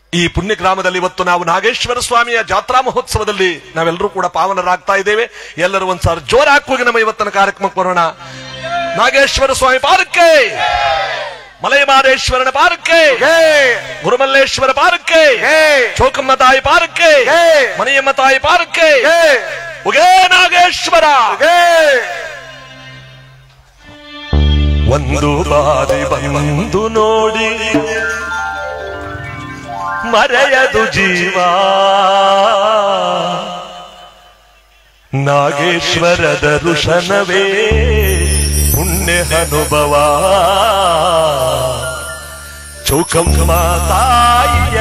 ಈ ಪುಣ್ಯ ಗ್ರಾಮದಲ್ಲಿ ಇವತ್ತು ನಾವು ನಾಗೇಶ್ವರ ಸ್ವಾಮಿಯ ಜಾತ್ರಾ ಮಹೋತ್ಸವದಲ್ಲಿ ನಾವೆಲ್ಲರೂ ಕೂಡ ಪಾವನರಾಗ್ತಾ ಇದ್ದೇವೆ ಎಲ್ಲರೂ ಒಂದ್ಸಾರಿ ಜೋರ ಹಾಕುವಾಗಿ ನಮ್ಮ ಇವತ್ತಿನ ಕಾರ್ಯಕ್ರಮಕ್ಕೆ ಬರೋಣ ನಾಗೇಶ್ವರ ಸ್ವಾಮಿ ಪಾದಕ್ಕೆ ಮಲೈಮಾರೇಶ್ವರನ ಪಾದಕ್ಕೆ ಗುರುಮಲ್ಲೇಶ್ವರ ಪಾದಕ್ಕೆ ಚೌಕಮ್ಮ ತಾಯಿ ಪಾದಕ್ಕೆ ಮನೆಯಮ್ಮ ತಾಯಿ ಪಾದಕ್ಕೆ ಉಗೇ ನಾಗೇಶ್ವರ ಒಂದು ಬಾರಿ ಬಂದು ನೋಡಿ ಮರೆಯದು ಜೀವ ನಾಗೇಶ್ವರ ದರ್ಶನವೇ ಪುಣ್ಯ ಅನುಭವ ಚೌಕಮ್ಮ ತಾಯಿಯ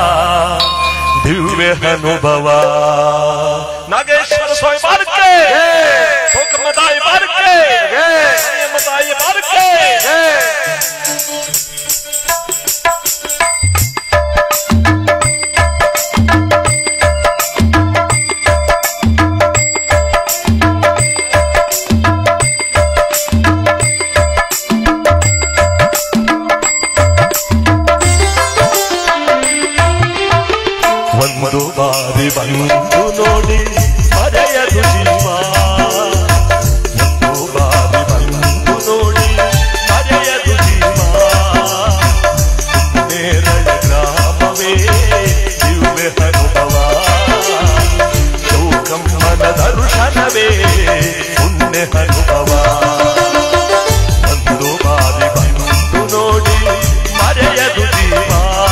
ದಿವ್ಯ ಅನುಭವ ನಾಗೇಶ್ವರ ಸ್ವಾಮಿ ಪಾದಕ್ಕೆ ಚೌಕಮ್ಮ ತಾಯಿ ಪಾದಕ್ಕೆ ಮರಿಯಮ್ಮ ತಾಯಿ ಪಾದಕ್ಕೆ ಒಂದು ಬಾರಿ ಬಂದು ನೋಡಿ ಮರೆಯದು ಜೀವ ಒಂದು ಬಾರಿ ಬಂದು ನೋಡಿ ಮರೆಯದು ಜೀವ ನೇರಳ ಗ್ರಾಮವೇ ದಿವ್ಯ ಅನುಭವ ಚೌಕಮ್ಮನ ದರ್ಶನವೇ ಪುಣ್ಯ ಅನುಭವ ಒಂದು ಬಾರಿ ಬಂದು ನೋಡಿ ಮರೆಯದು ಜೀವ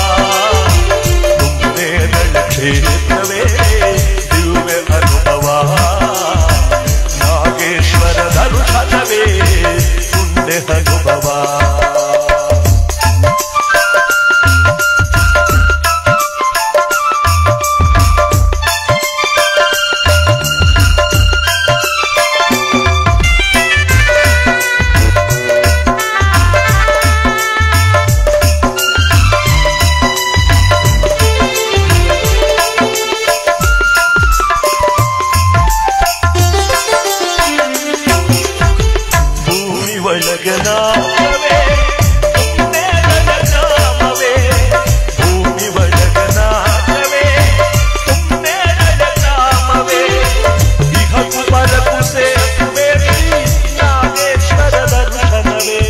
ನೇರಳ ಕ್ಷೇತ್ರವೇ ದಿವ್ಯ ಅನುಭವ ನಾಗೇಶ್ವರ ದರ್ಶನವೇ ಪುಣ್ಯ ಅನುಭವ ಭೂಮಿ ಒಳಗನಾಮವೇ ನೇರಳ ನಾಮವೇ ಭೂಮಿ ಒಳಗನಾಮವೇ ನೇರಳ ನಾಮವೇ ಇಹಕು ಪರಕು ಸೇತುವೆ ನಾಗೇಶ್ವರ ದರ್ಶನವೇ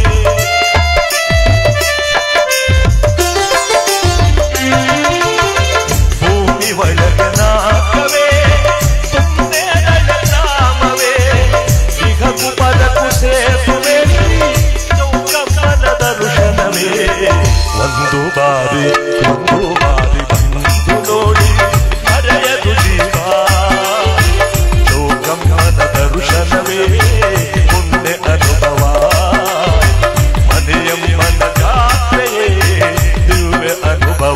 ಭೂಮಿ ಒಳಗನಾಮವೇ ನೇರಳ ನಾಮವೇ ಇಹಕು ಪರಕು ಸೇತುವೆ ಚೌಕಮ್ಮನ ದರ್ಶನವೇ ಒಂದು ಬಾರಿ ಒಂದು ಬಾರಿ ಬಂದು ನೋಡಿ ಮರೆಯದು ಜೀವ ಚೌಕಮ್ಮನ ದರ್ಶನವೇ ಪುಣ್ಯ ಅನುಭವ ಮನೆಯಮ್ಮನ ಜಾತ್ರೆಯೇ ದಿವ್ಯ ಅನುಭವ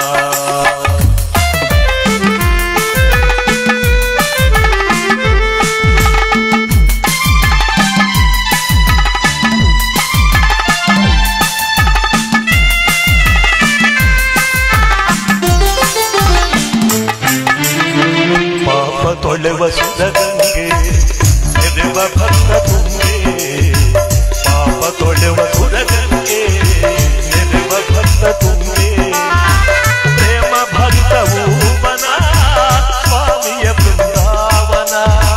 ಪಾಪ ತೊಳೆವ ಸುರಗಂಗೆ ಎದೆವ ಭಕ್ತ ತುಂಗೆ ಪಾಪ ತೊಳೆವ ಸುರಗಂಗೆ ಎದೆವ ಭಕ್ತ ತುಂಗೆ ಪ್ರೇಮ ಭಕ್ತವು ಮನ ಸ್ವಾಮಿಯ ಬೃಂದಾವನ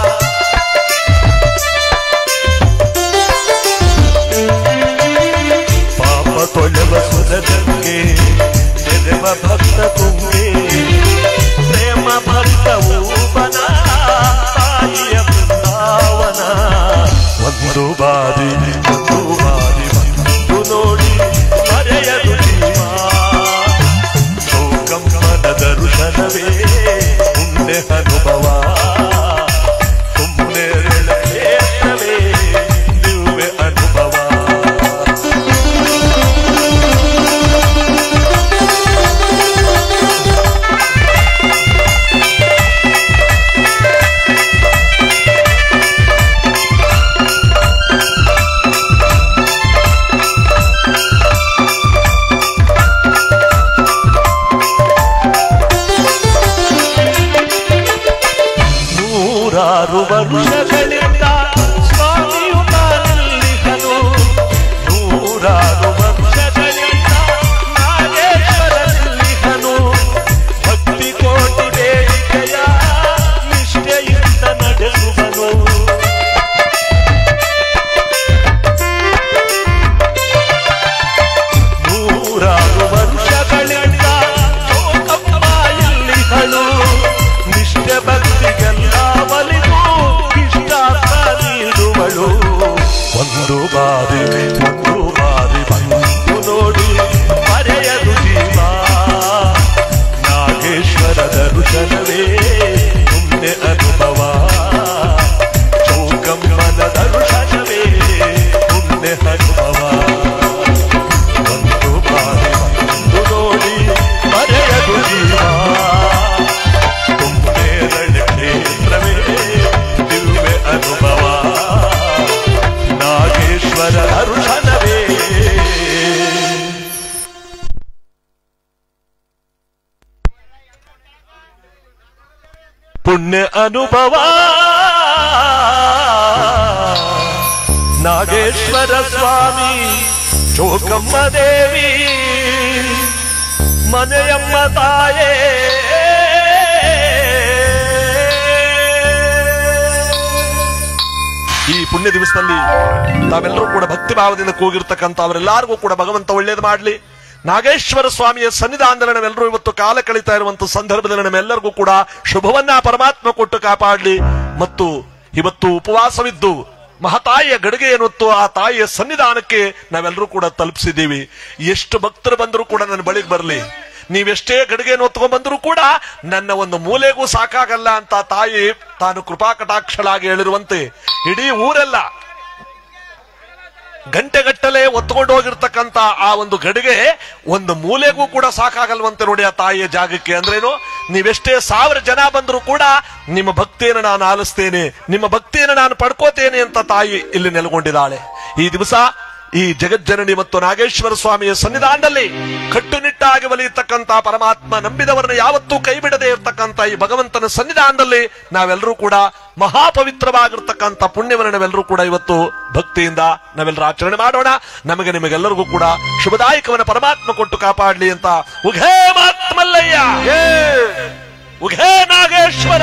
ಪಾಪ ತೊಳೆವ ಸುರಗಂಗೆ ಎದೆವ ಭಕ್ತ ತುಂಗೆ ಪ್ರೇಮ ಭಕ್ತವು ಬನ ತಾಯಿಯ ಬೃಂದಾವನ ಒಂದು ಬಾರಿ ಒಂದು ಬಾರಿ ಬಂದು ನೋಡಿ ಮರೆಯದು ಜೀವ ಚೌಕಮ್ಮನ ದರ್ಶನವೇ ಪುಣ್ಯ ಅನುಭವ ಪುಣ್ಯಗಳ ಕ್ಷೇತ್ರವೇ ದಿವ್ಯ ಅನುಭವ ನೂರಾರು ವರ್ಷಗಳಿಂದ ಸ್ವಾಮಿಯು ತಾನಿಲ್ಲಿಹನು ನೂರಾರು ವರ್ಷಗಳಿಂದ ನಾಗೇಶ್ವರನಿಲ್ಲಿಹನು ಪುಣ್ಯ ಅನುಭವ ನಾಗೇಶ್ವರ ಸ್ವಾಮಿ ಚೋಕಮ್ಮ ದೇವಿ ಮನೆಯಮ್ಮ ತಾಯೇ ಈ ಪುಣ್ಯ ದಿವಸದಲ್ಲಿ ತಾವೆಲ್ಲರೂ ಕೂಡ ಭಕ್ತಿ ಭಾವದಿಂದ ಕೂಗಿರ್ತಕ್ಕಂಥ ಅವರೆಲ್ಲರಿಗೂ ಕೂಡ ಭಗವಂತ ಒಳ್ಳೇದು ಮಾಡಲಿ ನಾಗೇಶ್ವರ ಸ್ವಾಮಿಯ ಸನ್ನಿಧಾನದಲ್ಲಿ ನಾವೆಲ್ಲರೂ ಇವತ್ತು ಕಾಲ ಕಳೀತಾ ಇರುವಂತ ಸಂದರ್ಭದಲ್ಲಿ ನಮ್ಮೆಲ್ಲರಿಗೂ ಕೂಡ ಶುಭವನ್ನ ಪರಮಾತ್ಮ ಕೊಟ್ಟು ಕಾಪಾಡಲಿ ಮತ್ತು ಇವತ್ತು ಉಪವಾಸವಿದ್ದು ಮಹತಾಯಿಯ ಗಡಿಗೆಯನ್ನು ಹೊತ್ತು ಆ ತಾಯಿಯ ಸನ್ನಿಧಾನಕ್ಕೆ ನಾವೆಲ್ಲರೂ ಕೂಡ ತಲುಪಿಸಿದ್ದೀವಿ ಎಷ್ಟು ಭಕ್ತರು ಬಂದರೂ ಕೂಡ ನನ್ನ ಬಳಿಗೆ ಬರಲಿ ನೀವೆಷ್ಟೇ ಗಡಿಗೆಯನ್ನು ಹೊತ್ಕೊಂಡ್ ಬಂದರೂ ಕೂಡ ನನ್ನ ಒಂದು ಮೂಲೆಗೂ ಸಾಕಾಗಲ್ಲ ಅಂತ ತಾಯಿ ತಾನು ಕೃಪಾ ಕಟಾಕ್ಷಳಾಗಿ ಹೇಳಿರುವಂತೆ ಇಡೀ ಊರೆಲ್ಲ ಗಂಟೆಗಟ್ಟಲೆ ಒತ್ಕೊಂಡು ಹೋಗಿರ್ತಕ್ಕಂತ ಆ ಒಂದು ಗಡಿಗೆ ಒಂದು ಮೂಲೆಗೂ ಕೂಡ ಸಾಕಾಗಲ್ವಂತೆ ನೋಡಿ ಆ ತಾಯಿಯ ಜಾಗಕ್ಕೆ ಅಂದ್ರೇನು ನೀವೆಷ್ಟೇ ಸಾವಿರ ಜನ ಬಂದರೂ ಕೂಡ ನಿಮ್ಮ ಭಕ್ತಿಯನ್ನು ನಾನು ಆಲಿಸ್ತೇನೆ ನಿಮ್ಮ ಭಕ್ತಿಯನ್ನು ನಾನು ಪಡ್ಕೋತೇನೆ ಅಂತ ತಾಯಿ ಇಲ್ಲಿ ನೆಲೆಗೊಂಡಿದ್ದಾಳೆ ಈ ದಿವಸ ಈ ಜಗಜ್ಜನನಿ ಮತ್ತು ನಾಗೇಶ್ವರ ಸ್ವಾಮಿಯ ಸನ್ನಿಧಾನದಲ್ಲಿ ಕಟ್ಟುನಿಟ್ಟಾಗಿ ಒಲಿಯತಕ್ಕಂತ ಪರಮಾತ್ಮ ನಂಬಿದವರನ್ನ ಯಾವತ್ತೂ ಕೈ ಬಿಡದೆ ಇರತಕ್ಕಂತ ಈ ಭಗವಂತನ ಸನ್ನಿಧಾನದಲ್ಲಿ ನಾವೆಲ್ಲರೂ ಕೂಡ ಮಹಾಪವಿತ್ರವಾಗಿರ್ತಕ್ಕಂಥ ಪುಣ್ಯವನ್ನು ನಾವೆಲ್ಲರೂ ಕೂಡ ಇವತ್ತು ಭಕ್ತಿಯಿಂದ ನಾವೆಲ್ಲರೂ ಆಚರಣೆ ಮಾಡೋಣ ನಮಗೆ ನಿಮಗೆಲ್ಲರಿಗೂ ಕೂಡ ಶುಭದಾಯಕವನ್ನ ಪರಮಾತ್ಮ ಕೊಟ್ಟು ಕಾಪಾಡ್ಲಿ ಅಂತ ಉಘೇ ಮಾತ್ಮಲ್ಲಯ್ಯ ಉಘೇ ನಾಗೇಶ್ವರ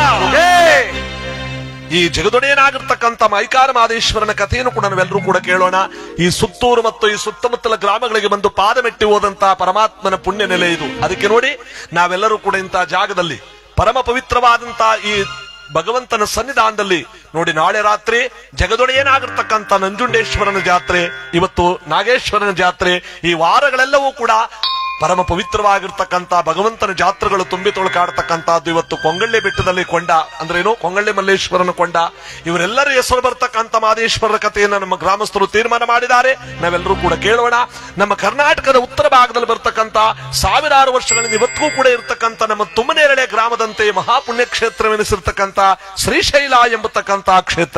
ಈ ಜಗದೊಡೆಯನಾಗಿರ್ತಕ್ಕಂಥ ಮೈಕಾರ ಮಾದೇಶ್ವರನ ಕಥೆಯನ್ನು ಕೂಡ ನಾವೆಲ್ಲರೂ ಕೂಡ ಕೇಳೋಣ ಈ ಸುತ್ತೂರು ಮತ್ತು ಈ ಸುತ್ತಮುತ್ತಲ ಗ್ರಾಮಗಳಿಗೆ ಬಂದು ಪಾದ ಮೆಟ್ಟಿ ಹೋದಂತ ಪರಮಾತ್ಮನ ಪುಣ್ಯ ನೆಲೆ ಇದು ಅದಕ್ಕೆ ನೋಡಿ ನಾವೆಲ್ಲರೂ ಕೂಡ ಇಂತಹ ಜಾಗದಲ್ಲಿ ಪರಮ ಪವಿತ್ರವಾದಂತ ಈ ಭಗವಂತನ ಸನ್ನಿಧಾನದಲ್ಲಿ ನೋಡಿ ನಾಳೆ ರಾತ್ರಿ ಜಗದೊಡೆಯನಾಗಿರ್ತಕ್ಕಂಥ ನಂಜುಂಡೇಶ್ವರನ ಜಾತ್ರೆ ಇವತ್ತು ನಾಗೇಶ್ವರನ ಜಾತ್ರೆ ಈ ವಾರಗಳೆಲ್ಲವೂ ಕೂಡ ಪರಮ ಪವಿತ್ರವಾಗಿರ್ತಕ್ಕಂಥ ಭಗವಂತನ ಜಾತ್ರೆಗಳು ತುಂಬಿ ತೊಳಕಾಡ್ತಕ್ಕಂಥದ್ದು ಇವತ್ತು ಕೊಂಗಳ್ಳಿ ಬೆಟ್ಟದಲ್ಲಿ ಕೊಂಡ ಅಂದ್ರೇನು ಕೊಂಗಳ್ಳಿ ಮಲ್ಲೇಶ್ವರನ ಕೊಂಡ ಇವರೆಲ್ಲರ ಹೆಸರು ಬರ್ತಕ್ಕಂಥ ಮಾದೇಶ್ವರನ ಕಥೆಯನ್ನು ನಮ್ಮ ಗ್ರಾಮಸ್ಥರು ತೀರ್ಮಾನ ಮಾಡಿದ್ದಾರೆ ನಾವೆಲ್ಲರೂ ಕೂಡ ಕೇಳೋಣ ನಮ್ಮ ಕರ್ನಾಟಕದ ಉತ್ತರ ಭಾಗದಲ್ಲಿ ಬರ್ತಕ್ಕಂಥ ಸಾವಿರಾರು ವರ್ಷಗಳಿಂದ ಇವತ್ತಿಗೂ ಕೂಡ ಇರತಕ್ಕಂಥ ನಮ್ಮ ತುಮ್ಮನೇರಳೆ ಗ್ರಾಮದಂತೆ ಮಹಾಪುಣ್ಯ ಕ್ಷೇತ್ರವೆನಿಸಿರ್ತಕ್ಕಂಥ ಶ್ರೀಶೈಲ ಎಂಬತಕ್ಕಂಥ ಕ್ಷೇತ್ರ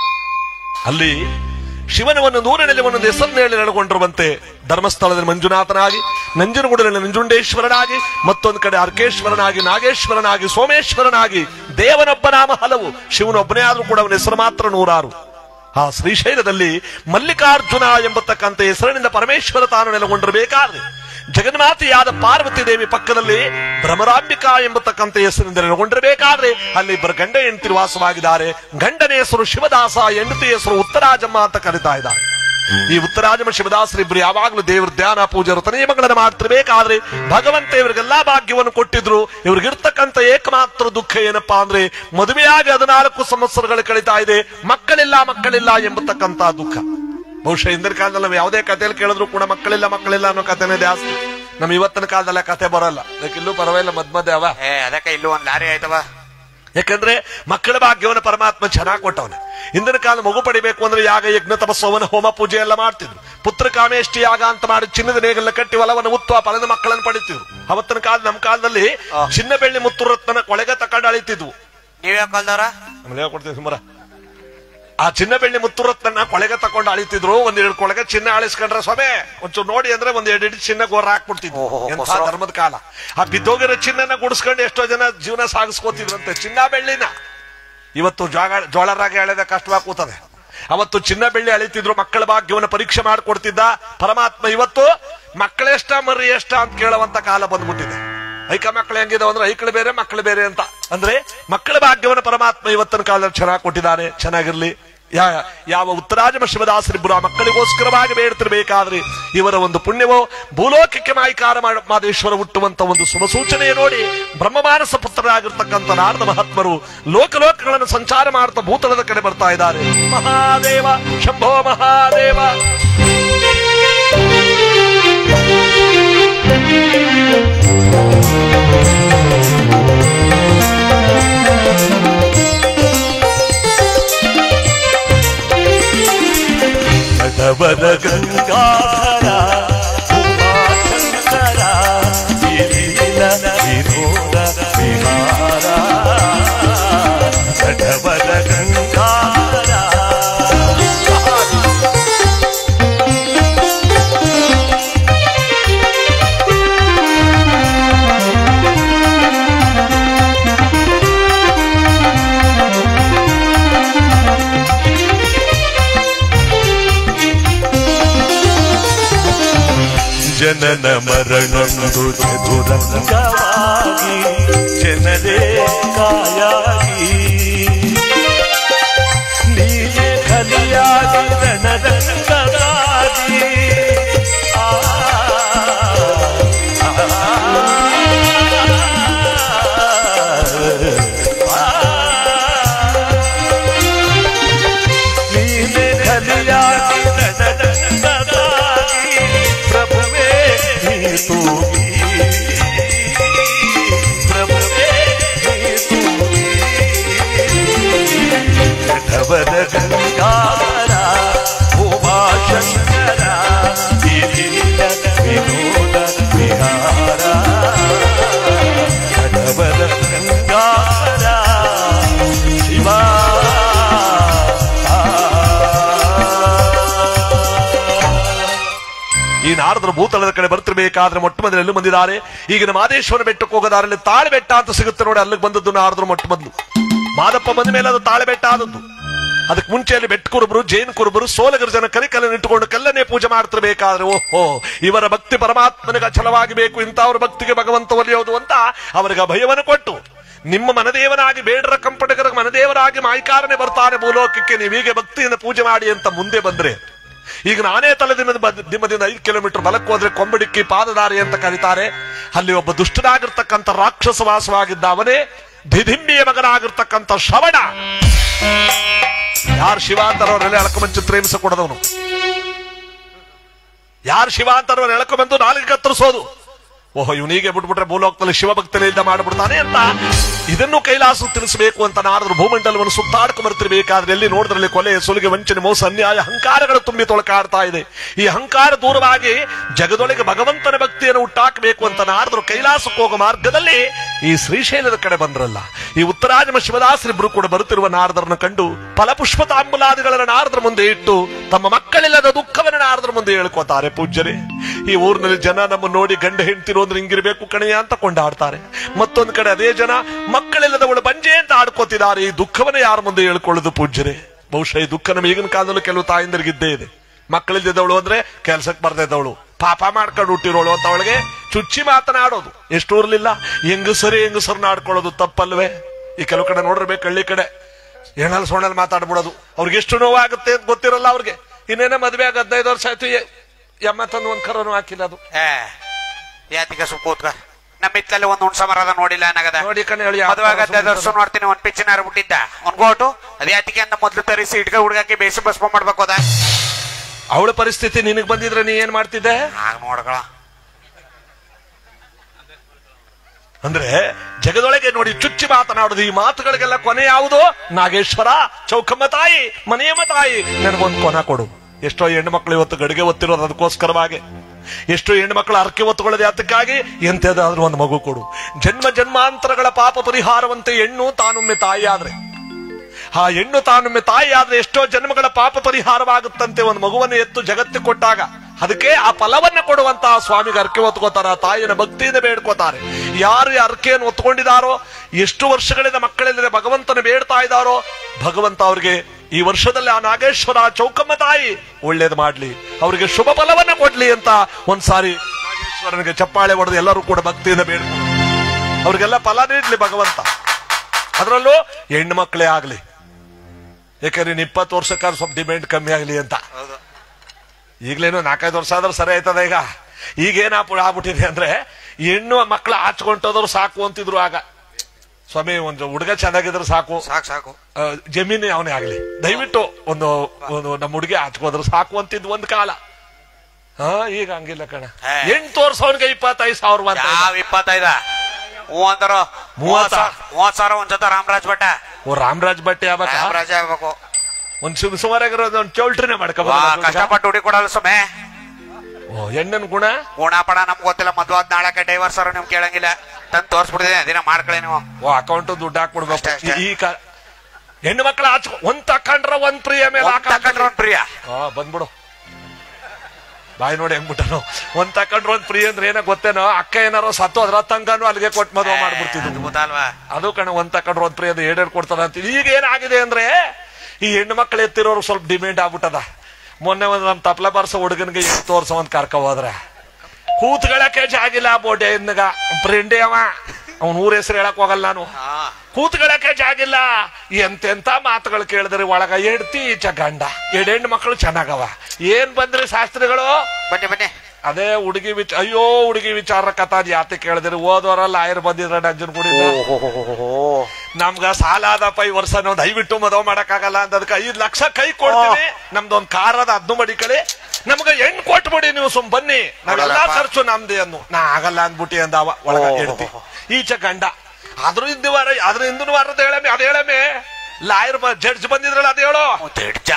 ಅಲ್ಲಿ ಶಿವನ ಒಂದು ನೂರನೆಲೆ ಒಂದೊಂದು ಹೆಸರಿನಲ್ಲಿ ನೆಲೆಗೊಂಡಿರುವಂತೆ ಧರ್ಮಸ್ಥಳದಲ್ಲಿ ಮಂಜುನಾಥನಾಗಿ ನಂಜನಗೂಡಿನಲ್ಲಿ ನಂಜುಂಡೇಶ್ವರನಾಗಿ ಮತ್ತೊಂದು ಕಡೆ ಅರ್ಕೇಶ್ವರನಾಗಿ ನಾಗೇಶ್ವರನಾಗಿ ಸೋಮೇಶ್ವರನಾಗಿ ದೇವನೊಬ್ಬ ನಾಮ ಹಲವು ಶಿವನೊಬ್ಬನೇ ಆದ್ರೂ ಕೂಡ ಅವನ ಹೆಸರು ಮಾತ್ರ ನೂರಾರು ಆ ಶ್ರೀಶೈಲದಲ್ಲಿ ಮಲ್ಲಿಕಾರ್ಜುನ ಎಂಬತಕ್ಕಂಥ ಹೆಸರಿನಿಂದ ಪರಮೇಶ್ವರ ತಾನು ನೆಲೆಗೊಂಡಿರಬೇಕಾದ್ರೆ ಜಗನ್ಮಾತೆಯಾದ ಪಾರ್ವತಿ ದೇವಿ ಪಕ್ಕದಲ್ಲಿ ಭ್ರಮರಾಂಬಿಕಾ ಎಂಬತಕ್ಕಂಥ ಹೆಸರಿನಿಂದ ನೆಲೆಗೊಂಡಿರಬೇಕಾದ್ರೆ ಅಲ್ಲಿ ಇಬ್ಬರು ಗಂಡ ಹೆಂಡತಿ ವಾಸವಾಗಿದ್ದಾರೆ ಗಂಡನ ಹೆಸರು ಶಿವದಾಸ ಹೆಂಡತಿ ಹೆಸರು ಉತ್ತರಾಜಮ್ಮ ಅಂತ ಕರೀತಾ ಇದ್ದಾರೆ ಈ ಉತ್ತರಾಜಮ್ಮ ಶಿವದಾಸರಿಬ್ರು ಯಾವಾಗಲೂ ದೇವ್ರ ಧ್ಯಾನ ಪೂಜೆ ವ್ರತ ನಿಯಮಗಳನ್ನ ಮಾಡ್ತಿರ್ಬೇಕಾದ್ರೆ ಭಗವಂತ ಇವರಿಗೆಲ್ಲಾ ಭಾಗ್ಯವನ್ನು ಕೊಟ್ಟಿದ್ರು ಇವ್ರಿಗಿರ್ತಕ್ಕಂಥ ಏಕಮಾತ್ರ ದುಃಖ ಏನಪ್ಪಾ ಅಂದ್ರೆ ಮದುವೆಯಾಗಿ ಹದಿನಾಲ್ಕು ಸಂವತ್ಸರಗಳು ಕಳೀತಾ ಇದೆ ಮಕ್ಕಳಿಲ್ಲ ಮಕ್ಕಳಿಲ್ಲ ಎಂಬತಕ್ಕಂತ ದುಃಖ ಬಹುಶಃ ಹಿಂದಿನ ಕಾಲದಲ್ಲಿ ನಾವು ಯಾವುದೇ ಕಥೆಯಲ್ಲಿ ಕೇಳಿದ್ರು ಕೂಡ ಮಕ್ಕಳಿಲ್ಲ ಮಕ್ಕಳಿಲ್ಲ ಅನ್ನೋ ಕಥೆನೇ ಜಾಸ್ತಿ ನಮ್ ಇವತ್ತಿನ ಕಾಲದಲ್ಲಿ ಆ ಕಥೆ ಬರಲ್ಲ ಅದಕ್ಕೆ ಇಲ್ಲೂ ಪರವಾಗಿಲ್ಲ ಮದ್ ಮಧ್ಯೆ ಅವ ಏ ಅದಕ್ಕೆ ಇಲ್ಲೂ ಒಂದ್ ಲಾರಿ ಆಯ್ತವ ಯಾಕಂದ್ರೆ ಮಕ್ಕಳ ಭಾಗ್ಯವನ್ನು ಪರಮಾತ್ಮ ಚೆನ್ನಾಗಿ ಕೊಟ್ಟವನೆ ಹಿಂದಿನ ಕಾಲ ಮಗು ಪಡಿಬೇಕು ಅಂದ್ರೆ ಯಾಗ ಯಜ್ಞ ತಪಸ್ಸವನ ಹೋಮ ಪೂಜೆ ಎಲ್ಲ ಮಾಡ್ತಿದ್ರು ಪುತ್ರ ಕಾಮೇಷ್ಟಿ ಯಾಗ ಅಂತ ಮಾಡಿ ಚಿನ್ನದ ನೇಗಲ್ಲ ಕಟ್ಟಿ ಹೊಲವನ್ನು ಉತ್ತು ಆ ಫಲದ ಮಕ್ಕಳನ್ನು ಪಡಿತಿದ್ರು ಅವತ್ತಿನ ಕಾಲ ನಮ್ಮ ಕಾಲದಲ್ಲಿ ಚಿನ್ನ ಬೆಳ್ಳಿ ಮುತ್ತು ರತ್ನ ಕೊಳೆಗೆ ತಕೊಂಡು ಅಳಿತಿದ್ವು ನೀವೇ ಕಲ್ದವ್ರ ಆಮೇಲೆ ಹೇಳ್ಕೊಡ್ತೀನಿ ಸುಮಾರ ಆ ಚಿನ್ನ ಬೆಳ್ಳಿ ಮುತ್ತುರತ್ತನ್ನ ಕೊಳೆಗೆ ತಕೊಂಡು ಅಳಿತಿದ್ರು ಒಂದ್ ಎರಡು ಕೊಳೆಗೆ ಚಿನ್ನ ಅಳಿಸ್ಕೊಂಡ್ರೆ ಸ್ವಾಮಿ ಒಂಚೂರು ನೋಡಿ ಅಂದ್ರೆ ಒಂದ್ ಎರಡು ಇಡೀ ಚಿನ್ನ ಗೋರ ಹಾಕ್ಬಿಡ್ತಿದ್ವು ಓಹೋ, ಎಂಥ ಹೊಸ- ಧರ್ಮದ ಕಾಲ ಆ ಬಿದ್ದೋಗಿರೋ ಚಿನ್ನನ ಗುಡಿಸ್ಕೊಂಡು ಎಷ್ಟೋ ಜನ ಜೀವನ ಸಾಗಿಸ್ಕೋತಿದ್ರಂತೆ ಚಿನ್ನ ಬೆಳ್ಳಿನ ಇವತ್ತು ಜಾಗ ಜೋಳರಾಗಿ ಎಳೆದ ಕಷ್ಟವಾಗಿ ಕೂತದೆ ಅವತ್ತು ಚಿನ್ನ ಬೆಳ್ಳಿ ಅಳಿತಿದ್ರು ಮಕ್ಕಳ ಭಾಗ್ಯವನ್ನು ಪರೀಕ್ಷೆ ಮಾಡಿಕೊಡ್ತಿದ್ದ ಪರಮಾತ್ಮ ಇವತ್ತು ಮಕ್ಕಳೆಷ್ಟ ಮರಿ ಎಷ್ಟ ಅಂತ ಕೇಳುವಂತ ಕಾಲ ಬಂದ್ಬಿಟ್ಟಿದೆ ಐಕ ಮಕ್ಕಳು ಹೆಂಗಿದಾವ ಅಂದ್ರೆ ಐಕಳು ಬೇರೆ ಮಕ್ಕಳು ಬೇರೆ ಅಂತ ಅಂದ್ರೆ ಮಕ್ಕಳ ಭಾಗ್ಯವನ್ನು ಪರಮಾತ್ಮ ಇವತ್ತಿನ ಕಾಲದಲ್ಲಿ ಚೆನ್ನಾಗಿ ಕೊಟ್ಟಿದ್ದಾನೆ ಚೆನ್ನಾಗಿರ್ಲಿ ಯಾ ಯಾವ ಉತ್ತರಾಜಮ ಶಿವದಾಸರಿಬ್ಬರು ಆ ಮಕ್ಕಳಿಗೋಸ್ಕರವಾಗಿ ಬೇಡ್ತಿರ್ಬೇಕಾದ್ರೆ ಇವರ ಒಂದು ಪುಣ್ಯವೋ ಭೂಲೋಕಕ್ಕೆ ಮಾಯಿಕಾರ ಮಾಡ- ಮಾದೇಶ್ವರ ಹುಟ್ಟುವಂತ ಒಂದು ಶುಭ ಸೂಚನೆ ನೋಡಿ ಬ್ರಹ್ಮಮಾನಸ ಪುತ್ರರಾಗಿರ್ತಕ್ಕಂಥ ನಾರದ ಮಹಾತ್ಮರು ಲೋಕಲೋಕಗಳನ್ನು ಸಂಚಾರ ಮಾಡ್ತಾ ಭೂತಳದ ಕಡೆ ಬರ್ತಾ ಇದ್ದಾರೆ ಮಹಾದೇವ ಶಂಭೋ ಮಹಾದೇವ ಬಡವರ ಗಂಗಾಧರ ಉಮಾಶಂಕರ ವಿಲೀನ ವಿನೋದ ವಿಹಾರ ಬಡವರ ಗಂಗಾಧರ ಜನನ ಮರಣಂದು ಚದುರಂಗವಾಗಿ ಜನರೇ ಕಾಯಾಗಿ ನೀನೆ ಕಲಿಯಾಗಿ ರಣರಂಗವಾಗಿ ಆ, ನೀನೆ ಕಲಿಯಾಗಿ ರಣರಂಗವಾಗಿ ಪ್ರಭುವೇ ನೀ ತೂಗಿ ಪ್ರಭುವೇ ನೀ ತೂಗಿ ಘಟವದ ಗಂಗಾಧರ ಉಮಾಶಂಕರ ವಿಧಿಯ ವಿನೋದ ವಿಹಾರ ಘಟವದ ಗಂಗಾಧರ ಶಿವ ಈ ನಾರದರು ಭೂತಳದ ಕಡೆ ಬರ್ತಿರ್ಬೇಕಾದ್ರೆ ಮೊಟ್ಟ ಮೊದಲು ಎಲ್ಲೂ ಬಂದಿದ್ದಾರೆ ಈಗಿನ ಮಾದೇಶ್ವರ ಬೆಟ್ಟಕ್ಕೆ ಹೋಗೋದಾರಲ್ಲಿ ತಾಳೆ ಬೆಟ್ಟ ಅಂತ ಸಿಗುತ್ತೆ ನೋಡಿ ಅಲ್ಲಿಗೆ ಬಂದದ್ದು ನಾರದರು ಮೊಟ್ಟ ಮೊದಲು ಮಾದಪ್ಪ ಬಂದ ಮೇಲೆ ಅದು ತಾಳೆ ಬೆಟ್ಟ ಆದದ್ದು ಅದಕ್ಕೆ ಮುಂಚೆಯಲ್ಲಿ ಬೆಟ್ಟ ಕುರುಬರು ಜೈನ್ ಕುರುಬರು ಸೋಲಗರ ಜನ ಕರಿಕಲ್ಲನ್ನು ಇಟ್ಟುಕೊಂಡು ಕಲ್ಲನ್ನೇ ಪೂಜೆ ಮಾಡ್ತಿರ್ಬೇಕಾದ್ರೆ ಓಹೋ ಇವರ ಭಕ್ತಿ ಪರಮಾತ್ಮನಿಗೆ ಅಚಲವಾಗಿ ಬೇಕು ಇಂಥವ್ರ ಭಕ್ತಿಗೆ ಭಗವಂತ ಒಲಿಯೋದು ಅಂತ ಅವರಿಗೆ ಭಯವನ್ನು ಕೊಟ್ಟು ನಿಮ್ಮ ಮನದೇವನಾಗಿ ಬೇಡರ ಕಂಪಟಗರ ಮನದೇವರಾಗಿ ಮಾಯ್ಕಾರನೆ ಬರ್ತಾನೆ ಭೂಲೋಕಕ್ಕೆ ನೀವೀಗೆ ಭಕ್ತಿಯಿಂದ ಪೂಜೆ ಮಾಡಿ ಅಂತ ಮುಂದೆ ಬಂದ್ರೆ ಈಗ ನಾನೇ ತಲೆದಿನದ ಬದ್- ದಿಮ್ಮದಿಂದ ಐದು ಕಿಲೋಮೀಟರ್ ಬಲಕ್ಕೆ ಹೋದ್ರೆ ಕೊಂಬಡಿಕ್ಕಿ ಪಾದದಾರಿ ಅಂತ ಕರೀತಾರೆ ಅಲ್ಲಿ ಒಬ್ಬ ದುಷ್ಟನಾಗಿರ್ತಕ್ಕಂಥ ರಾಕ್ಷಸ ವಾಸವಾಗಿದ್ದ ಅವನೇ ಧಿಧಿಂಬಿಯ ಮಗನಾಗಿರ್ತಕ್ಕಂಥ ಶ್ರವಣ ಯಾರು ಶಿವ ಅಂತಾರವರೆಲ್ಲ ಎಳಕಮಂಚು ಪ್ರೇಮಿಸ ಕೊಡದವನು ಯಾರು ಶಿವ ಅಂತಾರವ್ರು ಎಳಕೊಂಬಂದು ನಾಲ್ಕು ಕತ್ತರಿಸೋದು ಓಹೋ ಇವನಿಗೆ ಬಿಟ್ಬಿಟ್ರೆ ಭೂಲೋಕದಲ್ಲಿ ಶಿವಭಕ್ತನಿಂದ ಮಾಡಿಬಿಡ್ತಾನೆ ಅಂತ ಇದನ್ನು ಕೈಲಾಸ ತಿಳಿಸಬೇಕು ಅಂತ ನಾರದ್ರು ಭೂಮಂಡಲವನ್ನು ಸುತ್ತಾಡ್ಕೊಂಡು ಬರ್ತಿರ್ಬೇಕಾದ್ರೆ ಎಲ್ಲಿ ನೋಡಿದ್ರಲ್ಲಿ ಕೊಲೆ ಸುಲಿಗೆ ವಂಚನೆ ಮೋಸ ಅನ್ಯಾಯ ಅಹಂಕಾರಗಳು ತುಂಬಿ ತೊಳಕಾಡ್ತಾ ಇದೆ ಈ ಅಹಂಕಾರ ದೂರವಾಗಿ ಜಗದೊಳಗೆ ಭಗವಂತನ ಭಕ್ತಿಯನ್ನು ಹುಟ್ಟಾಕಬೇಕು ಅಂತ ನಾರದ್ರು ಕೈಲಾಸಕ್ಕೆ ಹೋಗೋ ಮಾರ್ಗದಲ್ಲಿ ಈ ಶ್ರೀಶೈಲದ ಕಡೆ ಬಂದ್ರಲ್ಲ ಈ ಉತ್ತರಾಜಮ ಶಿವದಾಸರಿಬ್ರು ಕೂಡ ಬರುತ್ತಿರುವ ನಾರದರನ್ನು ಕಂಡು ಫಲಪುಷ್ಪ ತಾಂಬುಲಾದಿಗಳನ್ನು ನಾರದ್ರ ಮುಂದೆ ಇಟ್ಟು ತಮ್ಮ ಮಕ್ಕಳಿಲ್ಲದ ದುಃಖವನ್ನು ನಾರದ್ರ ಮುಂದೆ ಹೇಳ್ಕೋತಾರೆ ಪೂಜ್ಯರೇ ಈ ಊರಿನಲ್ಲಿ ಜನ ನಮ್ಮ ನೋಡಿ ಗಂಡ ಹೆಂಡ್ತಿರೋ ಅಂದ್ರೆ ಹಿಂಗಿರ್ಬೇಕು ಕಣೆಯ ಅಂತ ಕೊಂಡಾಡ್ತಾರೆ ಮತ್ತೊಂದು ಕಡೆ ಅದೇ ಜನ ಮಕ್ಕಳಿಲ್ಲದವಳು ಬಂಜೆ ಅಂತ ಆಡ್ಕೋತಿದ್ದಾರೆ ಈ ದುಃಖವನ್ನ ಯಾರ ಮುಂದೆ ಹೇಳ್ಕೊಳ್ಳೋದು ಪೂಜ್ಯರೇ ಬಹುಶಃ ಈ ದುಃಖ ನಮ್ಮ ಈಗಿನ ಕಾಲದಲ್ಲೂ ಕೆಲವು ತಾಯಿಂದರಿಗಿದ್ದೇ ಇದೆ ಮಕ್ಕಳಿದ್ದವಳು ಅಂದ್ರೆ ಕೆಲ್ಸಕ್ಕೆ ಬರ್ದಿದ್ದವಳು ಪಾಪ ಮಾಡ್ಕೊಂಡು ಹುಟ್ಟಿರೋಳು ಅಂತ ಅವಳಿಗೆ ಚುಚ್ಚಿ ಮಾತನಾಡೋದು ಎಷ್ಟು ಊರ್ಲಿಲ್ಲ ಹೆಂಗಸರೇ ಹೆಂಗಸರನ್ನ ಆಡ್ಕೊಳ್ಳೋದು ತಪ್ಪಲ್ವೇ ಈ ಕೆಲವು ಕಡೆ ನೋಡಿರ್ಬೇಕು ಹಳ್ಳಿ ಕಡೆ ಏಣಲ್ ಸೋಣಲ್ ಮಾತಾಡ್ಬಿಡೋದು ಅವ್ರಿಗೆ ಎಷ್ಟು ನೋವಾಗುತ್ತೆ ಅಂತ ಗೊತ್ತಿರಲ್ಲ ಅವ್ರಿಗೆ ಇನ್ನೇನ ಮದ್ವೆ ಆಗ ಹದಿನೈದು ವರ್ಷ ಆಯ್ತು ಎ- ಎಮ್ಮ ತಂದು ಒಂದ್ ಕರೋನು ಹಾಕಿಲ್ಲ ಅದು ಏ ಯಾತಿಗೆ ಸುಮ್ ಕೂತ್ಕ ನಮ್ಮ ಇತ್ತಲ್ಲಿ ಒಂದ್ ಹುಣ್ಸ ಮರದ ನೋಡಿಲ್ಲ ನಗದ ನೋಡಿ ಕಣೆ ಹೇಳಿ ಮದುವಾಗ ದರ್ಶನ ನೋಡ್ತೀನಿ ಒಂದ್ ಪಿಚ್ಚಿನಾರ ಬಿಟ್ಟಿದ್ದ ಒಂದ್ ಗೋಟು ಅದ್ ಯಾತಿಗೆ ಅಂತ ಮೊದ್ಲು ತರಿಸಿ ಇಟ್ಕ ಹುಡುಗಕ್ಕೆ ಬೇಸಿ ಬಸ್ಮ ಮಾಡ್ಬೇಕು ಅದ ಅವಳ ಪರಿಸ್ಥಿತಿ ನಿನಗ್ ಬಂದಿದ್ರೆ ನೀ ಏನ್ ಮಾಡ್ತಿದ್ದೆ ಆಗ ನೋಡ್ಕೊಳ ಅಂದ್ರೆ ಜಗದೊಳಗೆ ನೋಡಿ ಚುಚ್ಚಿ ಮಾತನಾಡುದು ಈ ಮಾತುಗಳಿಗೆಲ್ಲ ಕೊನೆ ಯಾವುದು ನಾಗೇಶ್ವರ ಚೌಕಮ್ಮ ತಾಯಿ ಮನೆಯಮ್ಮ ತಾಯಿ ನನಗೊಂದು ಕೊನ ಕೊಡು ಎಷ್ಟೋ ಹೆಣ್ಣು ಮಕ್ಕಳು ಇವತ್ತು ಗಡಿಗೆ ಒತ್ತಿರೋದು ಅದಕ್ಕೋಸ್ಕರವಾಗಿ ಎಷ್ಟೋ ಹೆಣ್ಣು ಮಕ್ಕಳು ಅರ್ಕೆ ಒತ್ತುಕೊಳ್ಳೋದು ಯಾತಕ್ಕಾಗಿ ಎಂತದಾದ್ರೂ ಒಂದು ಮಗು ಕೊಡು ಜನ್ಮ ಜನ್ಮಾಂತರಗಳ ಪಾಪ ಪರಿಹಾರವಂತೆ ಹೆಣ್ಣು ತಾನೊಮ್ಮೆ ತಾಯಿ ಆದ್ರೆ ಆ ಹೆಣ್ಣು ತಾನೊಮ್ಮೆ ತಾಯಿ ಆದ್ರೆ ಎಷ್ಟೋ ಜನ್ಮಗಳ ಪಾಪ ಪರಿಹಾರವಾಗುತ್ತಂತೆ ಒಂದು ಮಗುವನ್ನು ಎತ್ತು ಜಗತ್ತಿಗೆ ಕೊಟ್ಟಾಗ ಅದಕ್ಕೆ ಆ ಫಲವನ್ನ ಕೊಡುವಂತಹ ಸ್ವಾಮಿಗೆ ಅರ್ಕೆ ಹೊತ್ಕೋತಾರ ಆ ತಾಯಿನ ಭಕ್ತಿಯಿಂದ ಬೇಡ್ಕೋತಾರೆ ಯಾರು ಈ ಅರ್ಕೆಯನ್ನು ಹೊತ್ಕೊಂಡಿದಾರೋ ಎಷ್ಟು ವರ್ಷಗಳಿಂದ ಮಕ್ಕಳಿಲ್ಲದೆ ಭಗವಂತನ ಬೇಡ್ತಾ ಇದ್ದಾರೋ ಭಗವಂತ ಅವ್ರಿಗೆ ಈ ವರ್ಷದಲ್ಲಿ ಆ ನಾಗೇಶ್ವರ ಆ ಚೌಕಮ್ಮ ತಾಯಿ ಒಳ್ಳೇದು ಮಾಡ್ಲಿ ಅವರಿಗೆ ಶುಭ ಫಲವನ್ನ ಕೊಡ್ಲಿ ಅಂತ ಒಂದ್ಸಾರಿ ನಾಗೇಶ್ವರನಿಗೆ ಚಪ್ಪಾಳೆ ಹೊಡೆದು ಎಲ್ಲರೂ ಕೂಡ ಭಕ್ತಿಯಿಂದ ಬೇಡ್ಕೊ ಅವ್ರಿಗೆಲ್ಲ ಫಲ ನೀಡ್ಲಿ ಭಗವಂತ ಅದರಲ್ಲೂ ಹೆಣ್ಣು ಮಕ್ಕಳೇ ಆಗ್ಲಿ ಯಾಕಂದ್ರೆ ಇನ್ನು ಇಪ್ಪತ್ತು ವರ್ಷಕ್ಕಾದ್ರೆ ಸ್ವಲ್ಪ ಡಿಮ್ಯಾಂಡ್ ಕಮ್ಮಿ ಆಗ್ಲಿ ಅಂತ ಹೌದು ಈಗಲೇನು ನಾಲ್ಕೈದು ವರ್ಷ ಆದ್ರೆ ಸರಿ ಆಯ್ತದ ಈಗ ಈಗ ಏನಾಗ್ಬಿಟ್ಟು ಆಗ್ಬಿಟ್ಟಿದೆ ಅಂದ್ರೆ ಹೆಣ್ಣು ಮಕ್ಕಳು ಆಚ್ಕೊಂಟೋದ್ರು ಸಾಕು ಅಂತಿದ್ರು ಆಗ ಸ್ವಾಮಿ ಒಂದು ಹುಡುಗ ಚೆನ್ನಾಗಿದ್ರೆ ಸಾಕು ಸಾಕು ಸಾಕು ಆ, ಜಮೀನು ಅವನೇ ಆಗ್ಲಿ ದಯವಿಟ್ಟು ಒಂದು ಒಂದು ನಮ್ಮ ಹುಡುಗಿ ಆಚ್ಕೋದ್ರು ಸಾಕು ಅಂತಿದ್ ಒಂದ್ ಕಾಲ ಹಾ ಈಗ ಹಂಗಿಲ್ಲ ಕಣ ಹೇ. ಎಂಟು ತೋರ್ಸೋನ್ಗೆ ಇಪ್ಪತ್ತೈದು ಸಾವಿರ ಅಂತ ಯಾವ ಇಪ್ಪತ್ತೈದ ಹ್ಞೂ ಅಂತಾರ ಮೂವತ್ತ? ಮೂವತ್ ಸಾವಿರ ಒಂದ್ ಜೊತೆ ರಾಮರಾಜ್ ಭಟ್ಟ ಓ ರಾಮರಾಜ್ ಭಟ್ಟಿ ಆಗ್ಬೇಕ ರಾಮರಾಜ ಆಗ್ಬೇಕು ಒಂದ್ ಸುಮ್ ಸುಮಾರಾಗಿರೋದು ಒಂದ್ ಚೌಲ್ಟ್ರಿನೇ ವಾ ಮಾಡ್ಕೋಬಹುದು ಕಷ್ಟಪಟ್ಟು ಹುಡಿ ಕೊಡಲ್ಲ ಸುಮ್ಮನೆ ಓ ಹೆಣ್ಣನ್ ಗುಣ ಗುಣ ಪಡ ನಮ್ಗೆ ಗೊತ್ತಿಲ್ಲ ಮದ್ವಾದ್ ನಾಳಕ್ಕೆ ಡೈವರ್ ಸರ್ ನಿಮ್ ಕೇಳಂಗಿಲ್ಲ ತಂದ್ ತೋರ್ಸ್ಬಿಡ್ತೀನಿ ಅದಿನ ಮಾಡ್ಕೊಳ್ಳಿ ನೀವು ಓ ಅಕೌಂಟ್ ದುಡ್ಡು ಹಾಕ್ಬಿಡ್ಬೇಕು ಅಷ್ಟೇ, ಅಷ್ಟೇ. ಈ ಕ ಹೆಣ್ಣು ಮಕ್ಕಳ ಆಚ ಒಂದ್ ತಕೊಂಡ್ರ ಒಂದ್ ಪ್ರಿಯ ಮೇಲೆ ಒಂದ್ ತಕೊಂಡ್ರೆ ಒಂದ್ ಪ್ರಿಯ ಹಾ ಬಂದ್ಬಿಡು ಬಾಯಿ ನೋಡಿ ಹೆಂಗ್ಬಿಟ್ಟನು ಒಂದ್ ತಕೊಂಡ್ರ ಒಂದ್ ಪ್ರಿಯ ಅಂದ್ರೆ ಏನೋ ಗೊತ್ತೇನೋ ಅಕ್ಕ ಏನಾರೋ ಸತ್ತು ಅದ್ರ ತಂಗನು ಅಲ್ಲಿಗೆ ಕೊಟ್ಟು ಮದುವೆ ಮಾಡ್ಬಿಡ್ತಿದ್ರು ಅದು ಗೊತ್ತಲ್ವಾ ಅದು ಕಣ ಒಂದ್ ತಕೊಂಡ್ರ ಒಂದ್ ಪ್ರಿಯ ಏಡೇಡ್ ಕೊಡ್ತಾರ ಅಂತ ಈಗ ಏನಾಗಿದೆ ಅಂದ್ರೆ ಈ ಹೆಣ್ಣು ಮಕ್ಕಳು ಎತ್ತಿರೋರು ಸ್ವಲ್ಪ ಡಿಮ್ಯಾಂಡ್ ಆಗ್ಬಿಟ್ಟದ ಮೊನ್ನೆ ಒಂದ್ ನಮ್ ತಪ್ಲ ಬರ್ಸ ಹುಡುಗನಿಗೆ ಎಂಟು ವರ್ಷ ಒಂದ್ ಕರ್ಕ ಹೋದ್ರೆ ಕೂತ್ಗಳಕ್ಕೆ ಜಾಗಿಲ್ಲ ಬೋಡೆ ಇನ್ನಗ ಫ್ರೆಂಡೇ ಅವ ಅವನ ಊರ ಹೆಸರು ಹೇಳಕ್ ಹೋಗಲ್ಲ ನಾನು ಹಾ ಕೂತ್ಗಳಕ್ಕೆ ಜಾಗಿಲ್ಲ ಎಂತೆಂತ ಮಾತುಗಳು ಕೇಳಿದ್ರೆ ಒಳಗ ಎಡ್ತಿ ಈಚ ಗಂಡ ಎಡೆಂಡ್ ಮಕ್ಕಳು ಚೆನ್ನಾಗವ ಏನ್ ಬಂದ್ರಿ ಶಾಸ್ತ್ರಿಗಳು ಬನ್ನಿ ಬನ್ನಿ ಅದೇ ಹುಡುಗಿ ವಿಚ ಅಯ್ಯೋ ಹುಡುಗಿ ವಿಚಾರ ಕಥಾ ಯಾತೆ ಕೇಳಿದ್ರಿ ಓದೋರಲ್ಲ ಆಯರ್ ಬಂದಿದ್ರ ನಂಜನ್ ಕುಡಿದ ನಮ್ಗ ಸಾಲ ಆದಪ್ಪ ಈ ವರ್ಷ ನಾವು ದಯವಿಟ್ಟು ಮದುವೆ ಮಾಡಕ್ಕಾಗಲ್ಲ ಅಂತ ಅದಕ್ಕೆ ಐದ್ ಲಕ್ಷ ಕೈ ಕೊಡ್ತೀನಿ ನಮ್ದೊಂದ್ ಕಾರ್ ಅದ ಅದ್ನು ಮಡಿಕಳಿ ನಮ್ಗ ಹೆಣ್ ಕೊಟ್ಬಿಡಿ ನೀವು ಸುಮ್ ಬನ್ನಿ ನಾವೆಲ್ಲಾ ನೋಡಲ್ಲಪ್ಪ. ಖರ್ಚು ನಮ್ದೇ ಅನ್ನು ನಾ ಆಗಲ್ಲ ಅಂದ್ಬಿಟ್ಟಿ ಅಂದವ ಒಳಗ ಓ. ಎಡ್ತಿ ಈಚೆ ಗಂಡ ಅದ್ರ ಹಿಂದ ವಾರ ಅದ್ರ ಹಿಂದಿನ ವಾರದ ಹೇಳಮೆ ಅದ ಹೇಳಮೆ ಲಾಯರ್ ಜಡ್ಜ್ ಬಂದಿದ್ರಲ್ಲ ಅದ ಹೇಳೋ ತಿಡ್ಜ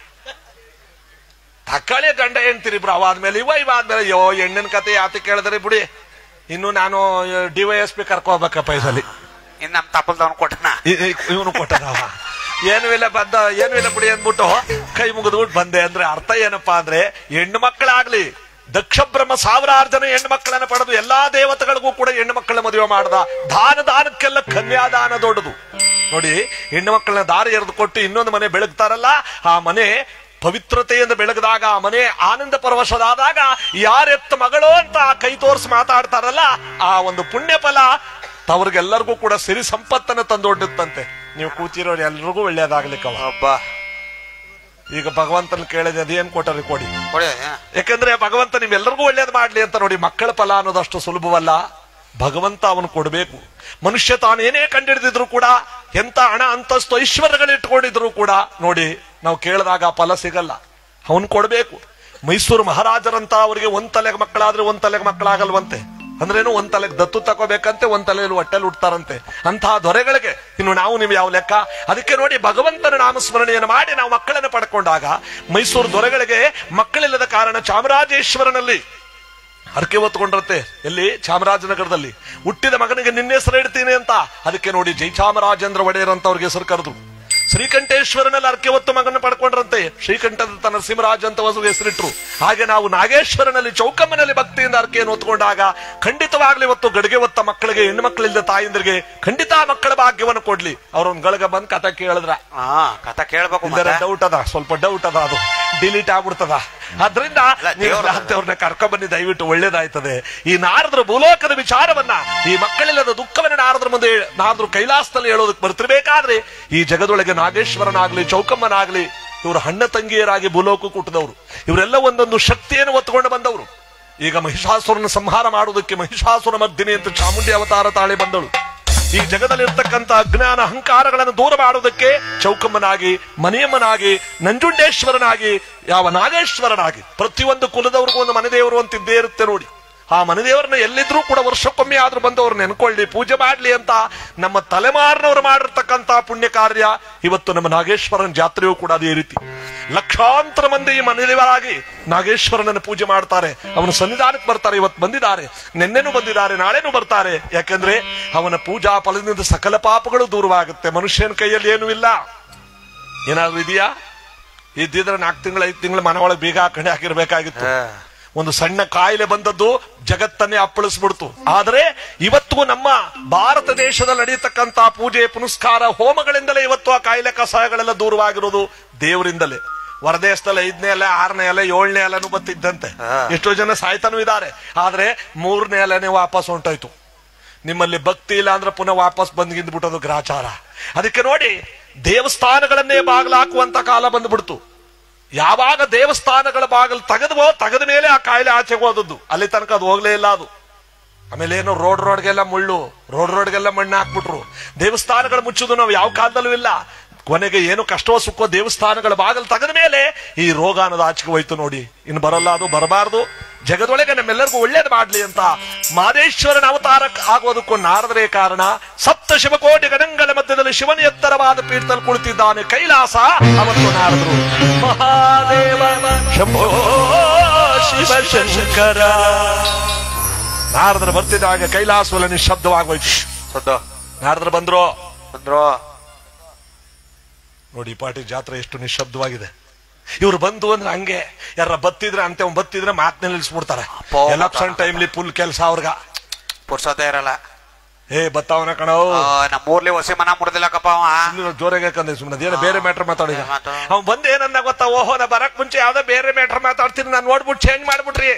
ತಕ್ಕಳಿ ಗಂಡ ಹೆಣ್ತಿರಿ ಇಬ್ರು ಅವ ಆದ್ಮೇಲೆ ಇವ ಇವ ಆದ್ಮೇಲೆ ಅಯ್ಯೋ ಹೆಣ್ಣಿನ ಕತೆ ಯಾತಿ ಕೇಳಿದ್ರಿ ಬಿಡಿ ಇನ್ನು ನಾನು ಡಿವೈಎಸ್ ಪಿ ಕರ್ಕೋಬೇಕಪ್ಪ ಈ ಸಲಿ ಇನ್ ನಮ್ ತಪ್ಪಲ್ದವನ್ ಕೊಟ್ಟನ ಇವನು ಕೊಟ್ಟದವ ಏನು ಇಲ್ಲ ಬಂದ ಏನು ಇಲ್ಲ ಬಿಡಿ ಅಂದ್ಬಿಟ್ಟು ಕೈ ಮುಗಿದ್ಬಿಟ್ಟು ಬಂದೆ ಅಂದ್ರೆ ಅರ್ಥ ಏನಪ್ಪಾ ಅಂದ್ರೆ ಹೆಣ್ಣು ಮಕ್ಕಳಾಗ್ಲಿ ದಕ್ಷ ಬ್ರಹ್ಮ ಸಾವಿರಾರು ಜನ ಹೆಣ್ಣು ಮಕ್ಕಳನ್ನ ಪಡೆದು ಎಲ್ಲಾ ದೇವತೆಗಳಿಗೂ ಕೂಡ ಹೆಣ್ಣು ಮಕ್ಕಳ ಮದುವೆ ಮಾಡ್ದ ದಾನ ದಾನಕ್ಕೆಲ್ಲ ಕನ್ಯಾದಾನ ದೊಡ್ಡದು ನೋಡಿ ಹೆಣ್ಣು ಮಕ್ಕಳನ್ನ ದಾರಿ ಎರೆದು ಕೊಟ್ಟು ಇನ್ನೊಂದು ಮನೆ ಬೆಳಗ್ತಾರಲ್ಲ ಆ ಮನೆ ಪವಿತ್ರತೆಯಿಂದ ಬೆಳಗದಾಗ ಆ ಮನೆ ಆನಂದ ಪರವಶದಾದಾಗ ಯಾರೆತ್ತ ಮಗಳು ಅಂತ ಕೈ ತೋರಿಸಿ ಮಾತಾಡ್ತಾರಲ್ಲ ಆ ಒಂದು ಪುಣ್ಯ ಫಲ ತವ್ರಿಗೆಲ್ಲರಿಗೂ ಕೂಡ ಸಿರಿ ಸಂಪತ್ತನ್ನು ತಂದೊಡ್ಡುತ್ತಂತೆ ನೀವು ಕೂತಿರೋರು ಎಲ್ರಿಗೂ ಒಳ್ಳೇದಾಗ್ಲಿಕ್ಕವ ಒಬ್ಬ ಈಗ ಭಗವಂತನ ಕೇಳಿದೆ ಅದೇನ್ ಕೊಟ್ಟರಿ ಕೊಡಿ ಕೊಡಿ ಯಾಕಂದ್ರೆ ಭಗವಂತ ನಿಮ್ಮೆಲ್ಲರಿಗೂ ಒಳ್ಳೇದು ಮಾಡ್ಲಿ ಅಂತ ನೋಡಿ ಮಕ್ಕಳ ಫಲ ಅನ್ನೋದಷ್ಟು ಸುಲಭವಲ್ಲ ಭಗವಂತ ಅವನು ಕೊಡಬೇಕು ಮನುಷ್ಯ ತಾನೇನೇ ಕಂಡಿಡಿದಿದ್ರು ಕೂಡ ಎಂತ ಹಣ ಅಂತಸ್ತು ಐಶ್ವರ್ಯಗಳು ಇಟ್ಕೊಂಡಿದ್ರು ಕೂಡ ನೋಡಿ ನಾವು ಕೇಳಿದಾಗ ಆ ಫಲ ಸಿಗಲ್ಲ ಅವನು ಕೊಡಬೇಕು ಮೈಸೂರು ಮಹಾರಾಜರಂತ ಅವರಿಗೆ ಒಂದ್ ತಲೆಗೆ ಮಕ್ಕಳಾದ್ರೆ ಒಂದ್ ತಲೆಗೆ ಮಕ್ಕಳಾಗಲ್ವಂತೆ ಅಂದ್ರೇನು ಒಂದ್ ತಲೆಗೆ ದತ್ತು ತಗೋಬೇಕಂತೆ ಒಂದ್ ತಲೆಯಲ್ಲಿ ಹೊಟ್ಟೆಲ್ ಹುಡ್ತಾರಂತೆ ಅಂತಹ ದೊರೆಗಳಿಗೆ ಇನ್ನು ನಾವು ನೀವು ಯಾವ ಲೆಕ್ಕ ಅದಕ್ಕೆ ನೋಡಿ ಭಗವಂತನ ನಾಮಸ್ಮರಣೆಯನ್ನು ಮಾಡಿ ನಾವು ಮಕ್ಕಳನ್ನು ಪಡ್ಕೊಂಡಾಗ ಮೈಸೂರು ದೊರೆಗಳಿಗೆ ಮಕ್ಕಳಿಲ್ಲದ ಕಾರಣ ಚಾಮರಾಜೇಶ್ವರನಲ್ಲಿ ಹರಕೆ ಹೊತ್ಕೊಂಡ್ರತ್ತೆ ಎಲ್ಲಿ ಚಾಮರಾಜನಗರದಲ್ಲಿ ಹುಟ್ಟಿದ ಮಗನಿಗೆ ನಿನ್ನೆ ಹೆಸರು ಇಡ್ತೀನಿ ಅಂತ ಅದಕ್ಕೆ ನೋಡಿ ಜೈಚಾಮರಾಜೇಂದ್ರ ಒಡೆಯರ್ ಅಂತ ಅವ್ರಿಗೆ ಹೆಸರು ಕರೆದ್ರು ಶ್ರೀಕಂಠೇಶ್ವರನಲ್ಲಿ ಅರ್ಕೆ ಹೊತ್ತು ಮಗನ ಪಡ್ಕೊಂಡ್ರಂತೆ ಶ್ರೀಕಂಠದ ನರಸಿಂಹರಾಜ್ ಅಂತ ಹೊಸ ಹೆಸರಿಟ್ರು ಹಾಗೆ ನಾವು ನಾಗೇಶ್ವರನಲ್ಲಿ ಚೌಕಮ್ಮನಲ್ಲಿ ಭಕ್ತಿಯಿಂದ ಅರ್ಕೆಯನ್ನು ಹೊತ್ಕೊಂಡಾಗ ಖಂಡಿತವಾಗ್ಲಿ ಇವತ್ತು ಗಡಿಗೆ ಹೊತ್ತ ಮಕ್ಕಳಿಗೆ ಹೆಣ್ಣು ಮಕ್ಕಳಿಲ್ಲದ ತಾಯಿಂದರಿಗೆ ಖಂಡಿತ ಮಕ್ಕಳ ಭಾಗ್ಯವನ್ನು ಕೊಡ್ಲಿ ಅವ್ರೊಂದ್ ಗಳಿಗೆ ಬಂದ್ ಕಥ ಕೇಳಿದ್ರ ಹಾ ಕಥ ಕೇಳ್ಬೇಕು ಇದರ ಮತ್ತೆ. ಡೌಟ್ ಅದ ಸ್ವಲ್ಪ ಡೌಟ್ ಅದ ಅದು ಡಿಲೀಟ್ ಆಗ್ಬಿಡ್ತದ ಅದ್ರಿಂದ ಅಲ್ಲ, ನೀವು ದೇವ್ರ- ಅವ್ರನ್ನ ಕರ್ಕೊಂಡ್ ಬನ್ನಿ ದಯವಿಟ್ಟು ಒಳ್ಳೇದಾಯ್ತದೆ ಈ ನಾರದ್ರ ಭೂಲೋಕದ ವಿಚಾರವನ್ನ ಈ ಮಕ್ಕಳಿಲ್ಲದ ದುಃಖವನ್ನ ನಾರದ್ರ ಮುಂದೆ ನಾರದ್ರು ಕೈಲಾಸದಲ್ಲಿ ಹೇಳೋದಕ್ಕೆ ಬರ್ತಿರ್ಬೇಕಾದ್ರೆ ಈ ಜಗದೊಳಗೆ ನಾಗೇಶ್ವರನಾಗ್ಲಿ ಚೌಕಮ್ಮನಾಗ್ಲಿ ಇವರು ಹಣ್ಣ ತಂಗಿಯರಾಗಿ ಭೂಲೋಕ ಹುಟ್ಟಿದವರು ಇವರೆಲ್ಲ ಒಂದೊಂದು ಶಕ್ತಿಯನ್ನು ಒತ್ತುಕೊಂಡು ಬಂದವರು ಈಗ ಮಹಿಷಾಸುರನ ಸಂಹಾರ ಮಾಡುವುದಕ್ಕೆ ಮಹಿಷಾಸುರ ಮರ್ದಿನಿ ಅಂತ ಚಾಮುಂಡಿ ಅವತಾರ ತಾಳೆ ಬಂದಳು ಈ ಜಗದಲ್ಲಿರ್ತಕ್ಕಂಥ ಅಜ್ಞಾನ ಅಹಂಕಾರಗಳನ್ನು ದೂರ ಮಾಡುವುದಕ್ಕೆ ಚೌಕಮ್ಮನಾಗಿ ಮನೆಯಮ್ಮನಾಗಿ ನಂಜುಂಡೇಶ್ವರನಾಗಿ ಯಾವ ನಾಗೇಶ್ವರನಾಗಿ ಪ್ರತಿಯೊಂದು ಕುಲದವ್ರಿಗೂ ಒಂದು ಮನೆ ದೇವರು ಅಂತ ಇದ್ದೇ ಇರುತ್ತೆ ನೋಡಿ ಆ ಮನೆ ದೇವರನ್ನ ಎಲ್ಲಿದ್ರೂ ಕೂಡ ವರ್ಷಕ್ಕೊಮ್ಮೆ ಆದ್ರೂ ಬಂದವ್ರು ನೆನ್ಕೊಳ್ಳಿ ಪೂಜೆ ಮಾಡ್ಲಿ ಅಂತ ನಮ್ಮ ತಲೆಮಾರಿನವರು ಮಾಡಿರ್ತಕ್ಕಂಥ ಪುಣ್ಯ ಕಾರ್ಯ ಇವತ್ತು ನಮ್ಮ ನಾಗೇಶ್ವರನ ಜಾತ್ರೆಯೂ ಕೂಡ ಅದೇ ರೀತಿ ಲಕ್ಷಾಂತರ ಮಂದಿ ಈ ಮನೆ ದೇವರಾಗಿ ನಾಗೇಶ್ವರನನ್ನು ಪೂಜೆ ಮಾಡ್ತಾರೆ ಅವನ ಸನ್ನಿಧಾನಕ್ಕೆ ಬರ್ತಾರೆ ಇವತ್ತು ಬಂದಿದ್ದಾರೆ ನಿನ್ನೆನೂ ಬಂದಿದ್ದಾರೆ ನಾಳೆನೂ ಬರ್ತಾರೆ ಯಾಕಂದ್ರೆ ಅವನ ಪೂಜಾ ಫಲದಿಂದ ಸಕಲ ಪಾಪಗಳು ದೂರವಾಗುತ್ತೆ ಮನುಷ್ಯನ ಕೈಯಲ್ಲಿ ಏನೂ ಇಲ್ಲ ಏನಾದ್ರು ಇದೆಯಾ ಇದ್ದಿದ್ರೆ ನಾಲ್ಕು ತಿಂಗಳು ಐದು ತಿಂಗಳು ಮನೆ ಒಳಗೆ ಬೀಗ ಹಾಕೊಂಡು ಹಾಕಿರ್ಬೇಕಾಗಿತ್ತು ಹಾ. ಒಂದು ಸಣ್ಣ ಕಾಯಿಲೆ ಬಂದದ್ದು ಜಗತ್ತನ್ನೇ ಅಪ್ಪಳಿಸ್ಬಿಡ್ತು ಆದ್ರೆ ಇವತ್ತು ನಮ್ಮ ಭಾರತ ದೇಶದಲ್ಲಿ ನಡೆಯತಕ್ಕಂತ ಪೂಜೆ ಪುನಸ್ಕಾರ ಹೋಮಗಳಿಂದಲೇ ಇವತ್ತು ಆ ಕಾಯಿಲೆ ಕಸಾಯಗಳೆಲ್ಲ ದೂರವಾಗಿರೋದು ದೇವರಿಂದಲೇ ಹೊರದೇಶದಲ್ಲಿ ಐದನೇ ಅಲೆ ಆರನೇ ಅಲೆ ಏಳನೇ ಅಲೆನೂ ಬತ್ತಿದ್ದಂತೆ ಹಾ. ಎಷ್ಟೋ ಜನ ಸಾಯ್ತಾನೂ ಇದ್ದಾರೆ ಆದ್ರೆ ಮೂರನೇ ಅಲೆನೇ ವಾಪಸ್ ಹೊಂಟೋಯ್ತು ನಿಮ್ಮಲ್ಲಿ ಭಕ್ತಿ ಇಲ್ಲ ಅಂದ್ರೆ ಪುನಃ ವಾಪಸ್ ಬಂದ್ಗಿಂದ್ ಬಿಟ್ಟೋದು ಗ್ರಾಚಾರ ಅದಕ್ಕೆ ನೋಡಿ ದೇವಸ್ಥಾನಗಳನ್ನೇ ಬಾಗಿಲಾಕುವಂತ ಕಾಲ ಬಂದ್ಬಿಡ್ತು ಯಾವಾಗ ದೇವಸ್ಥಾನಗಳ ಬಾಗಿಲು ತೆಗೆದವೋ ತೆಗೆದ ಮೇಲೆ ಆ ಕಾಯಿಲೆ ಆಚೆಗೆ ಹೋದದ್ದು ಅಲ್ಲಿ ತನಕ ಅದು ಹೋಗ್ಲೇ ಇಲ್ಲ ಅದು ಆಮೇಲೆ ಏನು ರೋಡ್ ರೋಡ್ಗೆಲ್ಲ ಮುಳ್ಳು ರೋಡ್ ರೋಡ್ಗೆಲ್ಲ ಮಣ್ಣು ಹಾಕ್ಬಿಟ್ರು ದೇವಸ್ಥಾನಗಳು ಮುಚ್ಚೋದು ನಾವು ಯಾವ ಕಾಲದಲ್ಲೂ ಇಲ್ಲ ಕೊನೆಗೆ ಏನು ಕಷ್ಟವೋ ಸುಖೋ ದೇವಸ್ಥಾನಗಳ ಬಾಗಿಲು ತೆಗೆದ ಮೇಲೆ ಈ ರೋಗ ಅನ್ನೋದು ಆಚೆಗೆ ಹೋಯ್ತು ನೋಡಿ ಇನ್ನು ಬರಲ್ಲ ಅದು ಬರಬಾರದು ಜಗದೊಳಗೆ ನಮ್ಮೆಲ್ಲರಿಗೂ ಒಳ್ಳೇದು ಮಾಡ್ಲಿ ಅಂತ ಮಾದೇಶ್ವರನ ಅವತಾರ ಆಗೋದಕ್ಕೂ ನಾರದರೇ ಕಾರಣ ಸಪ್ತ ಶಿವಕೋಟಿ ಗಣಗಳ ಮಧ್ಯದಲ್ಲಿ ಶಿವನ ಎತ್ತರವಾದ ಪೀಠದಲ್ಲಿ ಕುಳಿತಿದ್ದಾನೆ ಕೈಲಾಸ ಅವತ್ತು ನಾರದರು ಮಹಾದೇವ ಶಂಭೋ ಶಿವ ಶಂಕರ ನಾರದರು ಬರ್ತಿದ್ದಾಗ ಕೈಲಾಸವಲ್ಲ ನಿಶಬ್ದವಾಗೋಯ್ತು ಸದ್ದು ನಾರದರು ಬಂದ್ರು ಬಂದ್ರು ನೋಡಿ ಈ ಪಾಟಿ ಜಾತ್ರೆ ಎಷ್ಟು ನಿಶಬ್ದವಾಗಿದೆ ಇವ್ರು ಬಂದು ಅಂದ್ರೆ ಹಂಗೆ ಯಾರ ಬತ್ತಿದ್ರೆ ಅಂತ ಬತ್ತಿದ್ರೆ ಮಾತ್ ನಿಲ್ಲಿಸ್ಬಿಡ್ತಾರೆ ಅಪ್ಪೋ, ಎಲೆಕ್ಷನ್ ಟೈಮ್ಲಿ ಫುಲ್ ಕೆಲಸ ಅವ್ರಗ ಪುರ್ಸೋದೇ ಇರಲ್ಲ ಏ ಬತ್ತಾವನ ಕಣೋ ಆ, ನಮ್ಮ ಊರ್ಲಿ ಹೊಸಿ ಮನ ಮುಡ್ದಿಲ್ಲಕಪ್ಪ ಅವ ಸುಮ್ನೆ ಜೋರಾಗೆ ಕಂದೆ ಸುಮ್ಮನೆ ಏನೋ ಬೇರೆ ಮ್ಯಾಟ್ರ್ ಮಾತಾಡಿ ಏನ್ ಮಾತು? ಅವ್ನ್ ಬಂದ್ ಏನನ್ನ ಗೊತ್ತಾ ಓಹೋ ನಾ ಬರಕ್ ಮುಂಚೆ ಯಾವ್ದೋ ಬೇರೆ ಮ್ಯಾಟ್ರ್ ಮಾತಾಡ್ತೀನಿ ನಾನು ನೋಡ್ಬಿಟ್ಟು ಚೇಂಜ್ ಮಾಡ್ಬಿಟ್ರಿ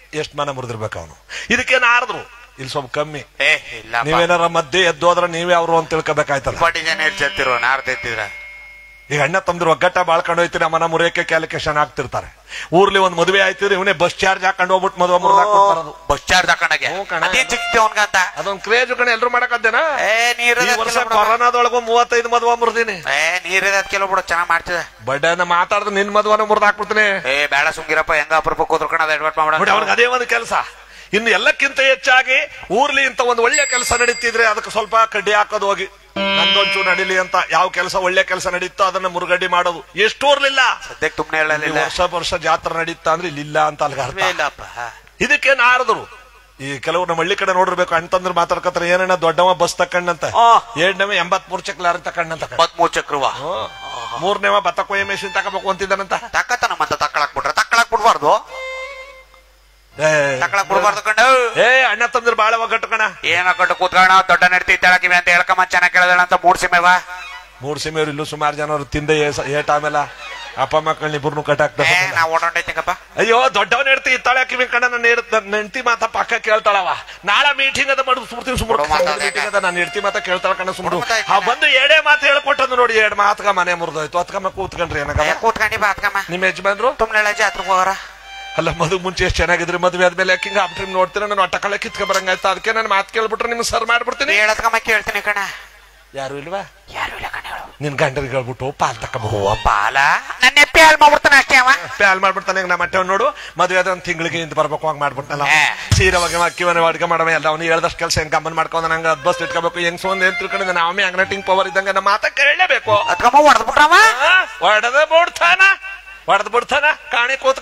ಎಷ್ಟು ಮನ ಮುರಿದಿರ್ಬೇಕು ಅವನು ಇದಕ್ಕೆ ನಾರದ್ರು ಇಲ್ಲಿ ಸ್ವಲ್ಪ ಕಮ್ಮಿ ಏ ಇಲ್ಲ ನೀವೇನಾರ ಮಧ್ಯೆ ಎದ್ದು ಹೋದ್ರೆ ನೀವೇ ಅವರು ಅಂತ ತಿಳ್ಕೊಬೇಕಾಯ್ತಲ್ಲ ಬಡ್ಡಿ ಜನ ಹೇಳ್ತಿರೋ ನಾರ್ದ ಎತ್ತಿದ್ರ ಈಗ ಅಣ್ಣ ತಮ್ದ್ರ ಒಗ್ಗಟ್ಟ ಬಾಳ್ಕೊಂಡು ಹೋಯ್ತೀರಿ ಮನ ಮುರಿಯಕ್ಕೆ ಕ್ಯಾಲಿಕೇಶನ್ ಆಗ್ತಿರ್ತಾರೆ ಊರ್ಲಿ ಒಂದ್ ಮದುವೆ ಆಯ್ತಿರಿ ಇವನೇ ಬಸ್ ಚಾರ್ಜ್ ಹಾಕೊಂಡು ಹೋಗ್ಬಿಟ್ಟು ಮದುವೆ ಮುರಿದಾಕ್ ಬರೋದು ಬಸ್ ಚಾರ್ಜ್ ಹಾಕೊಂಡಾಗೆ ಹ್ಞೂ ಕಣ. ಅದೇನ್ ಸಿಕ್ತಿ ಅವನ್ಗಂತ ಅದೊಂದ್ ಕ್ರೇಜ್ ಕಣ ಎಲ್ರು ಮಾಡಕತ್ತೇನ ಏ ನೀರ್ ಈ ವರ್ಷ ಕೊರೋನಾದೊಳಗೂ ಮೂವತ್ತೈದು ಮದುವೆ ಮುರಿದೀನಿ ಏ ನೀರಿದ ಕೆಲವು ಬಿಡು ಚೆನ್ನಾಗ್ ಮಾಡ್ತಿದ ಬಡ್ಡನ್ನ ಮಾತಾಡಿದ್ರೆ ನಿನ್ ಮದುವೆನ ಮುರಿದು ಹಾಕ್ಬಿಡ್ತೀನಿ ಏ ಬೇಡ ಸುಂಗಿರಪ್ಪ ಹೆಂಗ ಅಪರೂಪಕ್ಕೆ ಕೂತ್ಕೊಂಡು ಅದ್ ಅಡ್ವರ್ಟ್ ನೋಡಿ ಮಾಡ ಅವ್ರಿಗೆ ಅದೇ ಒಂದು ಕೆಲಸ ಇನ್ನು ಎಲ್ಲಕ್ಕಿಂತ ಹೆಚ್ಚಾಗಿ ಊರ್ಲಿ ಇಂತ ಒಂದು ಒಳ್ಳೆ ಕೆಲಸ ನಡೀತಿದ್ರೆ ಅದಕ್ಕೆ ಸ್ವಲ್ಪ ಕಡ್ಡಿ ಹಾಕೋದು ಹೋಗಿ ನಂದೊಂಚೂರು ನಡೀಲಿ ಅಂತ ಯಾವ ಕೆಲಸ ಒಳ್ಳೆ ಕೆಲಸ ನಡೀತೋ ಅದನ್ನ ಮುರುಗಡ್ಡಿ ಮಾಡೋದು ಎಷ್ಟು ಊರ್ಲಿಲ್ಲ ಸದ್ಯಕ್ಕೆ ತುಮ್ನೆ ಈ ಹೇಳಲಿಲ್ಲ ವರ್ಷ ವರ್ಷ ಜಾತ್ರೆ ನಡೀತಾ ಅಂದ್ರೆ ಇಲ್ಲಿಲ್ಲ ಅಂತ ಅಲ್ಗ ಅರ್ಥ ಇಲ್ಲಪ್ಪ ಇದಕ್ಕೆ ನಾರದ್ರು ಈ ಕೆಲವ್ರು ನಮ್ಮ ಹಳ್ಳಿ ಕಡೆ ನೋಡಿರ್ಬೇಕು ಅಣ್ತಂದ್ರೆ ಮಾತಾಡ್ಕತ್ತಾರೆ ಏನಣ್ಣ ದೊಡ್ಡವ ಬಸ್ ತಕೊಂಡಂತ ಆ. ಎರಡನೇವ ಎಂಬತ್ ಮೂರ್ ಚಕ್ಲಾರ ತಕೊಂಡಂತ ಮತ್ ಮೂರ್ ಚಕ್ರವ ಮೂರನೇವ ಭತ್ತ ಕೊಯ್ಯ ಮೆಷಿನ್ ತಗೋಬೇಕು ಅಂತಿದ್ದಾನಂತ ತಕ್ಕತನ ಮತ್ತ ತಕ್ಕಳಕ್ ಬಿಟ್ರೆ ತಕ್ಕಳಕ್ ಬಿಡ್ಬಾರ್ದು ಏ, ತಕ್ಕಳಕ್ ಬಿಡ್ಬಾರ್ದು ಕಂಡು ಏ ಅಣ್ಣ ತಂದ್ರೆ ಬಾಳ ಒಗ್ಗಟ್ಟು ಕಣ ಏನ ಕಟ್ಟು ಕೂತ್ಕೋಣ ದೊಡ್ಡ ನಡ್ತಿ ತೆಳಕಿವಿ ಅಂತ ಹೇಳ್ಕಮ್ಮ ಚೆನ್ನಾಗ್ ಕೇಳದಳ ಅಂತ ಮೂಡ್ಸಿಮೇವ ಮೂರ್ ಸಿಮೆಯವ್ರು ಇಲ್ಲೂ ಸುಮಾರು ಜನರು ತಿಂದೆ ಏಟ್ ಆಮೇಲೆ ಅಪ್ಪ ಮಕ್ಕಳನ್ನ ಇಬ್ಬರನ್ನು ಕಟ್ಟಾಕ್ತಾರೆ ಏ ನಾ ಓಡಾಡೈತಿಂಗಪ್ಪ ಅಯ್ಯೋ ದೊಡ್ಡವನ್ ಹೇಳ್ತಿ ಇತ್ತಾಳೆ ಕಿವಿ ಕಣ ನನ್ನ ಹೆಂಡತಿ ಮಾತ ಪಕ್ಕ ಕೇಳ್ತಾಳವ ನಾಳೆ ಮೀಟಿಂಗ್ ಅದ ಮಾಡಿ ಸುಮ್ತೀನಿ ಸುಮ್ರು ಬಿಡು ಮಾತಾಡ್ದೆ. ಮೀಟಿಂಗ್ ಅದ ನಾನು ಹೆಂಡತಿ ಮಾತ ಕೇಳ್ತಾಳ ಕಣ ಸುಮ್ರು ಬಿಡು ಮಾತಾಡ್ದೆ. ಆ ಬಂದು ಎರಡೇ ಮಾತು ಹೇಳ್ಕೊಟ್ಟಂದು ನೋಡಿ ಎರಡ್ ಮಾತ್ಗ ಮನೆ ಮುರಿದೋಯ್ತು ಅತ್ಕಮ್ಮ ಕೂತ್ಕೊಂಡ್ರಿ ಏನಕ್ಕ ಏ, ಕೂತ್ಕೊಂಡಿ ಬಾತ್ಕಮ್ಮ ನಿಮ್ ಯಜಮಾನ್ರು ತುಮ್ನೆಳ ಜಾತ್ರೆಗೆ ಹೋಗರ ಅಲ್ಲ ಮದು ಮುಂಚೆ ಎಷ್ಟು ಚೆನ್ನಾಗಿದ್ರಿ ಮದುವೆ ಆದ್ಮೇಲೆ ಯಾಕಿಂಗ ಆಪ್ಟ್ರಿಮ್ ನೋಡ್ತೀರ ನಾನು ಒಟ್ಟ ಕಳೆ ಕಿತ್ಕ ಬರಂಗಾಯ್ತು ಅದಕ್ಕೆ ನಾನು ಮಾತು ಕೇಳ್ಬಿಟ್ರೆ ನಿಮ್ಗೆ ಸರ್ ಮಾಡ್ಬಿಡ್ತೀನಿ ಹೇಳತ್ಕಮ್ಮ ಕೇಳ್ತೀನಿ ಕಣ ಯಾರು ಇಲ್ವಾ ಯಾರು ಇಲ್ಲ ಕಣ ಹೇಳು ನಿನ್ ಗಂಡರಿಗೆ ಹೇಳ್ಬಿಟ್ಟು ಪಾಲ್ ತಕ್ಕಬಹುದು ಓ ಪಾಲ ನನ್ನ ಎಪ್ಪೆ ಹಾಳು ಮಾಡ್ಬಿಡ್ತಾನೆ ಅಷ್ಟೇ ಅವ ಪ್ಯಾಲ್ ಮಾಡ್ಬಿಡ್ತಾನೆ ಈಗ ನಮ್ಮ ಅಟ್ಟೆ ನೋಡು ಮದುವೆ ಆದ ಒಂದ್ ತಿಂಗಳಿಗೆ ಇಂತ ಬರ್ಬೇಕು ಹಂಗ್ ಮಾಡ್ಬಿಟ್ನಲ್ಲ ಹೇ. ಸೀರೆ ಬಗ್ಗೆ ಅಕ್ಕಿ ಮನೆ ಅಡ್ಗೆ ಮಾಡವ ಎಲ್ಲ ಅವ್ನು ಹೇಳ್ದಷ್ಟು ಕೆಲಸ ಹೆಂಗ್ ಗಮನ ಮಾಡ್ಕೊಂಡು ನಂಗೆ ಅದ್ ಬಸ್ ಇಟ್ಕೋಬೇಕು ಹೆಂಗ್ ಸೊಂದ್ ಏನ್ ತಿಳ್ಕೊಂಡಿದ್ದೆ ನಾವೇ ಅಂಗ್ನಟಿಂಗ್ ಪವರ್ ಇದ್ದಂಗೆ ನಮ್ಮ ಮಾತ ಕೇಳಲೇಬೇಕು ಅದ್ಕಮ್ಮ ಹೊಡೆದ್ ಬಿಟ್ರವ ಹೊಡೆದ ಬಿಡ್ತಾನ ಹೊಡೆದ್ ಬಿಡ್ತಾನ ಕಾಣಿ ಕೂತ್ಕ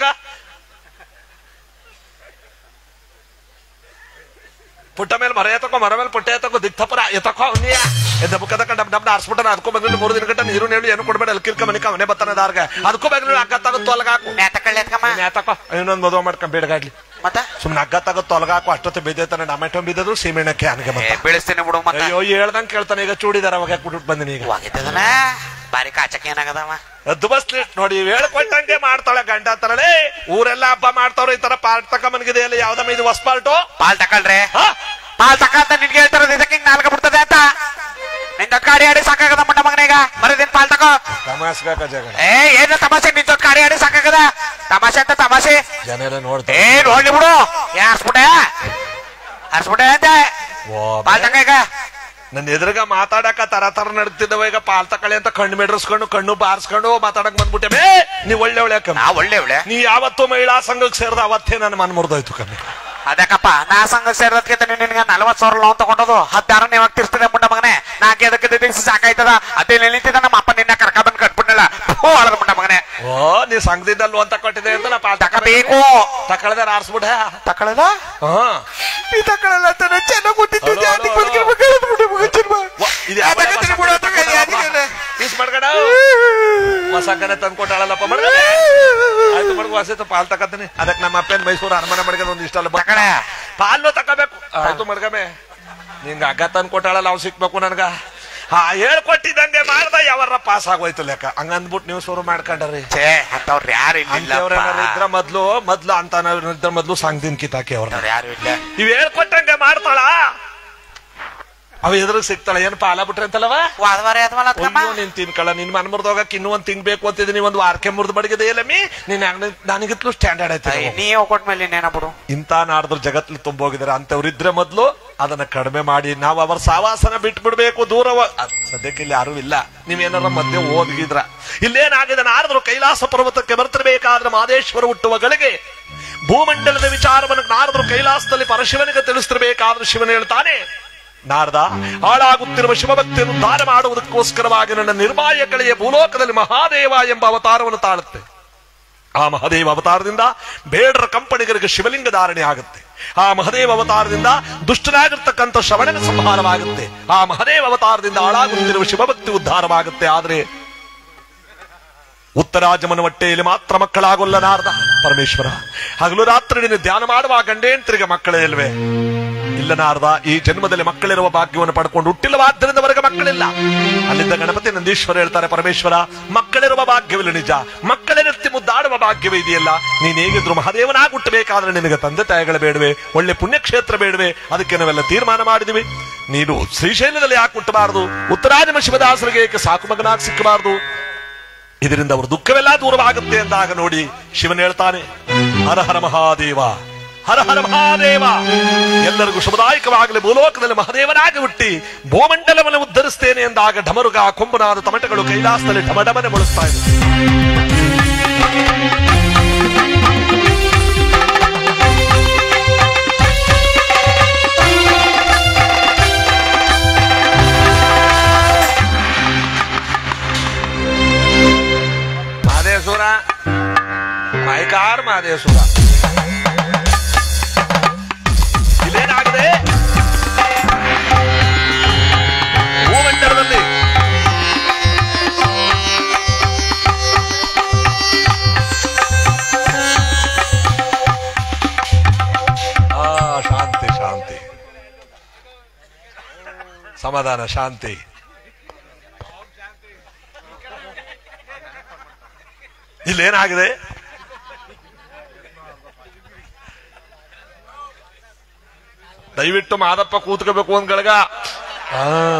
ಪುಟ್ಟ ಮೇಲೆ ಮರ ಎತ್ತಕೋ ಮರ ಮೇಲೆ ಪುಟ್ಟ ಎತ್ತಕೋ ದಿಕ್ತಪರ ಎತ್ತಕೋ ಅವ್ನಿಯ ಎದ್ದ ಬುಕ್ಕದ ಡಬ್ ಡಬ್ನ ಆರ್ಸ್ಬಿಟ್ಟಾನ ಅದಕ್ಕೂ ಬಂದ್ರೆ ಮೂರು ದಿನ ಗಂಟ ನೀರು ನೇಳು ಏನು ಕೊಡ್ಬೇಡ ಅಲ್ಲಿ ಕಿರ್ಕ ಮನಿಕ ಅವನೇ ಬರ್ತಾನೆ ದಾರ್ಗ ಅದಕ್ಕೂ ಬೇಗ ಅಗ್ಗ ತಗೋ ಹಾಕು ನೇತ ಕಳ್ಳಿ ಎತ್ಕಮ್ಮ ಎತ್ತಕೋ ಇನ್ನೊಂದು ಮದುವೆ ಮಾಡ್ಕೊಂಡ್ ಬೇಡಗಾಡ್ಲಿ ಮತ್ತ ಸುಮ್ನೆ ಅಗ್ಗ ತಗೋ ತೊಲಗಾಕು ಅಷ್ಟೊತ್ತು ಬಿದ್ದೈತಾನೆ ಟೊಮೆಟೊ ಬಿದ್ದದು ಸೀಮೆಣ್ಣಕ್ಕೆ ಅನ್ಗೆ ಏ, ಮತ್ತೆ ಬೀಳಿಸ್ತೀನಿ ಬಿಡು ಮತ್ತ ಅಯ್ಯೋ ಹೇಳ್ದಂಗ್ ಕೇಳ್ತಾನೆ ಈಗ ಚೂಡಿದಾರ ಅವಾಗ ಬಿಟ್ಬಿಟ್ಟು ಬಂದಿನಿ ಈಗ ಹೋಗಿದ್ದದನ ಬಾರಿ ಕಾಚಕ್ಕೆ ಏನಾಗದವ ಎದ್ದು ಬಸ್ಲಿ ನೋಡಿ ಹೇಳ್ಕೊಟ್ಟಂಗೆ ಮಾಡ್ತಾಳೆ ಗಂಡ ತರಲೇ ಊರೆಲ್ಲ ಹಬ್ಬ ಮಾಡ್ತಾವ್ರೆ ಈ ತರ ಪಾರ್ಟ್ ತಕ ಮನ್ಗಿದೆ ಅಲ್ಲಿ ಯಾವ್ದಮ್ಮ ಇದು ಹೊಸ ಪಾರ್ಟು ಪಾಲ್ ತಕೊಳ್ರಿ ಪಾಲ್ ತಕ ಅಂತ ನಿನ್ಗೆ ಹೇಳ್ತಾರದು ಇದಕ್ಕೆ ಹಿಂಗ್ ನಾಲ್ಕ ಬಿಡ್ತದೆ ಅಂತ ನಿಂದ ಕಾಡಿ ಆಡಿ ಸಾಕಾಗದ ಮುಂಡ ಮಗನೀಗ ಮರದಿನ್ ಪಾಲ್ ತಕೋ ತಮಾಸ್ಗಾಕ ಜಗ ಏ ಏನು ತಮಾಷೆ ನಿಂತ ಕಾಡಿ ಆಡಿ ಸಾಕಾಗದ ತಮಾಷೆ ಅಂತ ತಮಾಷೆ ಜನ ಎಲ್ಲ ಏ ನೋಡ್ತಾರೆ ನೋಡ್ಲಿ ಬಿಡು ಏ ಹರ್ಸ್ಬಿಟ್ಟೆ ಹರ್ಸ್ಬಿಟ್ಟೆ ಅಂತ ಓ, ಪಾಲ್ ತಕ ಈಗ ನನ್ನ ಎದುರುಗ ಮಾತಾಡಕ ತರ ತರ ನಡ್ತಿದ್ದವ ಈಗ ಪಾಲ್ ತಕಳಿ ಅಂತ ಕಣ್ಣು ಮೆಡ್ರಿಸ್ಕೊಂಡು ಕಣ್ಣು ಬಾರಿಸ್ಕೊಂಡು ಮಾತಾಡಕ್ ಬಂದ್ಬಿಟ್ಟೆ ಬೇ ನೀ ಒಳ್ಳೆ ಒಳ್ಳೆ ಕಮ್ಮಿ ನಾ ಒಳ್ಳೆ ಒಳ್ಳೆ ನೀ ಯಾವತ್ತೂ ಮಹಿಳಾ ಸಂಘಕ್ಕೆ ಸೇರಿದ ಅವತ್ತೇ ನನ್ನ ಮನ್ ಮುರಿದೋಯ್ತು ಕಮ್ಮಿ ಅದಕ್ಕಪ್ಪ ನಾ ಸಂಘ ಸೇರೋದಕ್ಕಿಂತ ನಿನ್ಗೆ ನಲ್ವತ್ ಸಾವಿರ ಲೋನ್ ತಗೊಂಡದು ಹತ್ತಾರು ನೀವಾಗ ತಿರ್ಸ್ತಿದೆ ಮುಂಡ ಮಗನೇ ನಾಲ್ಕು ಅದಕ್ಕೆ ದಿವಸ ಸಾಕಾಯ್ತದ ಅದೇ ನಿಂತಿದ್ದ ನಮ್ಮ ಅಪ್ಪ ನಿನ್ನ ಕರ್ಕ ಬಂದ್ ಕಟ್ಬಿಡ್ನಲ್ಲ ಹೋ ಅಳದ ಮುಂಡ ಮಗನೇ ಓ ನೀ ಸಂಘದಿಂದಲ್ವ ಅಂತ ಕೊಟ್ಟಿದೆ ಅಂತ ನಾ ಪಾಲ್ ತಕ ತಕಬೇಕು ತಕಳದ ಆರ್ಸ್ಬಿಟ್ಟೆ ತಕಳದ ಹಾ ನೀ ತಕಳಲ್ಲ ಅಂತ ಚೆನ್ನಾಗಿ ಗೊತ್ತಿತ್ತು ಹಲೋ, ಜಾತಿ ಹಲೋ, ಬದುಕಿನ ಹಲೋ. ಮಕ್ಕಳು ಬಿಡು ಮಗ ಜನ್ಮ. ವ, ಇದು ಆ ಯಾವ ತಕತೀನಿ ಹೊಸ ಬಿಡು, ಕಡೆ ತಕ, ಯಾರಿಗೆ ತಗೊಂಡಪ್ಪ? ಅದೇ? ಮಿಸ್ ಮಾಡ್ಕಡ ಹೊಸ ಕಡೆ ತಂದ್ಕೊಟ್ಟಾಳಲ್ಲಪ್ಪ ಮಡ್ಗನೆ ಆಯ್ತು ಮಡ್ಗ ಹೊಸ ಪಾಲ್ ತಕತೀನಿ ಅದಕ್ಕೆ ನಮ್ಮ ಅಪ್ಪನ ಮೈಸೂರು ಅರಮನೆ ಮಡ್ಗದ ಒಂದು ಇಷ್ಟ ಅಲ್ಲ ತಕಳೆ. ಪಾಲು ತಕಬೇಕು ಆಯ್ತು ಮಡ್ಗಮೆ ನಿಂಗ ಅಗ್ಗ ತಂದ್ ಕೊಟ್ಟಾಳಲ್ಲ ಅವ್ ಸಿಕ್ಬೇಕು ನನ್ಗ ಹಾ ಹೇಳ್ಕೊಟ್ಟಿದ್ದಂಗೆ ಮಾಡ್ದ ಯಾವಾರ ಪಾಸ್ ಆಗೋಯ್ತು ಲೆಕ್ಕ ಹಂಗಂದ್ಬಿಟ್ಟು ನೀವು ಶುರು ಮಾಡ್ಕೊಂಡ್ರಿ ಛೇ ಅಂತವ್ರು ಯಾರು ಅಂತವ್ರೇನಾರು ಇದ್ರ ಇಲ್ಲ ಮೊದ್ಲು ಮೊದ್ಲು ಅಂತ ಇದ್ರ ಮೊದ್ಲು ಸಂಗ್ದಿನ್ ಕಿತಾಕಿ ಅವ್ರ ಯಾರು ಇಲ್ಲ ಇವ್ ಹೇಳ್ಕೊಟ್ಟಂಗೆ ಮಾಡ್ತಾಳ ಅವ ಎದುರಿಗೆ ಸಿಗ್ತಾಳ ಏನ್ ಪಾಲ ಬಿಟ್ರೆ ಅಂತಲ್ಲವ ವಾದವಾರ ಯಾದವಲ್ಲ ಅದ್ಕಮ್ಮ ಅಯ್ಯೋ ನೀನ್ ತಿನ್ಕಳ ನಿನ್ ಮನ್ ಮುರ್ದೋಗಕ್ ಇನ್ನೂ ಒಂದ್ ತಿಂಗ್ಬೇಕು ಅಂತಿದ್ದೀನಿ ಒಂದ್ ವಾರಕ್ಕೆ ಮುರ್ದು ಬಡಗಿದೆ ಎಲ್ಲಮ್ಮಿ ನೀನ್ ನನಗಿತ್ಲು ಸ್ಟ್ಯಾಂಡರ್ಡ್ ಐತೆ ಅಯ್ಯ, ನೀವ್ ಕೊಟ್ಮೇಲೆ ಇನ್ನೇನ ಬಿಡು ಇಂತ ನಾಡ್ದ್ರ ಜಗತ್ಲಿ ತುಂಬೋಗಿದಾರೆ ಅಂತವ್ರಿದ್ರೆ ಮೊದ್ಲು ಅದನ್ನ ಕಡಿಮೆ ಮಾಡಿ ನಾವು ಅವರ ಸಾವಾಸನ ಬಿಟ್ಬಿಡ್ಬೇಕು ದೂರ ವ- ಅದ್ ಸದ್ಯಕ್ಕೆ ಇಲ್ಲಿ ಯಾರು ಇಲ್ಲ ನೀವೇನಾರ ಮಧ್ಯೆ ಓದ್ಗಿದ್ರ ಇಲ್ಲೇನಾಗಿದೆ ನಾರದ್ರು ಕೈಲಾಸ ಪರ್ವತಕ್ಕೆ ಬರ್ತಿರ್ಬೇಕಾದ್ರೆ ಮಾದೇಶ್ವರ ಹುಟ್ಟುವ ಗಳಿಗೆ ಭೂಮಂಡಲದ ವಿಚಾರವನ್ನು ನಾರದ್ರು ಕೈಲಾಸದಲ್ಲಿ ಪರಶಿವನಿಗೆ ತಿಳಿಸ್ತಿರ್ಬೇಕಾದ್ರೆ ಶಿವನ ಹೇಳ್ತಾನೆ ನಾರದ ಹಾಳಾಗುತ್ತಿರುವ ಶಿವಭಕ್ತಿಯನ್ನು ದಾನ ಮಾಡುವುದಕ್ಕೋಸ್ಕರವಾಗಿ ನನ್ನ ನಿರ್ಮಾಯ ಕಳೆಯ ಭೂಲೋಕದಲ್ಲಿ ಮಹಾದೇವ ಎಂಬ ಅವತಾರವನ್ನು ತಾಳುತ್ತೆ ಆ ಮಹದೇವ ಅವತಾರದಿಂದ ಬೇಡರ ಕಂಪನಿಗರಿಗೆ ಶಿವಲಿಂಗ ಧಾರಣೆ ಆಗುತ್ತೆ ಆ ಮಹದೇವ ಅವತಾರದಿಂದ ದುಷ್ಟನಾಗಿರ್ತಕ್ಕಂಥ ಶ್ರವಣನ ಸಂಹಾರವಾಗುತ್ತೆ ಆ ಮಹದೇವ ಅವತಾರದಿಂದ ಹಾಳಾಗುತ್ತಿರುವ ಶಿವಭಕ್ತಿ ಉದ್ಧಾರವಾಗುತ್ತೆ ಆದ್ರೆ ಉತ್ತರಾಜಮನ ಹೊಟ್ಟೆಯಲ್ಲಿ ಮಾತ್ರ ಮಕ್ಕಳಾಗೋಲ್ಲ ನಾರದ ಪರಮೇಶ್ವರ ಹಗಲು ರಾತ್ರಿ ನೀನು ಧ್ಯಾನ ಮಾಡುವ ಗಂಡೇಂತರಿಗೆ ಮಕ್ಕಳೇ ಇಲ್ವೇ ಇಲ್ಲ ನಾರದ ಈ ಜನ್ಮದಲ್ಲಿ ಮಕ್ಕಳಿರುವ ಭಾಗ್ಯವನ್ನು ಪಡ್ಕೊಂಡು ಹುಟ್ಟಿಲ್ಲವಾದ್ದರಿಂದ ವರೆಗೆ ಮಕ್ಕಳಿಲ್ಲ ಅಲ್ಲಿಂದ ಗಣಪತಿ ನಂದೀಶ್ವರ ಹೇಳ್ತಾರೆ ಪರಮೇಶ್ವರ ಮಕ್ಕಳಿರುವ ಭಾಗ್ಯವಿಲ್ಲ ನಿಜ ಮಕ್ಕಳೆತ್ತಿ ಮುದ್ದಾಡುವ ಭಾಗ್ಯವೇ ಇದೆಯಲ್ಲ ನೀನ್ ಹೇಗಿದ್ರು ಮಹಾದೇವನಾಗಿ ಹುಟ್ಟಬೇಕಾದ್ರೆ ನಿನಗೆ ತಂದೆ ತಾಯಿಗಳ ಬೇಡವೆ ಒಳ್ಳೆ ಪುಣ್ಯಕ್ಷೇತ್ರ ಬೇಡವೆ ಅದಕ್ಕೆ ನಾವೆಲ್ಲ ತೀರ್ಮಾನ ಮಾಡಿದ್ವಿ ನೀನು ಶ್ರೀಶೈಲದಲ್ಲಿ ಯಾಕೆ ಹುಟ್ಟಬಾರದು ಉತ್ತರಾದಿಮ ಶಿವದಾಸರಿಗೆ ಏಕೆ ಸಾಕು ಮಗನಾಗಿ ಸಿಕ್ಕಬಾರದು ಇದರಿಂದ ಅವರ ದುಃಖವೆಲ್ಲ ದೂರವಾಗುತ್ತೆ ಅಂದಾಗ ನೋಡಿ ಶಿವನ್ ಹೇಳ್ತಾನೆ ಹರ ಹರ ಮಹಾದೇವ ಹರ ಹರ ಮಹಾದೇವ ಎಲ್ಲರಿಗೂ ಶುಭದಾಯಕವಾಗಲಿ ಭೂಲೋಕದಲ್ಲಿ ಮಹಾದೇವನಾಗಿ ಹುಟ್ಟಿ ಭೂಮಂಡಲವನ್ನು ಉದ್ಧರಿಸ್ತೇನೆ ಎಂದಾಗ ಢಮರುಗ ಕೊಂಬನಾದ ತಮಟಗಳು ಕೈಲಾಸದಲ್ಲಿ ಢಮಢಮನೆ ಬಳಸ್ತಾ ಇದೆ ಮಹದೇಶ್ವರ ಮೈಕಾರ್ ಮಹದೇಶ್ವರ ಇಲ್ಲೇನಾಗಿದೆ ಭೂಮಂಡಲದಲ್ಲಿ ಆ ಶಾಂತಿ ಶಾಂತಿ ಸಮಾಧಾನ ಶಾಂತಿ ಇಲ್ಲೇನಾಗಿದೆ ದಯವಿಟ್ಟು ಮಾದಪ್ಪ ಕೂತ್ಕೋಬೇಕು ಒಂದ್ ಗಳಗ ಆ.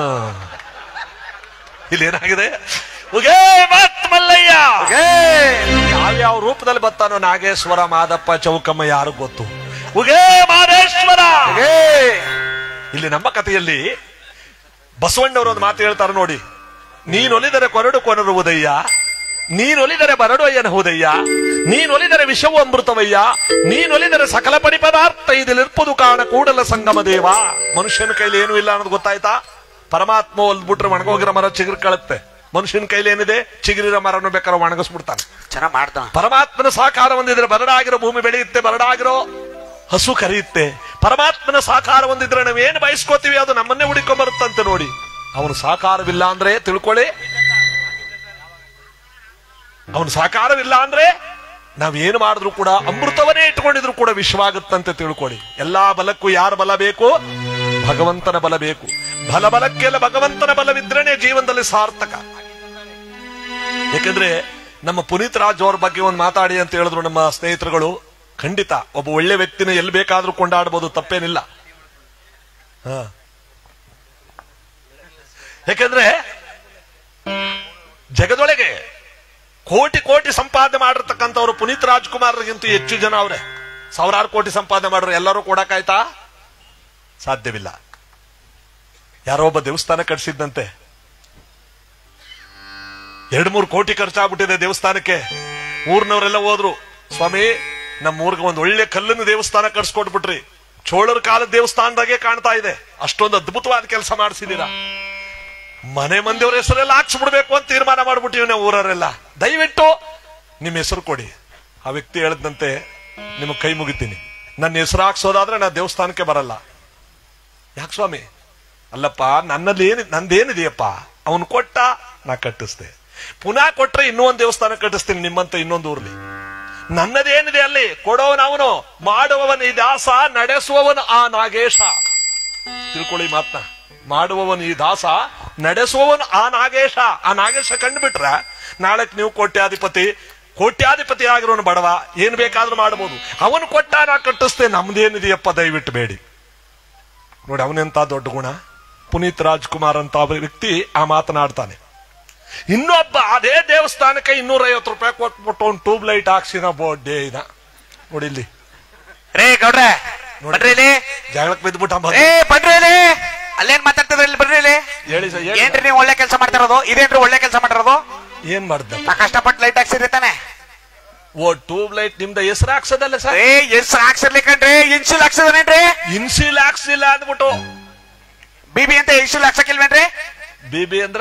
ಇಲ್ಲೇನಾಗಿದೆ ಉಗೇ ಮತ್ ಮಲ್ಲಯ್ಯ ಯಾವ್ಯಾವ ರೂಪದಲ್ಲಿ ಬರ್ತಾನೋ ನಾಗೇಶ್ವರ ಮಾದಪ್ಪ ಚೌಕಮ್ಮ ಯಾರು ಗೊತ್ತು ಉಗೇ ಮಾದೇಶ್ವರ ಇಲ್ಲಿ ನಮ್ಮ ಕಥೆಯಲ್ಲಿ ಬಸವಣ್ಣವರು ಒಂದು ಮಾತು ಹೇಳ್ತಾರೆ ನೋಡಿ ನೀನೊಲಿದರೆ ಕೊರಡು ಕೊನರುವುದಯ್ಯ ನೀನೊಲಿದರೆ ಬರಡು ಅಯ್ಯನಹುದಯ್ಯ ನೀನೊಲಿದರೆ ವಿಷವು ಅಮೃತವಯ್ಯ ನೀನೊಲಿದರೆ ಸಕಲ ಪಡಿ ಪದಾರ್ಥ ಇದಿಲಿರ್ಪದು ಕಾರಣ ಕೂಡಲ ಸಂಗಮ ದೇವ ಮನುಷ್ಯನ ಕೈಲಿ ಏನೂ ಇಲ್ಲ ಅನ್ನೋದು ಗೊತ್ತಾಯ್ತಾ ಪರಮಾತ್ಮ ಒಲ್ದ್ಬಿಟ್ರೆ ಒಣಗೋಗಿರೋ ಮರ ಚಿಗುರ್ಕಳುತ್ತೆ ಮನುಷ್ಯನ ಕೈಲಿ ಏನಿದೆ ಚಿಗುರಿರೋ ಮರನು ಬೇಕಾದ್ರೆ ಒಣಗಿಸ್ಬಿಡ್ತಾನೆ ಚೆನ್ನಾಗ್ ಮಾಡ್ದ ಪರಮಾತ್ಮನ ಸಾಕಾರ ಹೊಂದಿದ್ರೆ ಬರಡಾಗಿರೋ ಭೂಮಿ ಬೆಳೆಯುತ್ತೆ ಬರಡಾಗಿರೋ ಹಸು ಕರೆಯುತ್ತೆ ಪರಮಾತ್ಮನ ಸಾಕಾರ ಹೊಂದಿದ್ರೆ ನಾವೇನು ಬಯಸ್ಕೋತೀವಿ ಅದು ನಮ್ಮನ್ನೇ ಹುಡುಕೊಂಬರುತ್ತಂತೆ ನೋಡಿ ಅವನು ಸಾಕಾರವಿಲ್ಲ ಅಂದ್ರೆ ತಿಳ್ಕೊಳ್ಳಿ ಅವನು ಸಾಕಾರವಿಲ್ಲ ಅಂದ್ರೆ ನಾವೇನು ಮಾಡಿದ್ರು ಕೂಡ ಅಮೃತವನ್ನೇ ಇಟ್ಕೊಂಡಿದ್ರು ಕೂಡ ವಿಶ್ವಾಗುತ್ತಂತೆ ತಿಳ್ಕೊಳ್ಳಿ ಎಲ್ಲಾ ಬಲಕ್ಕೂ ಯಾರ ಬಲ ಬೇಕು ಭಗವಂತನ ಬಲ ಬೇಕು ಬಲ ಬಲಕ್ಕೆಲ್ಲ ಭಗವಂತನ ಬಲವಿದ್ರೇನೆ ಜೀವನದಲ್ಲಿ ಸಾರ್ಥಕ ಯಾಕಂದ್ರೆ ನಮ್ಮ ಪುನೀತ್ ರಾಜ್ ಅವ್ರ ಬಗ್ಗೆ ಒಂದು ಮಾತಾಡಿ ಅಂತ ಹೇಳಿದ್ರು ನಮ್ಮ ಸ್ನೇಹಿತರುಗಳು ಖಂಡಿತ ಒಬ್ಬ ಒಳ್ಳೆ ವ್ಯಕ್ತಿನ ಎಲ್ಲಿ ಬೇಕಾದ್ರೂ ಕೊಂಡಾಡಬಹುದು ತಪ್ಪೇನಿಲ್ಲ ಹ. ಯಾಕಂದ್ರೆ ಜಗದೊಳಗೆ ಕೋಟಿ ಕೋಟಿ ಸಂಪಾದನೆ ಮಾಡಿರ್ತಕ್ಕಂಥವ್ರು ಪುನೀತ್ ರಾಜ್ಕುಮಾರ್ಗಿಂತ ಹೆಚ್ಚು ಜನ ಅವ್ರೆ ಸಾವಿರಾರು ಕೋಟಿ ಸಂಪಾದನೆ ಮಾಡ್ರು ಎಲ್ಲರೂ ಕೊಡಕ್ಕಾಯ್ತಾ ಸಾಧ್ಯವಿಲ್ಲ ಯಾರೋ ಒಬ್ಬ ದೇವಸ್ಥಾನ ಕಟ್ಸಿದ್ದಂತೆ ಎರಡ್ ಮೂರು ಕೋಟಿ ಖರ್ಚಾಗ್ಬಿಟ್ಟಿದೆ ದೇವಸ್ಥಾನಕ್ಕೆ ಊರ್ನವರೆಲ್ಲ ಹೋದ್ರು ಸ್ವಾಮಿ ನಮ್ಮ ಊರ್ಗೆ ಒಂದ್ ಒಳ್ಳೆ ಕಲ್ಲಿನ ದೇವಸ್ಥಾನ ಕಟ್ಸ್ಕೊಟ್ಬಿಟ್ರಿ ಚೋಳರ ಕಾಲದ ದೇವಸ್ಥಾನದಾಗೆ ಕಾಣ್ತಾ ಇದೆ ಅಷ್ಟೊಂದು ಅದ್ಭುತವಾದ ಕೆಲಸ ಮಾಡಿಸಿದೀರಾ ಮನೆ ಮಂದಿಯವ್ರ ಹೆಸರೆಲ್ಲ ಹಾಕ್ಸ್ಬಿಡ್ಬೇಕು ಅಂತ ತೀರ್ಮಾನ ಮಾಡ್ಬಿಟ್ಟಿವಿ ನಾವು ಊರವರೆಲ್ಲ ದಯವಿಟ್ಟು ನಿಮ್ಮ ಹೆಸರು ಕೊಡಿ ಆ ವ್ಯಕ್ತಿ ಹೇಳದಂತೆ ನಿಮಗೆ ಕೈ ಮುಗಿತೀನಿ ನನ್ನ ಹೆಸರು ಹಾಕ್ಸೋದಾದ್ರೆ ನಾ ದೇವಸ್ಥಾನಕ್ಕೆ ಬರಲ್ಲ ಯಾಕೆ ಸ್ವಾಮಿ ಅಲ್ಲಪ್ಪ ನನ್ನಲ್ಲಿ ಏನಿ ನಂದೇನಿದೆಯಪ್ಪ ಅವನು ಕೊಟ್ಟ ನಾ ಕಟ್ಟಿಸ್ದೆ ಪುನಃ ಕೊಟ್ರೆ ಇನ್ನೂ ಒಂದು ದೇವಸ್ಥಾನ ಕಟ್ಟಿಸ್ತೀನಿ ನಿಮ್ಮಂತ ಇನ್ನೊಂದು ಊರ್ಲಿ ನನ್ನದೇನಿದೆ ಅಲ್ಲಿ ಕೊಡೋವನ ಅವನು ಮಾಡುವವನ ಈ ದಾಸ ನಡೆಸುವವನು ಆ ನಾಗೇಶ ತಿಳ್ಕೊಳ್ಳಿ ಮಾತ್ನ ಮಾಡುವವನು ಈ ದಾಸ ನಡೆಸುವವನು ಆ ನಾಗೇಶ ಆ ನಾಗೇಶ ಕಂಡುಬಿಟ್ರ ನಾಳಕ್ ನೀವು ಕೋಟ್ಯಾಧಿಪತಿ ಕೋಟ್ಯಾಧಿಪತಿ ಆಗಿರೋನು ಬಡವ ಏನ್ ಬೇಕಾದ್ರೂ ಮಾಡಬಹುದು ಅವನು ಕೊಟ್ಟ ನಾ ಕಟ್ಟಿಸ್ತೆ ನಮ್ದೇನಿದೆಯಪ್ಪ ದಯವಿಟ್ಟು ಬೇಡಿ ನೋಡಿ ಅವನೆಂತ ದೊಡ್ಡ ಗುಣ ಪುನೀತ್ ರಾಜ್ಕುಮಾರ್ ಅಂತ ಒಬ್ಬ ವ್ಯಕ್ತಿ ಆ ಮಾತನಾಡ್ತಾನೆ ಇನ್ನೊಬ್ಬ ಅದೇ ದೇವಸ್ಥಾನಕ್ಕೆ ಇನ್ನೂರ ಐವತ್ತು ರೂಪಾಯಿ ಕೊಟ್ಬಿಟ್ಟು ಒಂದು ಟ್ಯೂಬ್ ಲೈಟ್ ಹಾಕ್ಸಿನ ಬೋರ್ಡ್ ಇದ ನೋಡಿ ಇಲ್ಲಿ ರೇ ಗೌಡ್ರೆ ಬನ್ರಿ ಇಲ್ಲಿ ಜಗಳಕ್ಕೆ ಬಿದ್ದ್ಬಿಟ್ಟ ಏ ಬನ್ರಿ ಇಲ್ಲಿ ಅಲ್ಲೇನ್ ಮಾತಾಡ್ತಿದ್ರಿ ಇಲ್ಲಿ ಬರ್ರಿ ಇಲ್ಲಿ ಹೇಳಿ ಸರ್ ಹೇಳಿ ಏನ್ರಿ ನೀವು ಒಳ್ಳೆ ಕೆಲಸ ಮಾಡ್ತಿರೋದು ಇದೇನ್ರಿ ಒಳ್ಳೆ ಕೆಲಸ ಮಾಡಿರೋದು ಏನ್ ಮಾಡ್ದ ನಾ ಕಷ್ಟಪಟ್ಟು ಲೈಟ್ ಹಾಕ್ಸಿರಿ ತಾನೆ ಓ ಟ್ಯೂಬ್ ಲೈಟ್ ನಿಮ್ದ ಹೆಸರು ಹಾಕ್ಸದಲ್ಲ ಸರ್ ಏ ಎಸ್ ಹಾಕ್ಸಿರ್ಲಿ ಕಣ್ರಿ ಇನ್ಶೂಲ್ ಹಾಕ್ಸಿದನೇನ್ರಿ ಇನ್ಸಿಲ್ ಹಾಕ್ಸಿಲ್ಲ ಅಂದ್ಬಿಟ್ಟು ಬಿಬಿ ಅಂತ ಇನ್ಶೂಲ್ ಹಾಕ್ಸಕ್ಕಿಲ್ವೇನ್ರಿ ಬಿಬಿ ಅಂದ್ರ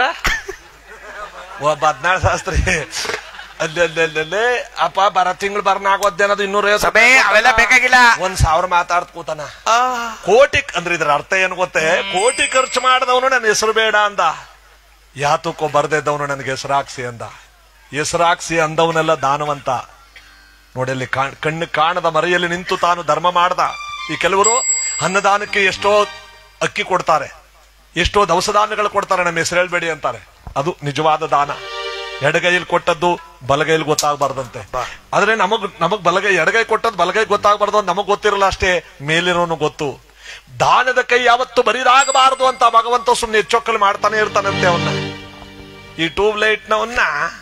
ಒಬ್ಬ ಹದ್ನಾರು ಶಾಸ್ತ್ರಿ ಅಲ್ಲಿ ಅಲ್ಲಿ ಅಲ್ಲಿ ಅಲ್ಲಿ ಅಪ್ಪ ಬರ ತಿಂಗಳು ಬರ್ನಾಗೋದ್ದೆ ಅನ್ನೋದು ಇನ್ನೂರ ಸಭೆ ಅವೆಲ್ಲ ಬೇಕಾಗಿಲ್ಲ ಒಂದ್ ಸಾವಿರ ಮಾತಾಡ್ತ ಕೂತಾನ ಕೋಟಿ ಅಂದ್ರೆ ಇದ್ರ ಅರ್ಥ ಏನು ಗೊತ್ತೇ ಕೋಟಿ ಖರ್ಚು ಮಾಡದವನು ನನ್ನ ಹೆಸರು ಬೇಡ ಅಂದ ಯಾತಕ್ಕೋ ಬರ್ದಿದ್ದವನು ನನಗೆ ಹೆಸರು ಹಾಕ್ಸಿ ಅಂದ ಹೆಸರು ಹಾಕ್ಸಿ ಅಂದವನೆಲ್ಲ ದಾನವಂತ ನೋಡಿ ಅಲ್ಲಿ ಕಾಣ್- ಕಣ್ಣು ಕಾಣದ ಮರೆಯಲ್ಲಿ ನಿಂತು ತಾನು ಧರ್ಮ ಮಾಡ್ದ ಈ ಕೆಲವರು ಅನ್ನದಾನಕ್ಕೆ ಎಷ್ಟೋ ಅಕ್ಕಿ ಕೊಡ್ತಾರೆ ಎಷ್ಟೋ ದವಸ ಧಾನ್ಯಗಳು ಕೊಡ್ತಾರೆ ನಮ್ಮ ಹೆಸರು ಹೇಳ್ಬೇಡಿ ಅಂತಾರೆ ಅದು ನಿಜವಾದ ದಾನ ಎಡಗೈಯಲ್ಲಿ ಕೊಟ್ಟದ್ದು ಬಲಗೈಲಿ ಗೊತ್ತಾಗಬಾರ್ದಂತೆ ಬಾ. ಆದ್ರೆ ನಮಗ್ ನಮಗ್ ಬಲಗೈ ಎಡಗೈ ಕೊಟ್ಟದ್ ಬಲಗೈ ಗೊತ್ತಾಗಬಾರ್ದು ಅಂತ ನಮಗ್ ಗೊತ್ತಿರಲ್ಲ ಅಷ್ಟೇ ಮೇಲಿರೋನು ಗೊತ್ತು ದಾನದ ಕೈ ಯಾವತ್ತು ಬರಿದಾಗಬಾರದು ಅಂತ ಭಗವಂತ ಸುಮ್ನೆ ಹೆಚ್ಚೊಕ್ಕಲು ಮಾಡ್ತಾನೆ ಇರ್ತಾನಂತೆ ಅವನ್ನ ಈ ಟ್ಯೂಬ್ ಲೈಟ್ ನವನ್ನ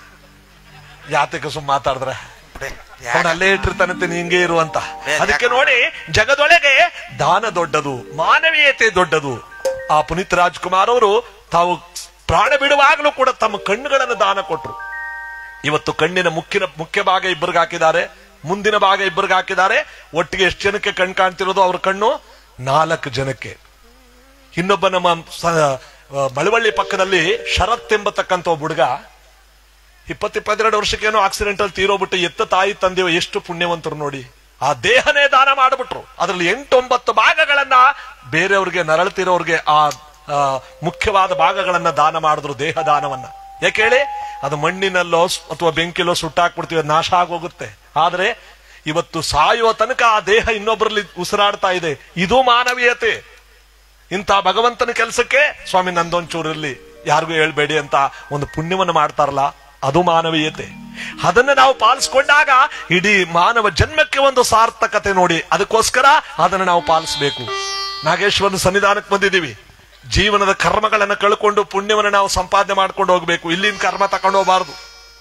ಯಾತಕ್ಕೆ ಸುಮ್ ಮಾತಾಡಿದ್ರೆ ಬಿಡಿ. ಅವನ ಅಲ್ಲೇ ಇಟ್ಟಿರ್ತಾನಂತೆ ನೀ ಹಿಂಗೆ ಇರುವಂತ ಏ, ಅದಕ್ಕೆ ಯಾಕೆ? ನೋಡಿ ಜಗದೊಳಗೆ ದಾನ ದೊಡ್ಡದು ಮಾನವೀಯತೆ ದೊಡ್ಡದು ಆ ಪುನೀತ್ ರಾಜ್ಕುಮಾರ್ ಅವರು ತಾವು ಪ್ರಾಣ ಬಿಡುವಾಗಲೂ ಕೂಡ ತಮ್ಮ ಕಣ್ಣುಗಳನ್ನು ದಾನ ಕೊಟ್ರು ಇವತ್ತು ಕಣ್ಣಿನ ಮುಖ್ಯನ ಮುಖ್ಯ ಭಾಗ ಇಬ್ಬರಿಗೆ ಹಾಕಿದ್ದಾರೆ ಮುಂದಿನ ಭಾಗ ಇಬ್ಬರಿಗೆ ಹಾಕಿದ್ದಾರೆ ಒಟ್ಟಿಗೆ ಎಷ್ಟು ಜನಕ್ಕೆ ಕಣ್ ಕಾಣ್ತಿರೋದು ಅವ್ರ ಕಣ್ಣು ನಾಲ್ಕು ಜನಕ್ಕೆ ಇನ್ನೊಬ್ಬ ನಮ್ಮ ಸ- ಆ, ಮಳವಳ್ಳಿ ಪಕ್ಕದಲ್ಲಿ ಶರತ್ ಎಂಬತಕ್ಕಂತ ಒಬ್ಬ ಹುಡುಗ ಇಪ್ಪತ್ತು ಇಪ್ಪತ್ತೆರಡು ವರ್ಷಕ್ಕೇನೋ ಆಕ್ಸಿಡೆಂಟ್ ಅಲ್ಲಿ ತೀರೋಗ್ಬಿಟ್ಟು ಎತ್ತ ತಾಯಿ ತಂದೆಯೋ ಎಷ್ಟು ಪುಣ್ಯವಂತರು ನೋಡಿ ಆ ದೇಹನೇ ದಾನ ಮಾಡಿಬಿಟ್ರು ಅದ್ರಲ್ಲಿ ಎಂಟೊಂಬತ್ತು ಭಾಗಗಳನ್ನ ಬೇರೆಯವ್ರಿಗೆ ನರಳ್ತಿರೋರ್ಗೆ ಆ ಆ, ಮುಖ್ಯವಾದ ಭಾಗಗಳನ್ನ ದಾನ ಮಾಡಿದ್ರು ದೇಹ ದಾನವನ್ನ ಯಾಕೆ ಹೇಳಿ ಅದು ಮಣ್ಣಿನಲ್ಲೋ ಸ್- ಅಥವಾ ಬೆಂಕಿಲೋ ಸುಟ್ಟಾಕ್ಬಿಡ್ತೀವಿ ಅದು ನಾಶ ಆಗೋಗುತ್ತೆ ಆದ್ರೆ ಇವತ್ತು ಸಾಯುವ ತನಕ ಆ ದೇಹ ಇನ್ನೊಬ್ಬರಲ್ಲಿ ಉಸಿರಾಡ್ತಾ ಇದೆ ಇದು ಮಾನವೀಯತೆ ಇಂಥ ಭಗವಂತನ ಕೆಲಸಕ್ಕೆ ಸ್ವಾಮಿ ನಂದೊಂಚೂರಲ್ಲಿ ಯಾರಿಗೂ ಹೇಳ್ಬೇಡಿ ಅಂತ ಒಂದು ಪುಣ್ಯವನ್ನು ಮಾಡ್ತಾರಲ್ಲ ಅದು ಮಾನವೀಯತೆ ಅದನ್ನ ನಾವು ಪಾಲಿಸ್ಕೊಂಡಾಗ ಇಡೀ ಮಾನವ ಜನ್ಮಕ್ಕೆ ಒಂದು ಸಾರ್ಥಕತೆ ನೋಡಿ ಅದಕ್ಕೋಸ್ಕರ ಅದನ್ನು ನಾವು ಪಾಲಿಸಬೇಕು ನಾಗೇಶ್ವರನ ಸನ್ನಿಧಾನಕ್ಕೆ ಬಂದಿದ್ದೀವಿ ಜೀವನದ ಕರ್ಮಗಳನ್ನು ಕಳ್ಕೊಂಡು ಪುಣ್ಯವನ್ನು ನಾವು ಸಂಪಾದನೆ ಮಾಡ್ಕೊಂಡು ಹೋಗ್ಬೇಕು ಇಲ್ಲಿನ ಕರ್ಮ ತಕೊಂಡು ಹೋಗಬಾರದು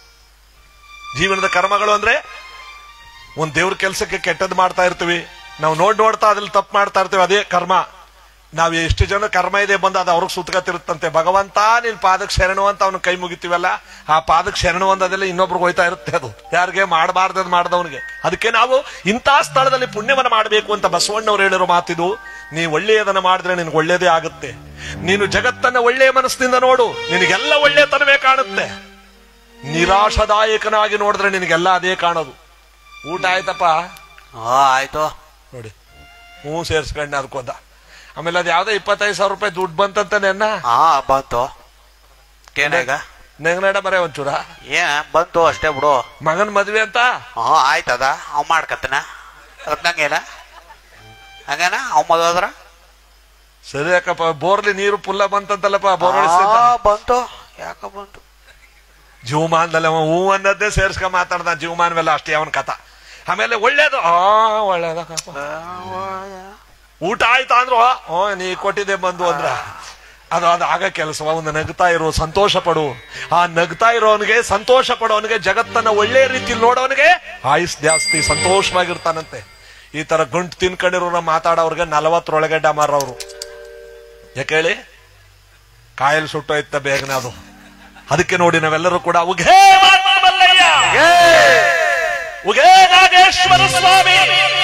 ಜೀವನದ ಕರ್ಮಗಳು ಅಂದ್ರೆ ಒಂದ್ ದೇವ್ರ ಕೆಲಸಕ್ಕೆ ಕೆಟ್ಟದ್ದು ಮಾಡ್ತಾ ಇರ್ತೀವಿ ನಾವು ನೋಡ್ ನೋಡ್ತಾ ಅದ್ರಲ್ಲಿ ತಪ್ಪು ಮಾಡ್ತಾ ಇರ್ತೀವಿ ಅದೇ ಕರ್ಮ ನಾವ್ ಎಷ್ಟು ಜನ ಕರ್ಮ ಇದೆ ಬಂದು ಅದು ಅವ್ರಿಗೆ ಸುತ್ತಕತ್ತಿರುತ್ತಂತೆ ಭಗವಂತ ನಿನ್ ಪಾದಕ್ಕೆ ಶರಣು ಅಂತ ಅವ್ನ ಕೈ ಮುಗಿತೀವಲ್ಲ ಆ ಪಾದಕ್ಕೆ ಶರಣು ಅಂದದೆಲ್ಲ ಇನ್ನೊಬ್ರಿಗೆ ಹೋಯ್ತಾ ಇರುತ್ತೆ ಅದು ಯಾರಿಗೆ ಮಾಡಬಾರ್ದದ್ ಮಾಡ್ದವನಿಗೆ ಅದಕ್ಕೆ ನಾವು ಇಂಥ ಸ್ಥಳದಲ್ಲಿ ಪುಣ್ಯವನ್ನ ಮಾಡಬೇಕು ಅಂತ ಬಸವಣ್ಣವ್ರು ಹೇಳಿರೋ ಮಾತಿದು ನೀ ಒಳ್ಳೆಯದನ್ನ ಮಾಡಿದ್ರೆ ನಿನ್ಗೆ ಒಳ್ಳೇದೇ ಆಗುತ್ತೆ ನೀನು ಜಗತ್ತನ್ನ ಒಳ್ಳೆಯ ಮನಸ್ಸಿನಿಂದ ನೋಡು ನಿನಗೆಲ್ಲ ಒಳ್ಳೆಯತನವೇ ಕಾಣುತ್ತೆ ನಿರಾಶದಾಯಕನಾಗಿ ನೋಡಿದ್ರೆ ನಿನಗೆಲ್ಲ ಅದೇ ಕಾಣೋದು ಊಟ ಆಯ್ತಪ್ಪ ಹಾ ಆಯ್ತು ನೋಡಿ ಹ್ಞೂ ಸೇರ್ಸ್ಕೊಂಡೆ ಅದಕ್ಕೋದ ಆಮೇಲೆ ಅದು ಯಾವ್ದೋ ಇಪ್ಪತ್ತೈದು ಸಾವಿರ ರೂಪಾಯಿ ದುಡ್ಡು ಬಂತಂತ ನೆನ್ನ ಹಾ ಬಂತು ಏನಾಗ ನೆಂಗನಡ ಬರೇ ಒಂಚೂರ ಏ ಬಂತು ಅಷ್ಟೇ ಬಿಡು ಮಗನ್ ಮದ್ವೆ ಅಂತ ಹಾ ಆಯ್ತದ ಅವ್ ಮಾಡ್ಕತ್ತನ ನಂಗೇನ ಹಂಗೇನ ಅವ್ ಮದ್ವಾದ್ರ ಸರಿ ಯಾಕಪ್ಪ ಬೋರ್ಲಿ ನೀರು ಪುಲ್ಲ ಬಂತಂತಲ್ಲಪ್ಪ ಬೋರ್ ಆ, ಬಂತು ಯಾಕ ಬಂತು ಜೀವಮಾನದಲ್ಲಿ ಅವ ಹೂ ಅನ್ನೋದೇ ಸೇರ್ಸ್ಕ ಮಾತಾಡ್ದ ಜೀವಮಾನವೆಲ್ಲ ಅಷ್ಟೇ ಅವನ ಕಥ ಆಮೇಲೆ ಒಳ್ಳೇದು ಆ ಒಳ್ಳೇದಕ್ಕಪ್ಪ ಊಟ ಆಯ್ತಾ ಅಂದ್ರು ಓ ನೀ ಕೊಟ್ಟಿದ್ದೆ ಬಂದು ಅಂದ್ರ ಅದು ಅದು ಆಗ ಕೆಲಸ ಒಂದು ನಗ್ತಾ ಇರೋ ಸಂತೋಷ ಪಡು ಆ ನಗ್ತಾ ಇರೋವನಿಗೆ ಸಂತೋಷ ಪಡೋವನಿಗೆ ಜಗತ್ತನ್ನ ಒಳ್ಳೆ ರೀತಿಯಲ್ಲಿ ನೋಡೋವನಿಗೆ ಆಯುಸ್ ಜಾಸ್ತಿ ಸಂತೋಷವಾಗಿರ್ತಾನಂತೆ ಈ ತರ ಗಂಟು ತಿನ್ಕೊಂಡಿರೋ ಮಾತಾಡೋರ್ಗೆ ನಲವತ್ತರೊಳಗೆ ಡಮಾರ್ ಅವರು ಯಾಕೆ ಹೇಳಿ ಕಾಯಲ್ ಸುಟ್ಟೋಯ್ತ ಬೇಗನೆ ಅದು ಅದಕ್ಕೆ ನೋಡಿ ನಾವೆಲ್ಲರೂ ಕೂಡ ಉಘೇ ಮಲ್ಲಯ್ಯ ಉಘೇ ನಾಗೇಶ್ವರ ಸ್ವಾಮಿ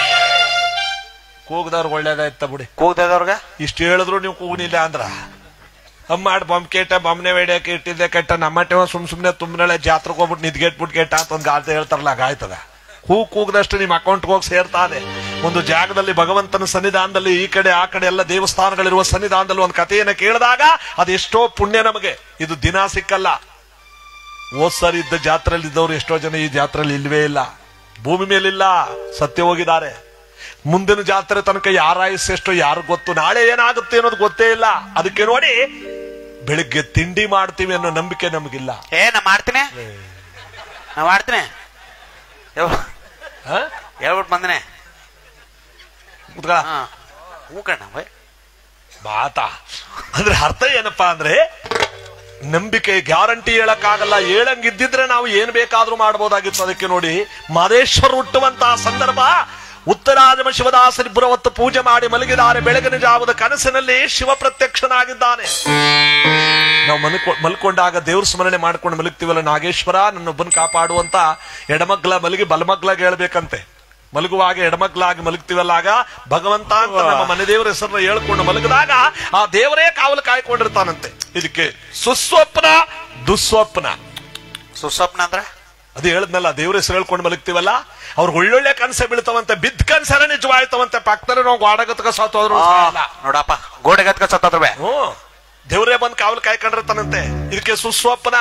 ಕೂಗದವ್ರು ಒಳ್ಳೇದಾಯ್ತ ಬಿಡಿ ಕೂಗ್ದವ್ರಗ ಇಷ್ಟು ಹೇಳಿದ್ರು ನೀವು ಕೂಗ್ನಿಲ್ಲ ಅಂದ್ರ ಅಮ್ಮಾಡ್ ಬೊಂಬ್ ಕೇಟ ಬೊಮ್ಮನೆ ಬೇಡಕ್ಕೆ ಇಟ್ಟಿದ್ದೆ ಕೆಟ್ಟ ನಮ್ಮಟ್ಟೆ ಸುಮ್ ಸುಮ್ನೆ ತುಂಬನಳೆ ಜಾತ್ರೆಗೆ ಹೋಗ್ಬಿಟ್ಟು ನಿದ್ಗೆಟ್ಬಿಟ್ಟು ಕೆಟ್ಟ ಅಂತ ಒಂದು ಗಾದೆ ಹೇಳ್ತಾರಲ್ಲ ಆಗಾಯ್ತದ ಹೂ ಕೂಗದಷ್ಟು ನಿಮ್ಮ ಅಕೌಂಟ್ಗೆ ಹೋಗಿ ಸೇರ್ತಾನೆ ಒಂದು ಜಾಗದಲ್ಲಿ ಭಗವಂತನ ಸನ್ನಿಧಾನದಲ್ಲಿ ಈ ಕಡೆ ಆ ಕಡೆ ಎಲ್ಲ ದೇವಸ್ಥಾನಗಳಿರುವ ಸನ್ನಿಧಾನದಲ್ಲಿ ಒಂದು ಕಥೆಯನ್ನು ಕೇಳಿದಾಗ ಅದೆಷ್ಟೋ ಪುಣ್ಯ ನಮಗೆ ಇದು ದಿನ ಸಿಕ್ಕಲ್ಲ ಹೋದ್ ಸರಿ ಇದ್ದ ಜಾತ್ರೆಯಲ್ಲಿ ಇದ್ದವ್ರು ಎಷ್ಟೋ ಜನ ಈ ಜಾತ್ರೆಯಲ್ಲಿ ಇಲ್ವೇ ಇಲ್ಲ ಭೂಮಿ ಮೇಲಿಲ್ಲ ಸತ್ಯ ಹೋಗಿದ್ದಾರೆ ಮುಂದಿನ ಜಾತ್ರೆ ತನಕ ಯಾರ ಆಯುಸ್ ಎಷ್ಟೋ ಯಾರು ಗೊತ್ತು ನಾಳೆ ಏನಾಗುತ್ತೆ ಅನ್ನೋದು ಗೊತ್ತೇ ಇಲ್ಲ ಅದಕ್ಕೆ ನೋಡಿ ಬೆಳಿಗ್ಗೆ ತಿಂಡಿ ಮಾಡ್ತೀವಿ ಅನ್ನೋ ನಂಬಿಕೆ ನಮಗಿಲ್ಲ ಏ ನಾ ಮಾಡ್ತೀನಿ ನಾ ಮಾಡ್ತೀನಿ ಯವ್ವ, ಹ? ಹೇಳ್ಬಿಟ್ಟು ಬಂದನೆ ಕೂತ್ಕೊಳ್ಳ. ಹಾ ಹ್ಞೂ ಕಣ್ಣ ಬೈ ಮಾತಾ ಅಂದ್ರೆ ಅರ್ಥ ಏನಪ್ಪಾ ಅಂದ್ರೆ ನಂಬಿಕೆ ಗ್ಯಾರಂಟಿ ಹೇಳಕ್ಕಾಗಲ್ಲ ಹೇಳಂಗಿದ್ದಿದ್ರೆ ನಾವು ಏನ್ ಬೇಕಾದ್ರೂ ಮಾಡಬಹುದಾಗಿತ್ತು ಅದಕ್ಕೆ ನೋಡಿ ಮಾದೇಶ್ವರ ಹುಟ್ಟುವಂತಹ ಸಂದರ್ಭ ಉತ್ತರಾಜಮ ಶಿವದಾಸರಿಬ್ಬರ ಹೊತ್ತು ಪೂಜೆ ಮಾಡಿ ಮಲಗಿದ್ದಾರೆ ಬೆಳಗಿನ ಜಾವದ ಕನಸಿನಲ್ಲಿ ಶಿವ ಪ್ರತ್ಯಕ್ಷನಾಗಿದ್ದಾನೆ ನಾವು ಮಲ್ಕೊ ಮಲ್ಕೊಂಡಾಗ ದೇವ್ರ ಸ್ಮರಣೆ ಮಾಡ್ಕೊಂಡು ಮಲಗ್ತೀವಲ್ಲ ನಾಗೇಶ್ವರ ನನ್ನೊಬ್ಬನ್ ಕಾಪಾಡುವಂತ ಎಡಮಗ್ಲ ಮಲಗಿ ಬಲಮಗ್ಲಾಗ ಹೇಳ್ಬೇಕಂತೆ ಮಲಗುವಾಗ ಎಡಮಗ್ಲಾಗಿ ಮಲಗ್ತೀವಲ್ಲ ಆಗ ಭಗವಂತ ಅಂತ ನಮ್ಮ ಮನೆ ದೇವರ ಹೆಸರನ್ನ ಹೇಳ್ಕೊಂಡು ಮಲಗಿದಾಗ ಆ ದೇವರೇ ಕಾವಲು ಕಾಯ್ಕೊಂಡಿರ್ತಾನಂತೆ ಇದಕ್ಕೆ ಸುಸ್ವಪ್ನ ದುಸ್ವಪ್ನ ಸುಸ್ವಪ್ನ ಅಂದ್ರ ಅದು ಹೇಳದ್ನಲ್ಲ ದೇವ್ರ ಹೆಸರು ಹೇಳ್ಕೊಂಡು ಮಲಗ್ತೀವಲ್ಲ ಅವ್ರಿಗೆ ಒಳ್ಳೊಳ್ಳೆ ಕನಸೆ ಬೀಳ್ತಾವಂತೆ ಬಿದ್ದ ಕನ್ಸರ ನಿಜವಾಯ್ತವಂತೆ ಪಕ್ಕದಲ್ಲಿ ನಾವು ಗಾಡಗತ್ಕ ಸಾತೋದ್ರು ಸಾಯಲ್ಲ. ನೋಡಪ್ಪ ಗೋಡೆ ಗತ್ಕ ಸತ್ತದ್ರ ಬೇ ಹ್ಞೂ ದೇವರೇ ಬಂದು ಕಾವಲು ಕಾಯ್ಕೊಂಡಿರ್ತಾನಂತೆ ಇದಕ್ಕೆ ಸುಸ್ವಪ್ನ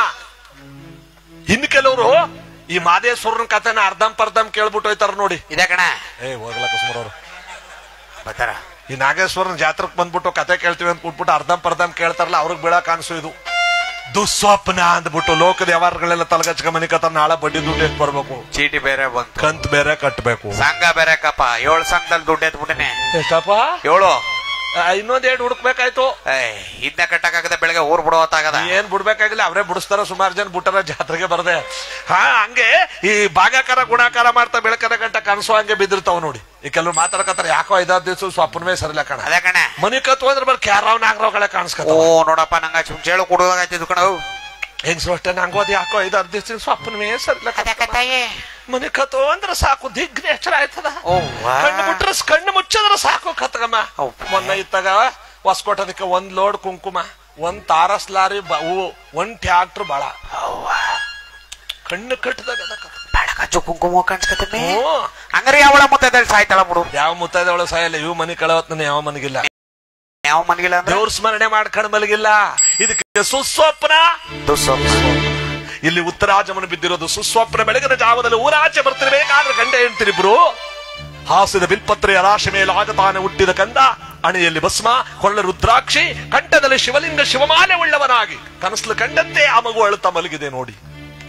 ಇನ್ನು ಕೆಲವರು ಈ ಮಾದೇಶ್ವರನ ಕಥೆನ ಅರ್ಧಂ ಪರ್ಧಂ ಕೇಳ್ಬಿಟ್ಟು ಹೋಯ್ತಾರ ನೋಡಿ ಇದೆ ಕಣ ಏ ಹೋಗ್ಲಕ್ಕ ಸುಮಾರವ್ರು ಬರ್ತಾರ ಈ ನಾಗೇಶ್ವರನ ಜಾತ್ರಕ್ ಬಂದ್ಬಿಟ್ಟು ಕತೆ ಕೇಳ್ತೀವಿ ಅಂತ ಕೊಟ್ಬಿಟ್ಟು ಅರ್ಧಂ ಪರ್ಧಂ ಕೇಳ್ತಾರಲ್ಲ ಅವ್ರಿಗೆ ಬೀಳಕ್ ಅನ್ಸು ಇದು ದುಸ್ವಪ್ನ ಅಂದ್ಬಿಟ್ಟು ಲೋಕದ ವ್ಯವಹಾರಗಳೆಲ್ಲ ತಲೆಗಚ್ಕ ಮನೆ ಕತ್ತ ನಾಳೆ ಬಡ್ಡಿ ದುಡ್ಡು ಎತ್ ಬರ್ಬೇಕು ಚೀಟಿ ಬೇರೆ ಬಂತು ಕಂತ್ ಬೇರೆ ಕಟ್ಬೇಕು ಸಂಘ ಬೇರೆ ಕಪ್ಪ ಏಳು ಸಂಘದಲ್ಲಿ ದುಡ್ಡು ಎತ್ಬಿಟ್ಟಿನಿ ಎಷ್ಟಪ್ಪ ಏಳು ಆ, ಇನ್ನೊಂದ್ ಎರಡು ಹುಡುಕ್ಬೇಕಾಯ್ತು ಏಯ್ ಇದನ್ನ ಕಟ್ಟಕ್ಕಾಗದೆ ಬೆಳಗ್ಗೆ ಊರ್ ಬಿಡೋ ಹೊತ್ತಾಗದ ಏನ್ ಬಿಡ್ಬೇಕಾಗಿಲ್ಲ ಅವರೇ ಬಿಡಿಸ್ತಾರ ಸುಮಾರು ಜನ ಬಿಟ್ಟಾರ ಜಾತ್ರೆಗೆ ಬರ್ದೆ ಹಾ ಹಂಗೆ ಈ ಭಾಗಾಕಾರ ಗುಣಾಕಾರ ಮಾಡ್ತಾ ಬೆಳಕರ ಗಂಟ ಕನಸು ಹಂಗೆ ಬಿದ್ದಿರ್ತಾವ ನೋಡಿ ಈ ಕೆಲವ್ರು ಮಾತಾಡ್ಕತ್ತಾರ ಯಾಕೋ ಐದಾರು ದಿವಸ ಸ್ವಪ್ನವೇ ಸರಿಲ್ಲ ಕಣ ಅದೇ ಕಣೆ ಮನಿ ಕತ್ತು ಅಂದ್ರೆ ಬರ್ ಕ್ಯಾರಾವ್ ನಾಗರಾವ್ಗಳೇ ಓ ಕಾಣಿಸ್ಕತ್ತ ನೋಡಪ್ಪ ನಂಗ ಚೇಳು ಕುಡುವಾಗ ಆಯ್ತಿದ್ದು ಕಣ ಹೆಂಗ್ಸ್ರು ಅಷ್ಟೇ ನಂಗೂ ಅದು ಯಾಕೋ ಐದಾರು ದಿವಸ ಸ್ವಪ್ನವೇ ಸರಿಲ್ಲ ಕಣ. ಅದಕ್ಕೆ ತಾಯಿ ಮನಿ ಕತ್ತು ಅಂದ್ರೆ ಸಾಕು ದಿಗ್ನ ಎಚ್ಚರ ಆಯ್ತದ ಓ ವಾ. ಕಣ್ಣು ಮುಟ್ರೆ ಕಣ್ಣು ಮುಚ್ಚಿದ್ರೆ ಸಾಕು ಕತ್ಗಮ್ಮ ಓ. ಮೊನ್ನೆ ಇತ್ತಾಗ ಹೊಸ್ಕೊಟ್ಟದಕ್ಕೆ ಒಂದ್ ಲೋಡ್ ಕುಂಕುಮ ಒಂದ್ ತಾರಸ್ ಲಾರಿ ಬ- ಹೂವು ಒಂದ್ ಟ್ಯಾಕ್ಟರ್ ಬಾಳ ಕಣ್ಣು ಕಟ್ಟದಾಗ ಬೆಳಗಚ್ಚು ಕುಂಕುಮ ಕಾಣಿಸ್ಕತ್ತಮ್ಮಿ ಹ್ಞೂ. ಹಂಗಾರೆ ಯಾವಳ ಮುತ್ತೈದಲ್ಲಿ ಸಾಯ್ತಾಳ ಬಿಡು ಯಾವ ಮುತ್ತೈದವಳು ಸಾಯಲ್ಲ ಇವು ಮನಿ ಕಳವತ್ ಯಾವ ಮನಗಿಲ್ಲ ಯಾವ ಮನ್ಗಿಲ್ಲ ಅಂದ್ರೆ ದೇವ್ರ ಸ್ಮರಣೆ ಮಾಡ್ಕೊಂಡ್ ಮಲಗಿಲ್ಲ ಇದಕ್ಕೆ ಸುಸ್ವಪ್ನ ದುಸ್ಸೊಪ್ಪು. ಇಲ್ಲಿ ಉತ್ತರಾಜಮನ ಬಿದ್ದಿರೋದು ಸುಸ್ವಪ್ನ ಬೆಳಗಿನ ಜಾವದಲ್ಲಿ ಊರಾಚೆ ಬರ್ತಿರ್ಬೇಕಾದ್ರೆ ಗಂಡ ಹೆಂಡ್ತಿರಿಬ್ರು ಹಾಸಿದ ಬಿಲ್ಪತ್ರೆಯ ರಾಶಿ ಮೇಲೆ ಆಗತಾನೆ ಹುಟ್ಟಿದ ಕಂದ ಅಣೆಯಲ್ಲಿ ಭಸ್ಮ ಕೊಳ್ಳ ರುದ್ರಾಕ್ಷಿ ಕಂಠದಲ್ಲಿ ಶಿವಲಿಂಗ ಶಿವಮಾಲೆ ಉಳ್ಳವನಾಗಿ ಕನಸಲು ಕಂಡಂತೆ ಆ ಮಗು ಅಳುತ್ತಾ ಮಲಗಿದೆ ನೋಡಿ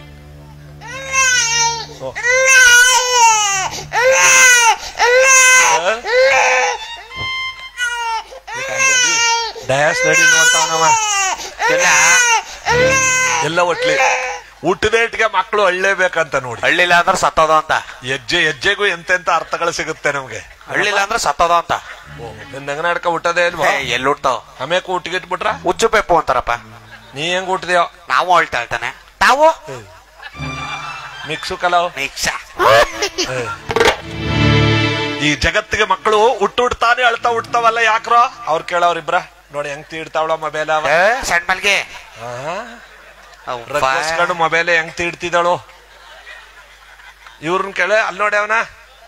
ಓ. ಡಯಾಸ್ ನಡಿ ನೋಡ್ತಾವನವ ಇಲ್ಲ ಎಲ್ಲ ಒಟ್ಲಿ ಹುಟ್ಟದೇಟ್ಗೆ ಮಕ್ಕಳು ಅಳ್ಳೇಬೇಕಂತ ನೋಡಿ ಹಳ್ಳಿಲ್ಲ ಅಂದ್ರೆ ಸತ್ತೋದ ಅಂತ ಹೆಜ್ಜೆ ಹೆಜ್ಜೆಗೂ ಎಂತೆಂತ ಅರ್ಥಗಳು ಸಿಗುತ್ತೆ ನಮ್ಗೆ ಹಳ್ಳಿಲ್ಲ ಅಂದ್ರೆ ಸತ್ತೋದ ಅಂತ ನಂಗ ನಡ್ಕ ಹುಟ್ಟದೇ ಇಲ್ವಾ ಏ, ಎಲ್ಲಿ ಹುಟ್ತಾವ್ ಆಮೇಲೆ ಊಟಿಗಿಟ್ಬಿಟ್ರ ಉಚ್ಚು ಪೆಪ್ಪು ಅಂತಾರಪ್ಪ ನೀ ಹೆಂಗ್ ಹುಟ್ಟಿದ್ಯೋ ನಾವು ಅಳ್ತಾ ಹೇಳ್ತಾನೆ ತಾವು ಮಿಕ್ಸು ಕಲಾವ್ ಮಿಕ್ಸ ಈ ಜಗತ್ತಿಗೆ ಮಕ್ಕಳು ಹುಟ್ಟು ಹುಟ್ತಾನೆ ಅಳ್ತಾ ಹುಟ್ತಾವಲ್ಲ ಯಾಕ್ರೋ ಅವ್ರು ಕೇಳವ್ರಿಬ್ರ ನೋಡಿ ಹೆಂಗ್ ತೀಡ್ತಾವಳ ಮೊಬೈಲ್ ಅವ ಏ, ಸಣ್ಣ ಮಲ್ಗೆ ರಗ್ಗಿಸ್ಕೊಂಡು ಮೊಬೈಲ್ ಹೆಂಗ್ ತೀಡ್ತಿದ್ದಾಳು ಇವ್ರನ್ನ ಕೇಳ ಅಲ್ಲಿ ನೋಡಿ ಅವನ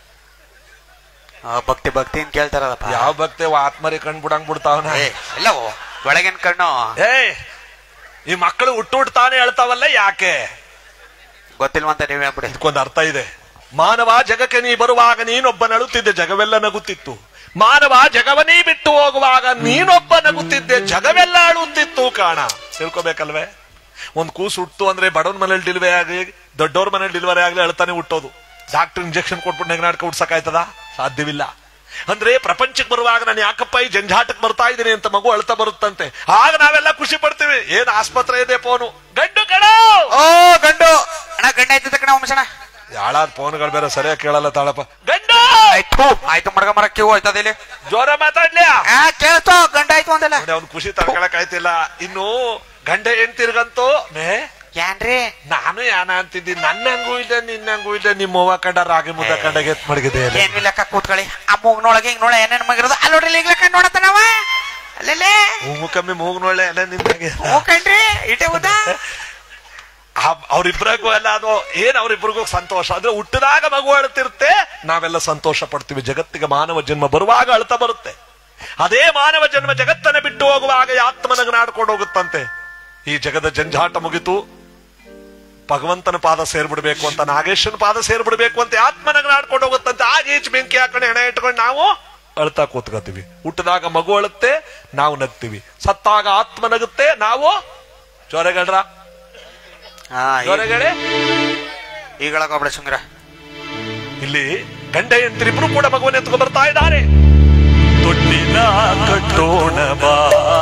ಭಕ್ತಿ ಭಕ್ತಿ ಅಂತ ಕೇಳ್ತಾರದಪ್ಪ ಯಾವ ಭಕ್ತಿ ಆತ್ಮರಿ ಕಣ್ ಬಿಡಂಗ್ ಬಿಡ್ತಾವನ ಏ ಎಲ್ಲವೋ ಬೆಳಗಿನ ಕಣ್ಣು ಏಯ್ ಈ ಮಕ್ಕಳು ಹುಟ್ಟು ಹುಟ್ತಾನೆ ಹೇಳ್ತಾವಲ್ಲ ಯಾಕೆ ಗೊತ್ತಿಲ್ವಂತ ನೀವೇ ಬಿಡಿ ಇದಕ್ಕೊಂದು ಅರ್ಥ ಇದೆ ಮಾನವ ಜಗಕ್ಕೆ ನೀ ಬರುವಾಗ ನೀನೊಬ್ಬ ನಳುತ್ತಿದ್ದೆ ಜಗವೆಲ್ಲ ನಗುತ್ತಿತ್ತು ಮಾನವ ಜಗವನೇ ಬಿಟ್ಟು ಹೋಗುವಾಗ ನೀನೊಬ್ಬ ನಗುತ್ತಿದ್ದೆ ಜಗವೆಲ್ಲ ಅಳುತ್ತಿತ್ತು ಕಾಣ ತಿಳ್ಕೊಬೇಕಲ್ವೇ ಒಂದ್ ಕೂಸು ಹುಟ್ಟು ಅಂದ್ರೆ ಬಡವನ ಮನೇಲಿ ಡಿಲಿವರಿ ಆಗಲಿ ದೊಡ್ಡವ್ರ ಮನೇಲಿ ಡಿಲಿವರಿ ಆಗ್ಲಿ ಅಳ್ತಾನೆ ಹುಟ್ಟೋದು ಡಾಕ್ಟರ್ ಇಂಜೆಕ್ಷನ್ ಕೊಟ್ಬಿಟ್ಟು ನೆಗನಾಡ್ಕ ಹುಡ್ಸಕ್ಕಾಯ್ತದ ಸಾಧ್ಯವಿಲ್ಲ ಅಂದ್ರೆ ಪ್ರಪಂಚಕ್ಕೆ ಬರುವಾಗ ನಾನು ಯಾಕಪ್ಪ ಈ ಜಂಜಾಟಕ್ಕೆ ಬರ್ತಾ ಇದ್ದೀನಿ ಅಂತ ಮಗು ಅಳ್ತಾ ಬರುತ್ತಂತೆ ಆಗ ನಾವೆಲ್ಲ ಖುಷಿ ಪಡ್ತೀವಿ ಏನ್ ಆಸ್ಪತ್ರೆ ಇದೆ ಫೋನು ಗಂಡು ಕಣೋ ಓ ಗಂಡು ಅಣ್ಣ ಗಂಡ ಆಯ್ತದ ಕಣ ವಂಶಣ ಯಾಳಾದ್ ಫೋನ್ಗಳು ಬೇರೆ ಸರಿಯಾಗಿ ಕೇಳಲ್ಲ ತಾಳಪ್ಪ ಗಂಡ ಆಯ್ತು ಆಯ್ತು ಮಡ್ಗ ಮರ ಕಿವು ಹೋಯ್ತದ ಇಲ್ಲಿ ಜೋರ ಮಾತಾಡ್ಲಿಯಾ ಆ ಕೇಳ್ತೋ ಗಂಡ ಆಯ್ತು ಅಂದಲ್ಲ ನೋಡಿ ಅವ್ನ್ ಖುಷಿ ತಡ್ಕೊಳಕ್ ಆಯ್ತಿಲ್ಲ ಇನ್ನು ಗಂಡ ಹೆಣ್ತಿರ್ಗಂತೂ ಮೇ ಏನ್ರಿ ನಾನು ಯಾನ ಅಂತಿದ್ದೀನಿ ನನ್ನ ಹಂಗೂ ಇಲ್ಲ ನಿನ್ನ ಹಂಗೂ ಇಲ್ಲ ನಿಮ್ಮ ಅವ್ವ ಕಂಡ ರಾಗಿ ಮುದ್ದ ಕಂಡಗೆ ಎತ್ ಮಡಗಿದೆ ಏನ್ ಇಲ್ಲಕ್ಕ ಕೂತ್ಕೊಳ್ಳಿ ಆ ಮೂಗ್ನೊಳಗೆ ಹಿಂಗ್ ನೋಡ ಏನೇನ್ ಮಗಿರೋದು ಅಲ್ಲಿ ನೋಡ್ರಿ ಈಗ್ಲೇ ಕಣ್ ನೋಡತ್ತನವ ಅಲ್ಲೇ ಮೂಗು ಕಮ್ಮಿ ಮೂಗ್ನೊಳ್ಳೆ ಎಲ್ಲ ನಿಂದಾಗೆ ಹೋಗ್ಕಂಡ್ರಿ ಇಟೆ ಉದಾ ಅವ್ರಿಬ್ರಿಗೂ ಎಲ್ಲ ಅದು ಏನ್ ಅವ್ರಿಬ್ರಿಗೂ ಸಂತೋಷ ಅಂದ್ರೆ ಹುಟ್ಟಿದಾಗ ಮಗು ಅಳ್ತಿರುತ್ತೆ ನಾವೆಲ್ಲ ಸಂತೋಷ ಪಡ್ತೀವಿ ಜಗತ್ತಿಗೆ ಮಾನವ ಜನ್ಮ ಬರುವಾಗ ಅಳ್ತಾ ಬರುತ್ತೆ ಅದೇ ಮಾನವ ಜನ್ಮ ಜಗತ್ತನ್ನ ಬಿಟ್ಟು ಹೋಗುವಾಗ ಈ ಆತ್ಮನಗನಾಡ್ಕೊಂಡು ಹೋಗುತ್ತಂತೆ ಈ ಜಗದ ಜಂಜಾಟ ಮುಗಿತು ಭಗವಂತನ ಪಾದ ಸೇರ್ಬಿಡ್ಬೇಕು ಅಂತ ನಾಗೇಶನ ಪಾದ ಸೇರ್ಬಿಡ್ಬೇಕು ಅಂತ ಆತ್ಮನಗನಾಡ್ಕೊಂಡು ಹೋಗುತ್ತಂತೆ ಆಗ ಈಚ್ ಬೆಂಕಿ ಹಾಕೊಂಡು ಹೆಣ ಇಟ್ಕೊಂಡು ನಾವು ಅಳ್ತಾ ಕೂತ್ಕೋತೀವಿ ಹುಟ್ಟಿದಾಗ ಮಗು ಅಳುತ್ತೆ ನಾವು ನಗ್ತೀವಿ ಸತ್ತಾಗ ಆತ್ಮ ನಗುತ್ತೆ ನಾವು ಜೋರೆಗಳ್ರ ಹಾ ಜೋರೆಗಳೆ ಈಗಳಾಗೋಗ್ಬಿಡ ಸುಂಗ್ರ ಇಲ್ಲಿ ಗಂಡ ಹೆಂಡತಿರಿಬ್ರು ಕೂಡ ಮಗುವನ್ನು ಎತ್ಕೊಂಡು ಬರ್ತಾ ಇದ್ದಾರೆ ತೊಟ್ಟಿನ ಕಟ್ಟೋಣ ಬಾ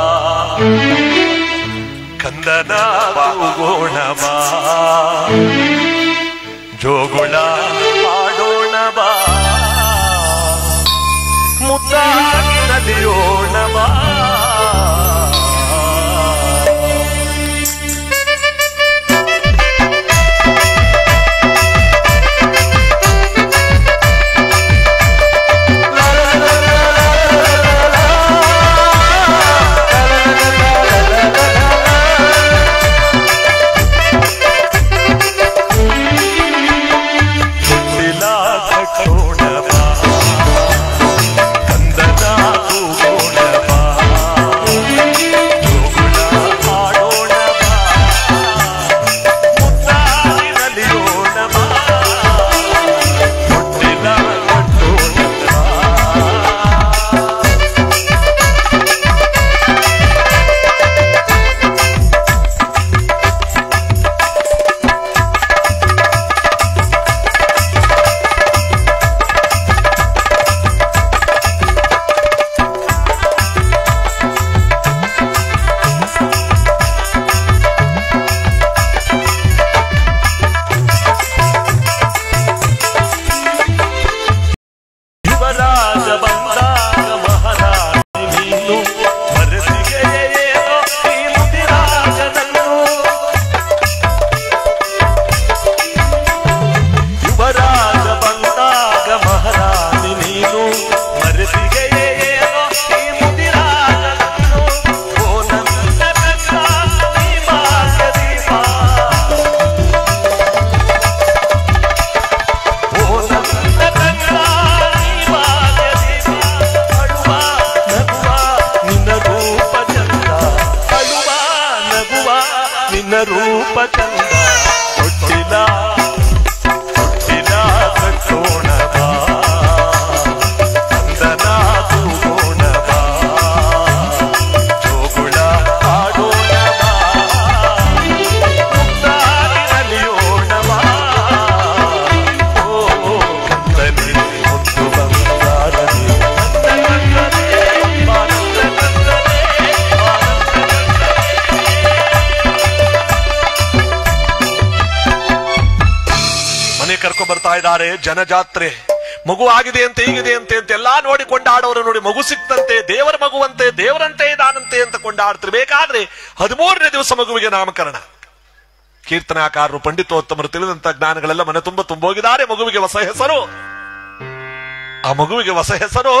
ಕಂದನ ಕೂಗೋಣ ಬಾ ಜೋಗುಳ ಆಡೋಣ ಬಾ ಮುದ್ದಾಗಿ ನಲಿಯೋಣ ಬಾ ತೊಟ್ಟಿಲ ಕಟ್ಟೋಣ ಬಾ ಕಂದನ ಕೂಗೋಣ ನಿನ್ನ ರೂಪ ಚಂದ ತೊಟ್ಟಿಲ ತೊಟ್ಟಿಲ ಕಟ್ಟೋಣ ಬಾ ಚಂದನ ತೂಗೋಣ ಬಾ ಜೋಗುಳ ಆಡೋಣ ಬಾ ಮುದ್ದಾಗಿ ನಲಿಯೋಣ ಬಾ ಓ ಕಂದನಿ ಮುದ್ದು ಬಂಗಾರನಿ ಕಂದನೆ ಆನಂದ ಕಂದನೆ ಮನೆ ಕರ್ಕೊ ಬರ್ತಾ ಇದ್ದಾರೆ ಜನಜಾತ್ರೆ ಮಗು ಆಗಿದೆ ಅಂತ ಹೀಗಿದೆ ಅಂತೆ ಅಂತ ಎಲ್ಲಾ ನೋಡಿ ಕೊಂಡಾಡೋರು ನೋಡಿ ಮಗು ಸಿಕ್ತಂತೆ ದೇವರ ಮಗುವಂತೆ ದೇವರಂತೆ ಇದಾನಂತೆ ಅಂತ ಕೊಂಡಾಡ್ತಿರ್ಬೇಕಾದ್ರೆ ಹದಿಮೂರನೇ ದಿವಸ ಮಗುವಿಗೆ ನಾಮಕರಣ ಕೀರ್ತನಾಕಾರರು ಪಂಡಿತೋತ್ತಮರು ತಿಳಿದಂತ ಜ್ಞಾನಗಳೆಲ್ಲ ಮನೆ ತುಂಬ ತುಂಬೋಗಿದ್ದಾರೆ ಮಗುವಿಗೆ ಹೊಸ ಹೆಸರು ಆ ಮಗುವಿಗೆ ಹೊಸ ಹೆಸರು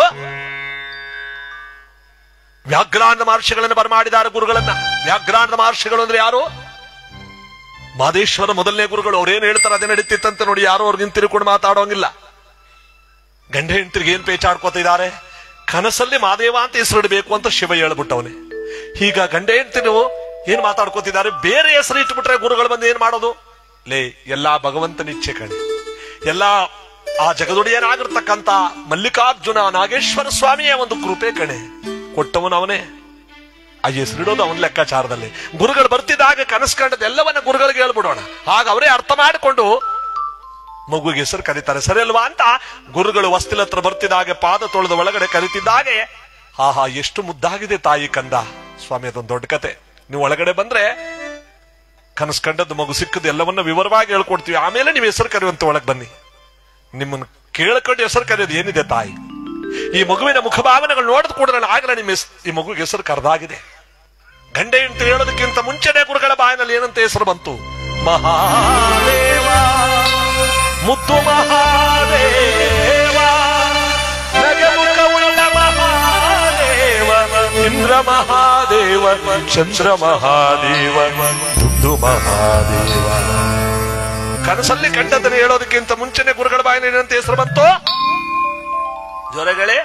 ವ್ಯಾಘ್ರಾಂಡ ಮಹರ್ಷಿಗಳನ್ನು ಬರಮಾಡಿದ್ದಾರೆ ಗುರುಗಳನ್ನ ವ್ಯಾಘ್ರಾಂಡ ಮಹರ್ಷಿಗಳು ಅಂದ್ರೆ ಯಾರು ಮಾದೇಶ್ವರ ಮೊದಲನೇ ಗುರುಗಳು ಅವ್ರೇನ್ ಹೇಳ್ತಾರೆ ಅದೇ ನಡೀತಿತ್ತಂತೆ ನೋಡಿ ಯಾರು ಅವ್ರಿಗೆ ತಿರುಕೊಂಡು ಮಾತಾಡೋಂಗಿಲ್ಲ ಗಂಡ ಹೆಂಡತಿರಿಗೆ ಏನ್ ಪೇಚಾಡ್ಕೋತಿದ್ದಾರೆ ಕನಸಲ್ಲಿ ಮಾದೇವ ಅಂತ ಹೆಸರಿಡಬೇಕು ಅಂತ ಶಿವ ಹೇಳ್ಬಿಟ್ಟವನೆ ಈಗ ಗಂಡ ಹೆಂಡತಿರು ಏನ್ ಮಾತಾಡ್ಕೋತಿದ್ದಾರೆ ಬೇರೆ ಹೆಸರು ಇಟ್ಬಿಟ್ರೆ ಗುರುಗಳು ಬಂದು ಏನ್ ಮಾಡೋದು ಲೇ ಎಲ್ಲಾ ಭಗವಂತನ ಇಚ್ಛೆ ಕಣೆ ಎಲ್ಲಾ ಆ ಜಗದೊಡೆಯನಾಗಿರ್ತಕ್ಕಂತ ಮಲ್ಲಿಕಾರ್ಜುನ ನಾಗೇಶ್ವರ ಸ್ವಾಮಿಯ ಒಂದು ಕೃಪೆ ಕಣೆ ಕೊಟ್ಟವನು ಅವನೇ ಆ ಹೆಸರಿಡೋದು ಅವನ ಲೆಕ್ಕಾಚಾರದಲ್ಲಿ ಗುರುಗಳು ಬರ್ತಿದ್ದಾಗ ಕನಸು ಕಂಡದ್ದು ಎಲ್ಲವನ್ನ ಗುರುಗಳಿಗೆ ಹೇಳ್ಬಿಡೋಣ ಆಗ ಅವರೇ ಅರ್ಥ ಮಾಡಿಕೊಂಡು ಮಗುವಿಗೆ ಹೆಸರು ಕರೀತಾರೆ ಸರಿ ಅಲ್ವಾ ಅಂತ ಗುರುಗಳು ವಸ್ತಿಲ ಹತ್ರ ಬರ್ತಿದ್ದಾಗೆ ಪಾದ ತೊಳೆದ ಒಳಗಡೆ ಕರೀತಿದ್ದಾಗೆ ಆಹಾ ಎಷ್ಟು ಮುದ್ದಾಗಿದೆ ತಾಯಿ ಕಂದ ಸ್ವಾಮಿ ಅದೊಂದು ದೊಡ್ಡ ಕತೆ ನೀವು ಒಳಗಡೆ ಬಂದ್ರೆ ಕನಸು ಕಂಡದ್ದು ಮಗು ಸಿಕ್ಕದ್ದು ಎಲ್ಲವನ್ನ ವಿವರವಾಗಿ ಹೇಳ್ಕೊಡ್ತೀವಿ ಆಮೇಲೆ ನೀವು ಹೆಸರು ಕರೆಯುವಂತ ಒಳಗೆ ಬನ್ನಿ ನಿಮ್ಮನ್ನು ಕೇಳ್ಕೊಂಡು ಹೆಸರು ಕರೆಯೋದು ಏನಿದೆ ತಾಯಿ ಈ ಮಗುವಿನ ಮುಖಭಾವನೆಗಳು ನೋಡಿದ ಕೂಡಲೇ ಆಗಲೇ ನಿಮ್ಮ ಹೆಸ್- ಈ ಮಗುವಿಗೆ ಹೆಸರು ಕರೆದಾಗಿದೆ ಗಂಡ ಹೆಂಡತಿ ಹೇಳೋದಕ್ಕಿಂತ ಮುಂಚೆನೆ ಗುರುಗಳ ಬಾಯಿನಲ್ಲಿ ಏನಂತ ಹೆಸರು ಬಂತು ಮಹಾದೇವ ಮುದ್ದು ಮಹಾದೇವ ನಗೆಮುಖವುಳ್ಳ ಮಹಾದೇವ ಇಂದ್ರ ಮಹಾದೇವ ಚಂದ್ರ ಮಹಾದೇವ ದುಡ್ಡು ಮಹಾದೇವ ಕನಸಲ್ಲಿ ಕಂಡದನ್ನು ಹೇಳೋದಕ್ಕಿಂತ ಮುಂಚೆನೆ ಗುರುಗಳ ಬಾಯಿನಲ್ಲಿ ಏನಂತ ಹೆಸರು ಬಂತು ಜ್ವರಗಳೇ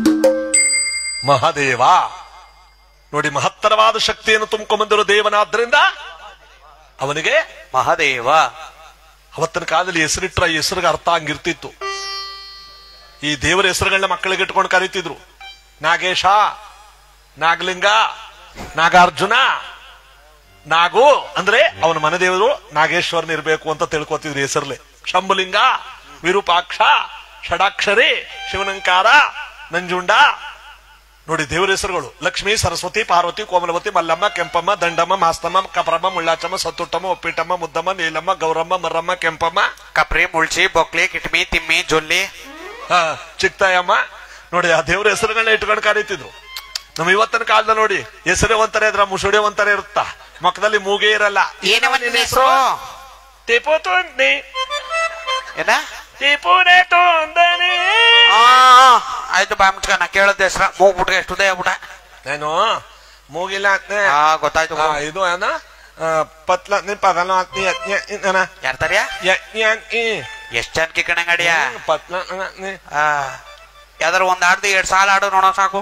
ಮಹಾದೇವ ನೋಡಿ ಮಹತ್ತರವಾದ ಶಕ್ತಿಯನ್ನು ತುಂಬಿಕೊಂಡ್ಬಂದಿರೋ ದೇವನಾದ್ರಿಂದ ಅವನಿಗೆ ಮಹಾದೇವ ಅವತ್ತಿನ ಕಾಲದಲ್ಲಿ ಹೆಸರಿಟ್ರ ಈ ಹೆಸರಿಗೆ ಅರ್ಥ ಹಂಗಿರ್ತಿತ್ತು ಈ ದೇವರ ಹೆಸರುಗಳನ್ನ ಮಕ್ಕಳಿಗೆ ಇಟ್ಕೊಂಡು ಕರೀತಿದ್ರು ನಾಗೇಶ ನಾಗಲಿಂಗ ನಾಗಾರ್ಜುನ ನಾಗು ಅಂದ್ರೆ ಅವನ ಮನೆ ದೇವರು ನಾಗೇಶ್ವರನ್ ಇರ್ಬೇಕು ಅಂತ ತಿಳ್ಕೊತಿದ್ರು ಹೆಸರ್ಲೆ ಶಂಭುಲಿಂಗ ವಿರೂಪಾಕ್ಷ ಷಡಾಕ್ಷರಿ ಶಿವನಂಕಾರ ನಂಜುಂಡ ನೋಡಿ ದೇವರ ಹೆಸರುಗಳು ಲಕ್ಷ್ಮೀ ಸರಸ್ವತಿ ಪಾರ್ವತಿ ಕೋಮಲವತಿ ಮಲ್ಲಮ್ಮ ಕೆಂಪಮ್ಮ ದಂಡಮ್ಮ ಮಾಸ್ತಮ್ಮ ಕಪರಮ್ಮ ಮುಳ್ಳಾಚಮ್ಮ ಸತ್ತುಟ್ಟಮ್ಮ ಒಪ್ಪಿಟ್ಟಮ್ಮ ಮುದ್ದಮ್ಮ ನೀಲಮ್ಮ ಗೌರಮ್ಮ ಮರ್ರಮ್ಮ ಕೆಂಪಮ್ಮ ಕಪ್ರಿ ಮುಳ್ಚಿ ಬೊಕ್ಲಿ ಕಿಟ್ಮಿ ತಿಮ್ಮಿ ಜೊಲ್ಲಿ ಹಾ, ಚಿಕ್ತಾಯಮ್ಮ ನೋಡಿ ಆ ದೇವ್ರ ಹೆಸರುಗಳನ್ನ ಇಟ್ಕೊಂಡು ಕರೀತಿದ್ರು ನಮ್ಮ ಇವತ್ತಿನ ಕಾಲದ ನೋಡಿ ಹೆಸರೇ ಒಂಥರ ಇದ್ರ ಮುಸುಡೆ ಒಂಥರ ಇರುತ್ತಾ ಮಕ್ಕದಲ್ಲಿ ಮೂಗೇ ಇರಲ್ಲ ಏನವ ನಿನ್ನ ಹೆಸರು ಟಿಪು ತುಂಡಿ ಏನ ಟಿಪುನೆ ತುಂದನಿ ಆ, ಆಯ್ತು ಬಾ ಮುಚ್ಕ ನಾ ಕೇಳದ ಹೆಸ್ರ ಮೂಗ್ಬಿಟ್ರೆ ಎಷ್ಟು ಉದಯ ಬಿಡ ನಾನು ಮೂಗಿಲ್ಲ ಅಂತ್ನೆ. ಆ ಗೊತ್ತಾಯ್ತು ಆ, ಇದು ಏನ ಆ, ಪತ್ಲ ಪಗಲ ಯಾರ್ತಾರ್ಯಾ ಎಷ್ಟ್ ಜನಕ್ಕೆ ಕಣಂಗಡಿಯ ಪತ್ಲ ಆ ಯಾವ್ದಾರ ಒಂದ್ ಆಡ್ದು ಎರಡ್ ಸಾಲ ಆಡು ನೋಡೋ ಸಾಕು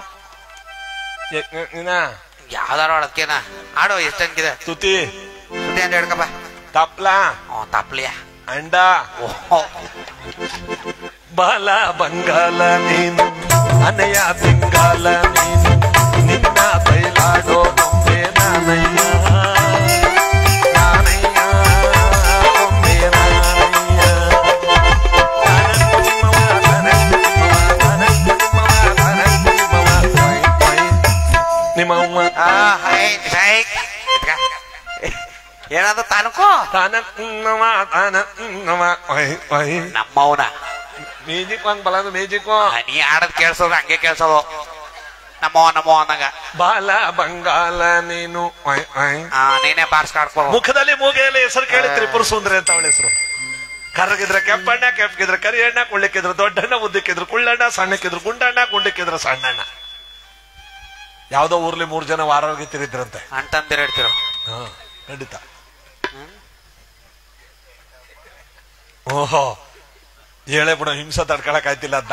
ಯಾವ್ದಾರ ಆಡೋದ್ಕೇನ ಆಡು ಎಷ್ಟ್ ಜನಕ್ಕಿದೆ ತುತಿ ಸುದ್ದಿ ಅಂತ ಹೇಳ್ಕಪ್ಪ ತಪ್ಲ ಹ್ಞೂ ತಪ್ಲಿಯ ಅಂಡ ಓಹೋ ಬಾಲ ಬಂಗಾಲ ನೀನು ಅನಯ ತಿಂಗಾಲ ನೀನು ನಿನ್ನ ಬೈಲಾಡೋ ಬೊಂಬೆ ನಾನಯ್ಯ ನಾನಯ್ಯ ಬೊಂಬೆ ನಾನಯ್ಯ ತನತ್ತಿಮ್ಮವ, ತನತ್ತಿಮ್ಮವ, ತನತ್ತಿಮ್ಮವ, ತನತ್ತಿಮ್ಮವ, ಕೊಯ್, ಕೊಯ್. ನಿಮ್ಮವ್ವ ಆ ಹೈ ಹೈ ಇದ್ಕ. ಏನಾದ್ರು ತಾನಕ್ಕೋ ತನತ್ತಿಮ್ಮವ, ತನತ್ತಿಮ್ಮವ, ಕೊಯ್, ಕೊಯ್. ನಮ್ಮವನ ಮ್ಯೂಸಿಕ್ ಒಂದ್ ಬಲದು ಮ್ಯೂಸಿಕ್ ನೀ ಆಡದ್ ಕೇಳ್ಸೋದು ಹಂಗೆ ಕೇಳ್ಸೋದು ನಮ್ಮವ ನಮ್ಮವ ಅಂದಂಗ ಬಾಲ ಬಂಗಾಲ ನೀನು ಒಯ್, ಒಯ್. ಆ ನೀನೇ ಬಾರ್ಸ್ಕಾಡ್ಕೋ ಮುಖದಲ್ಲಿ ಮೂಗೆಯಲ್ಲಿ ಹೆಸರು ಕೇಳಿ ತ್ರಿಪುರ ಸುಂದರಿ ಅಂತ ಅವಳ ಹೆಸರು ಕರ್ರಗಿದ್ರೆ ಕೆಂಪಣ್ಣ ಕೆಂಪಗಿದ್ರೆ ಕರಿಯಣ್ಣ ಕುಳ್ಳಿಕ್ಕಿದ್ರೆ ದೊಡ್ಡಣ್ಣ ಉದ್ದಕ್ಕಿದ್ರು ಕುಳ್ಳಣ್ಣ ಸಣ್ಣಕ್ಕಿದ್ರು ಗುಂಡಣ್ಣ ಗುಂಡಕ್ಕಿದ್ರೆ ಸಣ್ಣಣ್ಣ ಯಾವ್ದೋ ಊರ್ಲಿ ಮೂರ್ ಜನ ವಾರವಾಗಿ ತಿರಿದ್ರಂತೆ ಅಂತಂದಿರ ಹೇಳ್ತಿರೋ ಹಾ ಖಂಡಿತ ಓಹೋ ಹೇಳೇ ಬಿಡ ಹಿಂಸೆ ತಡ್ಕೊಳಕ್ ಆಯ್ತಿಲ್ಲ ಅದ್ನ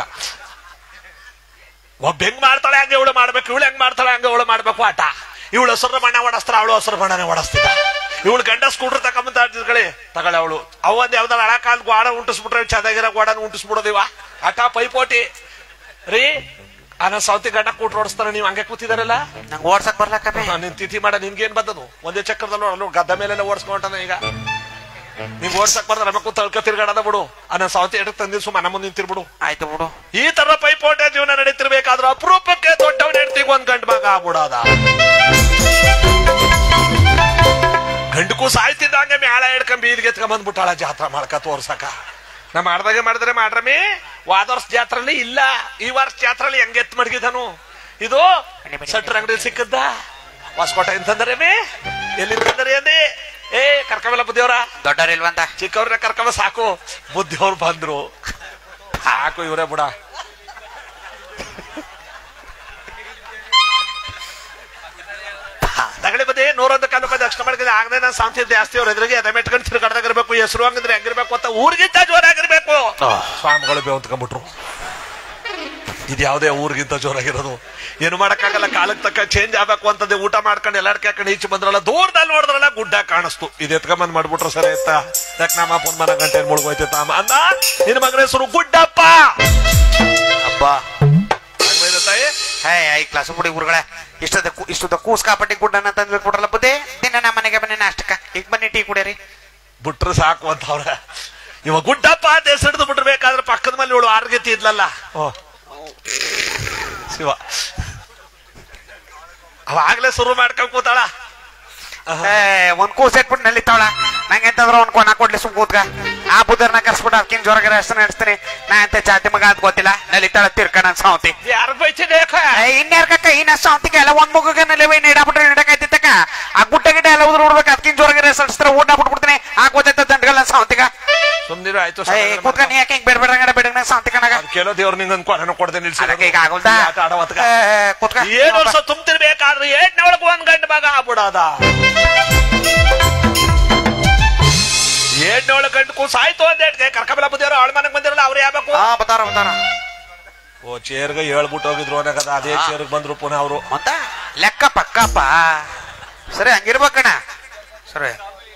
ಒಬ್ಬ ಹೆಂಗ್ ಮಾಡ್ತಾಳೆ ಹಂಗೆ ಇವಳು ಮಾಡ್ಬೇಕು ಇವಳು ಹೆಂಗ್ ಮಾಡ್ತಾಳೆ ಹಂಗೆ ಇವಳು ಮಾಡ್ಬೇಕು ಆಟ ಇವಳು ಹಸಿರು ಬಣ್ಣ ಓಡಿಸ್ತಾರ ಅವಳು ಹಸಿರು ಬಣ್ಣನೇ ಓಡಿಸ್ತಿದ್ದ ಇವಳು ಗಂಡ ಸ್ಕೂಟರ್ ತಕೊಂಬಂತ ಆಡ್ತಿದ್ಕಳಿ ತಗೊಳ್ಳಿ ಅವಳು ಅವೊಂದ್ ಯಾವ್ದಾರ ಹಳ ಕಾಲ್ ಗೋಡ ಉಂಟಿಸ್ಬಿಟ್ರೆ ಚೆನ್ನಾಗಿರೋ ಗೋಡನ ಉಂಟಿಸ್ಬಿಡೋದಿವ ಆಟ ಪೈಪೋಟಿ ರೀ ಅನ್ನ ಸೌತಿ ಗಂಡ ಕೂಟ್ರು ಓಡಿಸ್ತಾರ ನೀವು ಹಂಗೆ ಕೂತಿದಾರಲ್ಲ ನಂಗೆ ಓಡ್ಸಕ್ ಬರ್ಲಕ್ಕಮ್ಮೆ ನಿನ್ ತಿಥಿ ಮಾಡ ನಿನ್ಗೇನ್ ಬಂದದು ಒಂದೇ ಚಕ್ರದಲ್ಲಿ ನೋಡಲ್ಲ ಗದ್ದ ಮೇಲೆಲ್ಲ ಓಡಿಸ್ಕೊಂಟಾನ ಈಗ ನಿಂಗ್ ಓಡ್ಸಕ್ ಬರ್ದ ನಮಗ್ ಕೂತ್ ತಳ್ಕ ತಿರ್ಗಾಡದ ಬಿಡು ಅನ್ನ ಸೌತಿ ಎಡಕ್ ತಂದಿ ಸುಮ್ಮ ನಮ್ಮ ಮುಂದೆ ನಿಂತಿರ್ಬಿಡು ಆಯ್ತು ಬಿಡು ಈ ತರ ಪೈಪೋಟೆ ಜೀವನ ನಡೀತಿರ್ಬೇಕಾದ್ರೆ ಅಪರೂಪಕ್ಕೆ ದೊಡ್ಡವನ ಹೆಂಡತಿಗೆ ಒಂದ್ ಗಂಡು ಮಗ ಆಗ್ಬಿಡೋದ ಗಂಡಕ್ಕೂ ಸಾಯ್ತಿದ್ದಂಗೆ ಮ್ಯಾಳ ಹಿಡ್ಕೊಂಡ್ ಬೀದಿಗೆ ಎತ್ಕೊಂಡ್ ಬಂದ್ಬಿಟ್ಟಾಳ ಜಾತ್ರಾ ಮಾಡ್ಕ ತೋರ್ಸಕ ನಾ ಮಾಡ್ದಾಗೆ ಮಾಡಿದ್ರೆ ಮಾಡ್ರಮಿ ವಾದ ವರ್ಷ ಜಾತ್ರೆಲಿ ಇಲ್ಲ ಈ ವರ್ಷ ಜಾತ್ರೆಲಿ ಹೆಂಗ್ ಎತ್ ಮಡಗಿದನು ಇದು ಸಟ್ರ ಅಂಗಡಿ ಸಿಕ್ಕದ್ದ ಹೊಸಕೋಟೆ ಅಂತಂದ್ರೇಮಿ ಎಲ್ಲಿ ತಂದರೆ ಅಂದಿ ಏ ಕರ್ಕವೆಲ್ಲ ಬುದ್ಧಿಯವ್ರ ದೊಡ್ಡರಿಲ್ವಂತ ಚಿಕ್ಕವ್ರನ್ನ ಕರ್ಕೊಂಬ ಸಾಕು ಬುದ್ಧಿಯವ್ರು ಬಂದ್ರು ಸಾಕು ಇವರೇ ಬುಡ ತಗಳಿ ಬದಿ ನೂರೊಂದು ಕಾಲು ರೂಪಾಯಿ ದಕ್ಷಿಣ ಮಾಡಿದ್ರೆ ಆಗದೆ ನಾನು ಸಾಂತಿ ಜಾಸ್ತಿ ಅವ್ರ ಎದುರಿಗೆ ಅದ ಮೆಟ್ಕೊಂಡು ತಿರ್ಗಾಡ್ದಾಗಿರ್ಬೇಕು ಹೆಸರು ಹಂಗಂದ್ರೆ ಹೆಂಗಿರ್ಬೇಕು ಅಂತ ಊರಿಗಿಂತ ಜೋರಾಗಿರ್ಬೇಕು ಸ್ವಾಮಿಗಳು ಬೇವಂತ್ಕೊಂಡ್ಬಿಟ್ರು ಇದು ಯಾವುದೇ ಊರಿಗಿಂತ ಜೋರಾಗಿರೋದು ಏನು ಮಾಡಕ್ಕಾಗಲ್ಲ ಕಾಲಕ್ಕೆ ತಕ್ಕ ಚೇಂಜ್ ಆಗ್ಬೇಕು ಅಂತಂದೆ ಊಟ ಮಾಡ್ಕೊಂಡು ಎಲ್ಲಾಡ್ಕೆ ಹಾಕೊಂಡು ಈಚೆ ಬಂದ್ರಲ್ಲ ದೂರದಲ್ಲಿ ನೋಡಿದ್ರಲ್ಲ ಗುಡ್ಡ ಕಾಣಿಸ್ತು ಇದು ಎತ್ಕೊಂಬಂದ್ ಮಾಡ್ಬಿಟ್ರು ಸರಿ ಎತ್ತ ಯಾಕೆ ನಮ್ಮ ಅಪ್ಪನ ಮನ ಗಂಟೆ ಮುಳುಗೋಯ್ತು ತಾಮ ಅಂದ ನಿನ್ನ ಮಗನ ಹೆಸರು ಗುಡ್ಡಪ್ಪ ಅಬ್ಬ ಹಂಗೈತೆ ತಾಯಿ ಹೇ ಐ ಕ್ಲಾಸ್ ಬಿಡಿ ಊರುಗಳೇ ಇಷ್ಟದ ಕು- ಇಷ್ಟದ ಕೂಸ್ಕಾಪಟ್ಟಿ ಗುಡ್ಡನ್ನ ತಂದು ಬಿಟ್ಬಿಟ್ರಲ್ಲ ಬುದ್ಧಿ ದಿನ ನಮ್ಮ ಮನೆಗೆ ಬನ್ನಿ ನಾಷ್ಟಕ್ಕ ಈಗ ಬನ್ನಿ ಟೀ ಕುಡಿಯರಿ ಬಿಟ್ರೆ ಸಾಕು ಅಂತ ಅವ್ರ ಇವ ಗುಡ್ಡಪ್ಪ ಅಂತ ಹೆಸರಿಡ್ದು ಬಿಟ್ರಬೇಕಾದ್ರೆ ಪಕ್ಕದ ಮೇಲೆ ಇವಳು ಆರ್ಗತಿ ಇದ್ಲಲ್ಲ ಓ ಶಿವ ಅವಾಗ್ಲೇ ಶುರು ಮಾಡ್ಕೊಂಡ್ ಕೂತಾಳ ಏ ಒಂದ್ ಕೂಸ್ ಇಟ್ಬಿಟ್ಟು ನಲ್ಲಿತಾವಳ ನಂಗೆ ಎಂತಾದ್ರು ಒಂದ್ ಕೊನ ಕೊಡ್ಲಿ ಸುಮ್ ಕೂತ್ಕ ಆ ಬುದ್ಧರ್ನ ಕರ್ಸ್ಬಿಟ್ಟು ಅದಕ್ಕಿನ್ ಜೋರಾಗ ಹೆಸರು ನಡೆಸ್ತೀನಿ ನಾ ಎಂತ ಚಾಟಿ ಮಗ ಅಂತ ಗೊತ್ತಿಲ್ಲ ನಲ್ಲಿತಾಳ ತಿರ್ಕ ನನ್ ಸಾವತಿ ಯಾರ ಬೈತಿದೆ ಇನ್ಯಾರ ಕಕ್ಕ ಈ ನಾ ಸಾವತಿಗೆ ಎಲ್ಲ ಒಂದ್ ಮಗುಗೆ ನಲ್ಲಿವೆ ನೀಡಾಬಿಟ್ರೆ ನೀಡಕಾಯ್ತಿತ್ತಕ್ಕ ಆ ಗುಡ್ಡ ಗಿಡ್ಡ ಎಲ್ಲ ಉದ್ರ ನೋಡ್ಬೇಕು ಅದಕ್ಕಿನ್ ಜೋರಾಗ ಹೆಸರಿಸ್ತಾರೆ ಊಟ ಬಿಟ್ಬಿಡ್ತೀನಿ ಆ ಗೊತ್ತೈತ ದಂಡಗಲ್ಲ ಸಾವತಿಗ ಸುಮ್ನಿರು ಆಯ್ತು ಏ ಕೂತ್ಕ ನೀ ಯಾಕೆ ಹಿಂಗ್ ಬೇಡ ಬೇಡ ಬೇಡ ನಾ ಸಾವತಿ ಕಣಗ ಅದ್ ಕೇಳೋ ದೇವ್ರು ನಿಂಗೊಂದು ಕೊಡನ ಕೊಡದೆ ಅದಕ್ಕೆ ಈಗ ಆಗೋಲ್ದಾ ಆಟ ಆಡೋ ಹೊತ್ಗ. ಏ, ಏ, ಕೂತ್ಕ ಏಳು ವರ್ಷ ತುಂಬ್ತಿರ್ಬೇಕಾದ್ರೆ ಏಟ್ನೇ ಒಳಗೆ ಒಂದ್ ಗಂಟೆ ಮಗ ಆಗ್ಬಿಡೋದ ಏಟ್ನೇ ಒಳಗೆ ಗಂಟು ಕೂಸ್ ಆಯ್ತು ಅಂದೇಟ್ಗೆ ಕರ್ಕಬಲ ಬುದ್ಧಿಯವರು ಅವಳ ಮನೆಗೆ ಬಂದಿರಲ್ಲ ಅವ್ರು ಯಾಬೇಕು ಹಾ ಬತಾರ ಬತಾರ ಓ ಚೇರ್ಗೆ ಹೇಳ್ಬಿಟ್ಟು ಹೋಗಿದ್ರು ಅನ್ನಕದ ಅದೇ ಚೇರ್ಗೆ ಬಂದ್ರು ಪುನಃ ಅವರು ಅಂತ ಲೆಕ್ಕ ಪಕ್ಕಪ್ಪ ಸರಿ ಹಂಗಿರ್ಬೇಕಣ್ಣ ಸರಿ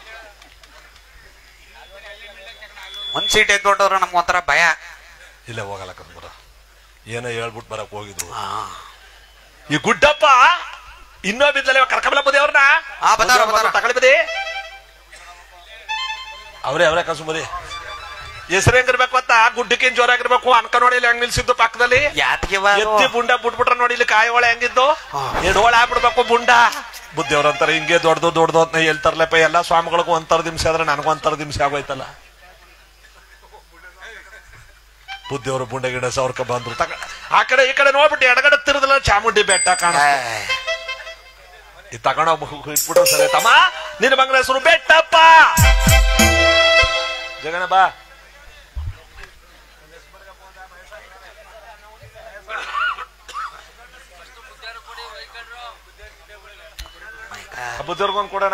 ಒಂದ್ ಸೀಟ್ ಎದ್ದೊಟ್ಟವ್ರ ನಮ್ಗೆ ಒಂಥರ ಭಯ ಇಲ್ಲ ಹೋಗಲ್ಲ ಕರ್ಬರ ಏನೋ ಹೇಳ್ಬಿಟ್ಟು ಬರಕ್ ಹೋಗಿದ್ರು ಈ ಗುಡ್ಡಪ್ಪ ಇನ್ನೂ ಬಿದ್ದಲೆ ಕರ್ಕಬಲ ಬುದ್ಧಿಯವ್ರನ್ನ ಆ, ಬತ್ತಾರ, ಬತ್ತಾರ. ತಗೊಳ್ಳಿ ಬದಿ ಅವರೇ ಅವರೇ ಕಸು ಬದಿ ಹೆಸರು ಹೆಂಗಿರ್ಬೇಕು ಅಂತ ಗುಡ್ಡಕ್ಕಿನ್ ಜೋರಾಗಿರ್ಬೇಕು ಅನ್ಕ ನೋಡಿ ಇಲ್ಲಿ ಹೆಂಗ್ ನಿಲ್ಸಿದ್ದು ಪಕ್ಕದಲ್ಲಿ ಯಾತಿಗೆ ಎತ್ತಿ ಬುಂಡ ಬಿಟ್ಬಿಟ್ರ ನೋಡಿ ಇಲ್ಲಿ ಕಾಯಿ ಒಳೆ ಹೆಂಗಿದ್ದು ಹಾ. ಎರಡು ಒಳೆ ಆಗ್ಬಿಡ್ಬೇಕು ಬುಂಡ ಬುದ್ಧಿಯವ್ರ ಅಂತಾರೆ ಹಿಂಗೆ ದೊಡ್ಡದು ದೊಡ್ಡದು ಅಂತ ಹೇಳ್ತಾರಲ್ಲಪ್ಪ ಎಲ್ಲಾ ಸ್ವಾಮಿಗಳಿಗೂ ಒಂಥರ ದಿಮ್ಸೆ ಆದ್ರೆ ನನಗೂ ಒಂಥರ ದಿಮ್ಸೆ ಆಗೋಯ್ತಲ್ಲ ಬುದ್ಧಿಯವರು ಬುಂಡ ಗಿಡ ಸೌರ್ಕ ಬಂದ್ರು ತಗ ಆ ಕಡೆ ಈ ಕಡೆ ನೋಡ್ಬಿಟ್ಟು ಎಡಗಡೆ ತಿರುದಲ್ಲ ಚಾಮುಂಡಿ ಬೆಟ್ಟ ಕಾಣ ಈ ತಗೊಂಡೋಗ್ ಇಟ್ಬಿಟ್ರು ಸರಿ ತಮ್ಮ ನಿನ್ನ ಮಗನ ಹೆಸರು ಬೆಟ್ಟಪ್ಪ ಜಗಣ ಬಾ ಬುದ್ಧಿಯವ್ರಿಗೊಂದು ಕೊಡೋಣ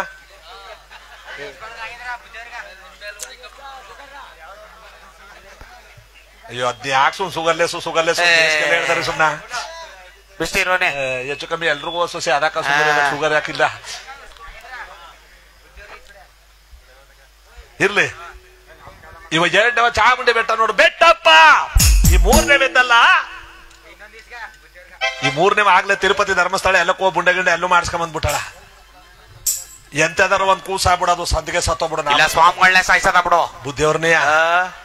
ಅಯ್ಯೋ ಅದ್ ಯಾಕೆ ಸುಮ್ ಸುಗರ್ಲೆಸು ಸುಗರ್ಲೆಸು ಏ. ಹೇಳ್ತಾರೆ ಸುಮ್ನ ಬಿಸ್ತಿ ಇರೋನೆ ಏ, ಹೆಚ್ಚು ಕಮ್ಮಿ ಎಲ್ರಿಗೂ ಸೊಸೆ ಅದಕ್ಕ ಆ. ಶುಗರ್ ಯಾಕಿಲ್ಲ ಇರ್ಲಿ ಇವ ಎರಡವ ಚಾಮುಂಡಿ ಬೆಟ್ಟ ನೋಡು ಬೆಟ್ಟಪ್ಪ ಈ ಮೂರನೇ ಬೆಟ್ಟಲ್ಲ ಈ ಮೂರನೇ ಆಗ್ಲೇ ತಿರುಪತಿ ಧರ್ಮಸ್ಥಳ ಎಲ್ಲಕ್ಕೋ ಬುಂಡೆ ಗಿಂಡೆ ಎಲ್ಲೂ ಮಾಡಿಸ್ಕೊಂಡ್ ಬಂದ್ಬಿಟ್ಟಾಳ ಎಂತದಾರ ಒಂದ್ ಕೂಸ ಆಗ್ಬಿಡೋದು ಸದ್ದಿಗೆ ಸತ್ತೋಗ್ಬಿಡೋಣ ಇಲ್ಲ ಸ್ವಾಮಿಗಳನ್ನೇ ಸಾಯ್ಸದ ಬಿಡು ಬುದ್ಧಿಯವ್ರನ್ನೇ ಆ,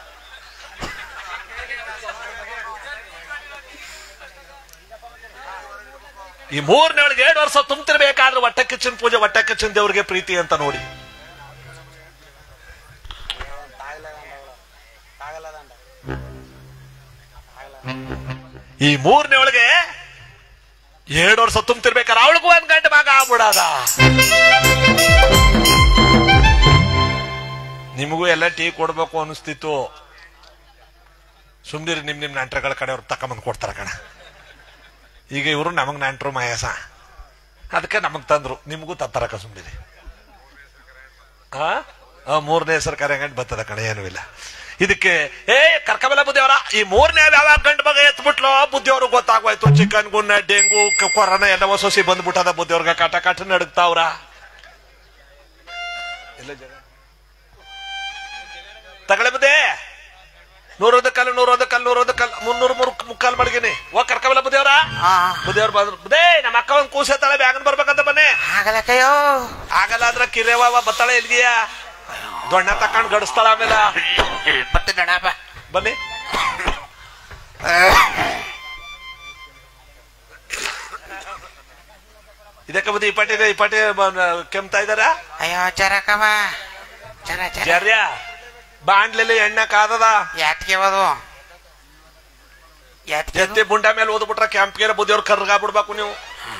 ಈ ಮೂರನೇ ಒಳಗೆ ಎರಡು ವರ್ಷ ತುಂಬ್ತಿರ್ಬೇಕಾದ್ರೆ ಹೊಟ್ಟೆ ಕಿಚ್ಚನ್ ಪೂಜೆ ಹೊಟ್ಟೆ ಕಿಚ್ಚನ್ ದೇವ್ರಿಗೆ ಪ್ರೀತಿ ಅಂತ ನೋಡಿ ಈ ಮೂರನೇ ಒಳಗೆ ಎರಡು ವರ್ಷ ತುಂಬ್ತಿರ್ಬೇಕಾದ್ರೆ ಅವಳಿಗೂ ಒಂದ್ ಗಂಟೆ ಭಾಗ ಆಗ್ಬಿಡದ ನಿಮಗೂ ಎಲ್ಲ ಟೀ ಕೊಡ್ಬೇಕು ಅನಿಸ್ತಿತ್ತು ಸುಮ್ನಿರಿ ನಿಮ್ ನಿಮ್ ನಂಟ್ರಗಳ ಕಡೆ ಅವ್ರು ತಕೊಂಬಂದ್ ಕೊಡ್ತಾರ ಕಣ ಈಗ ಇವರು ನಮಗ್ ನಂಟ್ರು ಮಯಸ ಅದಕ್ಕೆ ನಮಗ್ ತಂದ್ರು ನಿಮಗೂ ತತ್ತಾರ ಸುಮ್ನಿರಿ ಆ ಆ, ಮೂರನೇ ಹೆಸರು ಕರೆಗಂಡ್ ಬರ್ತದ ಕಣ ಏನೂ ಇಲ್ಲ ಇದಕ್ಕೆ ಏ ಕರ್ಕಬಲ ಬುದ್ಧಿಯವರ ಈ ಮೂರನೇ ಯಾವಾಗ ಗಂಡು ಮಗ ಎತ್ಬಿಟ್ಲು ಬುದ್ಧಿಯವ್ರು ಗೊತ್ತಾಗೋಯ್ತು ಚಿಕನ್ ಗುನ್ನ ಡೆಂಗು ಕ- ಕೊರೋನಾ ಎಲ್ಲ ಹೊಸೊಸಿ ಬಂದ್ಬಿಟ್ಟದ ಬುದ್ಧಿಯವ್ರಿಗೆ ಕಾಟ ಕಾಟ ನಡುಗ್ತಾವ್ರ ಎಲ್ಲ ಜನ ತಗಳೆ ಬುದ್ದೆ ನೂರದ ಕಲ್ಲು ನೂರದ ಕಲ್ಲು ನೂರದ ಕಲ್ಲು ಮುನ್ನೂರು ಮೂರು ಮುಕ್ಕಾಲ್ ಮಡಗಿನಿ ಹೋಗ್ ಕರ್ಕಬಲ್ಲ ಬುದ್ಧಿಯವ್ರ ಹಾ ಬುದ್ಧಿಯವ್ರ ಬಂದ್ರು ಬುದ್ಧೇ ನಮ್ಮ ಅಕ್ಕ ಒಂದ್ ಕೂಸತ್ತಾಳೆ ಬ್ಯಾಗನ್ ಬರ್ಬೇಕಂತ ಬನ್ನಿ ಆಗಲಕ್ಕಯ್ಯೋ ಆಗಲ್ಲ ಅಂದ್ರೆ ಕಿರೇವ ಬತ್ತಾಳೆ ಎಲ್ಗಿಯ ದೊಣ್ಣ ತಕೊಂಡ್ ಗಡಿಸ್ತಾಳ ಆಮೇಲೆ ಮತ್ತೆ ನಡಪ ಬನ್ನಿ ಇದಕ್ಕೆ ಬುದ್ಧಿ ಈ ಪಾಟಿ ಇದೆ ಈ ಪಾಟಿ ಕೆಮ್ತಾ ಇದಾರ ಅಯ್ಯೋ ಜರಕವ ಜರ ಜರ ಜರ್ಯ ಬಾಂಡ್ಲೆಲ್ಲಿ ಎಣ್ಣೆ ಕಾದದ ಯಾತ್ಗೆ ಅದು ಯಾತ್ಗೆ ಎತ್ತಿ ಬುಂಡ ಮೇಲೆ ಓದ್ಬಿಟ್ರ ಕ್ಯಾಂಪ್ಗೆ ಬುದ್ಧಿಯವ್ರು ಕರ್ಗಾಗ್ಬಿಡ್ಬೇಕು ನೀವು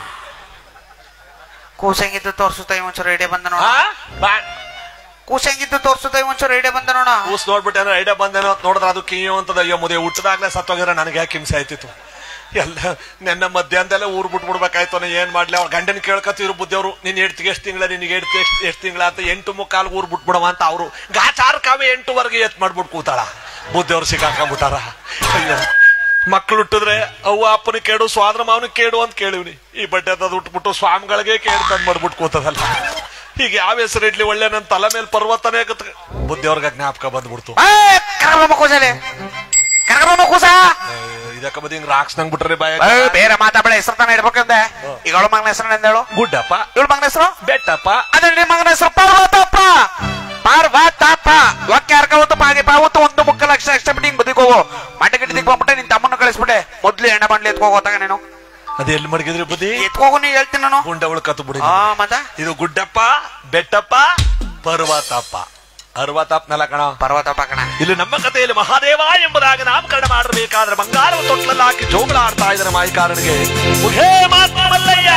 ಕೂಸಂಗಿದ್ದು ತೋರ್ಸುತ್ತ ಒಂಚೂರು ಐಡಿಯಾ ಬಂದ ನೋಡ ಹಾ ಬಾ ಕೂಸಂಗಿದ್ದು ತೋರ್ಸುತ್ತ ಒಂಚೂರು ಐಡಿಯಾ ಬಂದ ನೋಡ ಕೂಸ್ ನೋಡ್ಬಿಟ್ಟೆ ಅಂದ್ರೆ ಐಡಿಯಾ ಬಂದೇನೋ ಅಂತ ನೋಡಿದ್ರೆ ಅದು ಕಿಯೋ ಅಂತದ ಅಯ್ಯೋ ಮುದೆ ಹುಟ್ಟದಾಗ್ಲೇ ಸತ್ತೋಗಿದ್ರೆ ನನಗೆ ಯಾಕೆ ಹಿಂಸೆ ಆಯ್ತಿತ್ತು ಎಲ್ಲ ನೆನ್ನ ಮಧ್ಯಾಹ್ನದಲ್ಲೇ ಊರ್ ಬಿಟ್ಬಿಡ್ಬೇಕಾಯ್ತು ನಾ ಏನ್ ಮಾಡ್ಲಿ ಅವ್ರ ಗಂಡನ ಕೇಳ್ಕತ್ತಿದ್ರು ಬುದ್ಧಿಯವರು ನೀನ್ ಎಡ್ತಿಗೆ ಎಷ್ಟು ತಿಂಗಳ ನಿನಗೆ ಎಡ್ತಿ ಎಷ್ಟು ಎಷ್ಟು ತಿಂಗಳ ಅಂತ ಎಂಟು ಮುಕ್ಕಾಲ್ ಊರ್ ಬಿಟ್ಬಿಡವ ಅಂತ ಅವರು ಗಾಚಾರ್ ಕಾವೆ ಎಂಟುವರೆಗೆ ಎತ್ ಮಾಡ್ಬಿಟ್ಟು ಕೂತಾಳ ಬುದ್ಧಿಯವ್ರು ಸಿಕ್ಕಾಕೊಂಡ್ಬಿಟ್ಟಾರ ಅಯ್ಯೋ ಮಕ್ಳು ಹುಟ್ಟಿದ್ರೆ ಅವ್ವ ಅಪ್ಪನ ಕೇಡು ಸ್ವಾದ್ರ ಮಾವನ ಕೇಡು ಅಂತ ಕೇಳಿವ್ನಿ ಈ ಬಟ್ಟೆ ಅದು ಉಟ್ಬಿಟ್ಟು ಸ್ವಾಮಿಗಳಿಗೆ ಕೇಡು ತಂದ್ ಮಾಡ್ಬಿಟ್ಟು ಕೂತದಲ್ಲ ಈಗ ಯಾವ ಹೆಸರು ಇಡ್ಲಿ ಒಳ್ಳೆ ನನ್ನ ತಲೆ ಮೇಲೆ ಪರ್ವತನೇ ಕತ್ ಬುದ್ಧಿಯವ್ರಿಗೆ ಜ್ಞಾಪಕ ಬಂದ್ಬಿಡ್ತು ಕರಗಮ್ಮ ಕೂಸಲೆ ಕರಗಮ್ಮ ಕೂಸ ಇದಕ್ಕ ಬದಿ ಹಿಂಗ್ ರಾಕ್ಸ್ನಂಗ್ ಬಿಟ್ರೆ ಬಾಯ ಏ, ಬೇರೆ ಮಾತಾಡ ಹೆಸರು ತಾನೇ ಇಡ್ಬೇಕಂದೆ ಈಗ ಅವಳ ಮಗನ ಹೆಸರು ಎಂದೇಳು ಗುಡ್ಡಪ್ಪ ಇವಳ ಮಗನ ಹೆಸರು ಬೆಟ್ಟಪ್ಪ ಅದೇ ನಿಮ್ಮ ಮಗನ ಹೆಸರು ಪಾರ್ವತಪ್ಪ ಪಾರ್ವತಪ್ಪ ಒಕ್ಕೆ ಯಾರ್ಕಾವತ್ತು ಪಾಗಿ ಪಾವತ್ತು ಒಂದು ಮುಕ್ಕ ಲಕ್ಷ ಲಕ್ಷ ಬಿಟ್ಟು ಹಿಂಗ್ ಬದಿಗೆ ಹೋಗು ಮಂಟಗಿಟ್ಟು ದಿಗ್ ಬಂದ್ಬಿಟ್ಟೆ ನಿನ್ ತಮ್ಮನ್ನು ಕಳಿಸ್ಬಿಟ್ಟೆ ಮೊದ್ಲು ಎಣ್ಣೆ ಬಂಡ್ಲಿ ಎತ್ಕೋಗೋತಾಗ ನೀನು ಅದೇ ಎಲ್ಲಿ ಮಡಗಿದ್ರಿ ಬುದ್ಧಿ ಎತ್ಕೋಗು ನೀ ಹೇಳ್ತೀನಿ ನಾನು ಗುಂಡ ಉಳ್ಕತ್ತು ಬಿಡಿ ಆ ಮತ ಇದು ಗುಡ್ಡಪ್ಪ ಬೆಟ್ಟಪ್ಪ ಪರ್ವತಪ್ಪ ಅರ್ವತಪ್ಪನಲ್ಲ ಕಣ ಪರ್ವತಪ್ಪ ಕಣ ಇಲ್ಲಿ ನಮ್ಮ ಕಥೆಯಲ್ಲಿ ಮಹಾದೇವ ಎಂಬುದಾಗಿ ನಾಮಕರಣ ಮಾಡಬೇಕಾದ್ರೆ ಬಂಗಾರದ ತೊಟ್ಲಲ್ಲಿ ಹಾಕಿ ಜೋಗಳ ಆಡ್ತಾ ಇದ್ದಾರೆ ಮಾಯಿಕಾರನಿಗೆ ಉಘೇ ಮಾತ್ಮ ಮಲ್ಲಯ್ಯ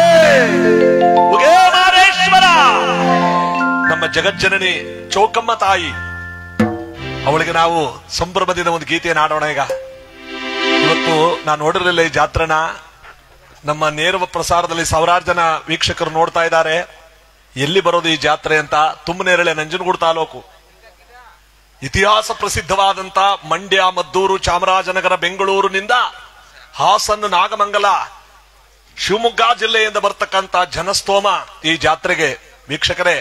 ಉಘೇ ಮಾರೇಶ್ವರ ನಮ್ಮ ಜಗಜ್ಜನನಿ ಚೌಕಮ್ಮ ತಾಯಿ ಅವಳಿಗೆ ನಾವು ಸಂಭ್ರಮದಿಂದ ಒಂದು ಗೀತೆಯನ್ನು ಆಡೋಣ ಈಗ ಇವತ್ತು ನಾನು ನೋಡಿರಲಿಲ್ಲ ಈ ಜಾತ್ರನ ನಮ್ಮ ನೇರ ಪ್ರಸಾರದಲ್ಲಿ ಸಾವಿರಾರು ಜನ ವೀಕ್ಷಕರು ನೋಡ್ತಾ ಇದ್ದಾರೆ ಎಲ್ಲಿ ಬರೋದು ಈ ಜಾತ್ರೆ ಅಂತ ತುಮ್ಮನೇರಳೆ ನಂಜನಗೂಡು ತಾಲೂಕು ಇತಿಹಾಸ ಪ್ರಸಿದ್ಧವಾದಂತ ಮಂಡ್ಯ ಮದ್ದೂರು ಚಾಮರಾಜನಗರ ಬೆಂಗಳೂರಿನಿಂದ ಹಾಸನ ನಾಗಮಂಗಲ ಶಿವಮೊಗ್ಗ ಜಿಲ್ಲೆಯಿಂದ ಬರ್ತಕ್ಕಂತ ಜನಸ್ತೋಮ ಈ ಜಾತ್ರೆಗೆ ವೀಕ್ಷಕರೇ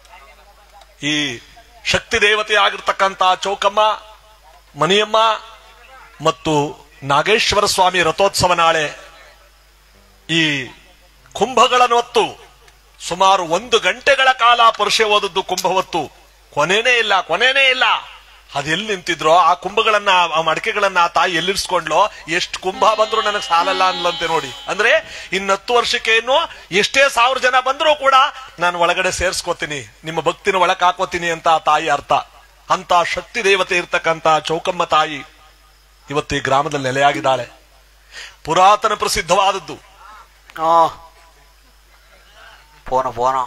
ಈ ಶಕ್ತಿ ದೇವತೆ ಆಗಿರ್ತಕ್ಕಂತ ಚೌಕಮ್ಮ ಮನಿಯಮ್ಮ ಮತ್ತು ನಾಗೇಶ್ವರ ಸ್ವಾಮಿ ರಥೋತ್ಸವ ನಾಳೆ ಈ ಕುಂಭಗಳನ್ನು ಹೊತ್ತು ಸುಮಾರು ಒಂದು ಗಂಟೆಗಳ ಕಾಲ ಪರುಷೆ ಓದದ್ದು ಕುಂಭ ಹೊತ್ತು ಕೊನೆನೇ ಇಲ್ಲ ಕೊನೆನೇ ಇಲ್ಲ ಅದೆಲ್ಲಿ ನಿಂತಿದ್ರೋ ಆ ಕುಂಭಗಳನ್ನ ಆ ಮಡಕೆಗಳನ್ನ ಆ ತಾಯಿ ಎಲ್ಲಿರ್ಸ್ಕೊಂಡ್ಲೋ ಎಷ್ಟು ಕುಂಭ ಬಂದ್ರು ನನಗೆ ಸಾಲಲ್ಲ ಅನ್ಲಂತೆ ನೋಡಿ ಅಂದ್ರೆ ಇನ್ನು ಹತ್ತು ವರ್ಷಕ್ಕೆ ಇನ್ನು ಎಷ್ಟೇ ಸಾವಿರ ಜನ ಬಂದರೂ ಕೂಡ ನಾನು ಒಳಗಡೆ ಸೇರ್ಸ್ಕೋತೀನಿ ನಿಮ್ಮ ಭಕ್ತಿನ ಒಳಕ್ ಹಾಕೋತೀನಿ ಅಂತ ಆ ತಾಯಿ ಅರ್ಥ ಅಂತ ಶಕ್ತಿ ದೇವತೆ ಇರ್ತಕ್ಕಂತ ಚೌಕಮ್ಮ ತಾಯಿ ಇವತ್ತು ಈ ಗ್ರಾಮದಲ್ಲಿ ನೆಲೆಯಾಗಿದ್ದಾಳೆ ಪುರಾತನ ಪ್ರಸಿದ್ಧವಾದದ್ದು ಓ ಫೋನು ಫೋನು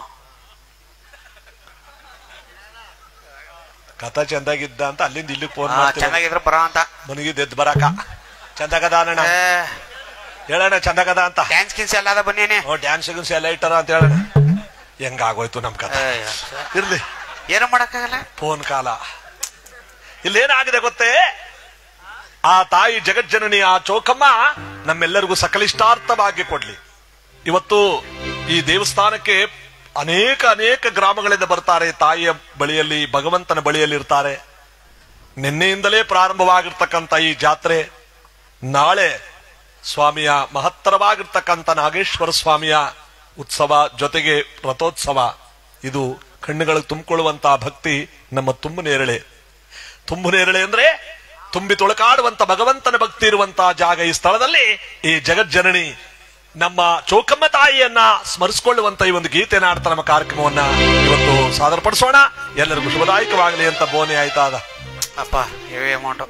ಕಥಾ ಚಂದಾಗಿದ್ದ ಅಂತ ಅಲ್ಲಿಂದ ಇಲ್ಲಿಗೆ ಫೋನ್ ಆ, ಮಾಡ್ತೀನಿ ಚೆನ್ನಾಗಿದ್ರೆ ಬರೋ ಅಂತ ಮನಗಿದ್ದು ಎದ್ದು ಬರಾಕ ಚಂದಗದ ಅಣ್ಣ ಏ, ಹೇಳೋಣ ಚಂದಗದ ಅಂತ ಡ್ಯಾನ್ಸ್ ಗಿನ್ಸ್ ಎಲ್ಲ ಅದ ಬನ್ನೇನೆ ಓ ಡ್ಯಾನ್ಸ್ ಗಿನ್ಸ್ ಎಲ್ಲ ಇಟ್ಟಾರ ಅಂತ ಹೇಳೋಣ ಹೆಂಗಾಗೋಯ್ತು ನಮ್ ಕಥೆ ಇರ್ಲಿ ಏನು ಮಾಡಕ್ಕಾಗಲ್ಲ ಫೋನ್ ಕಾಲ ಇಲ್ಲೇನಾಗಿದೆ ಗೊತ್ತೇ ಆ ತಾಯಿ ಜಗಜ್ಜನನಿ ಆ ಚೌಕಮ್ಮ ನಮ್ಮೆಲ್ಲರಿಗೂ ಸಕಲಿಷ್ಟಾರ್ಥ ಭಾಗ್ಯ ಕೊಡ್ಲಿ ಇವತ್ತು ಈ ದೇವಸ್ಥಾನಕ್ಕೆ ಅನೇಕ ಅನೇಕ ಗ್ರಾಮಗಳಿಂದ ಬರ್ತಾರೆ ತಾಯಿಯ ಬಳಿಯಲ್ಲಿ ಭಗವಂತನ ಬಳಿಯಲ್ಲಿ ಇರ್ತಾರೆ ನಿನ್ನೆಯಿಂದಲೇ ಪ್ರಾರಂಭವಾಗಿರ್ತಕ್ಕಂಥ ಈ ಜಾತ್ರೆ ನಾಳೆ ಸ್ವಾಮಿಯ ಮಹತ್ತರವಾಗಿರ್ತಕ್ಕಂಥ ನಾಗೇಶ್ವರ ಸ್ವಾಮಿಯ ಉತ್ಸವ ಜೊತೆಗೆ ರಥೋತ್ಸವ ಇದು ಕಣ್ಣುಗಳಿಗೆ ತುಂಬಿಕೊಳ್ಳುವಂತಹ ಭಕ್ತಿ ನಮ್ಮ ತುಂಬು ನೇರಳೆ ತುಂಬು ನೇರಳೆ ಅಂದ್ರೆ ತುಂಬಿ ತುಳುಕಾಡುವಂತ ಭಗವಂತನ ಭಕ್ತಿ ಇರುವಂತಹ ಜಾಗ ಈ ಸ್ಥಳದಲ್ಲಿ ಈ ಜಗಜ್ಜನನಿ ನಮ್ಮ ಚೌಕಮ್ಮ ತಾಯಿಯನ್ನ ಸ್ಮರಿಸಿಕೊಳ್ಳುವಂತ ಈ ಒಂದು ಗೀತೆನ ಆಡ್ತಾ ನಮ್ಮ ಕಾರ್ಯಕ್ರಮವನ್ನ ಇವತ್ತು ಸಾದರಪಡಿಸೋಣ ಎಲ್ಲರಿಗೂ ಶುಭದಾಯಕವಾಗಲಿ ಅಂತ ಬೋನೆ ಆಯ್ತಾ ಅದ ಅಪ್ಪ ಹೆವಿ ಅಮೌಂಟು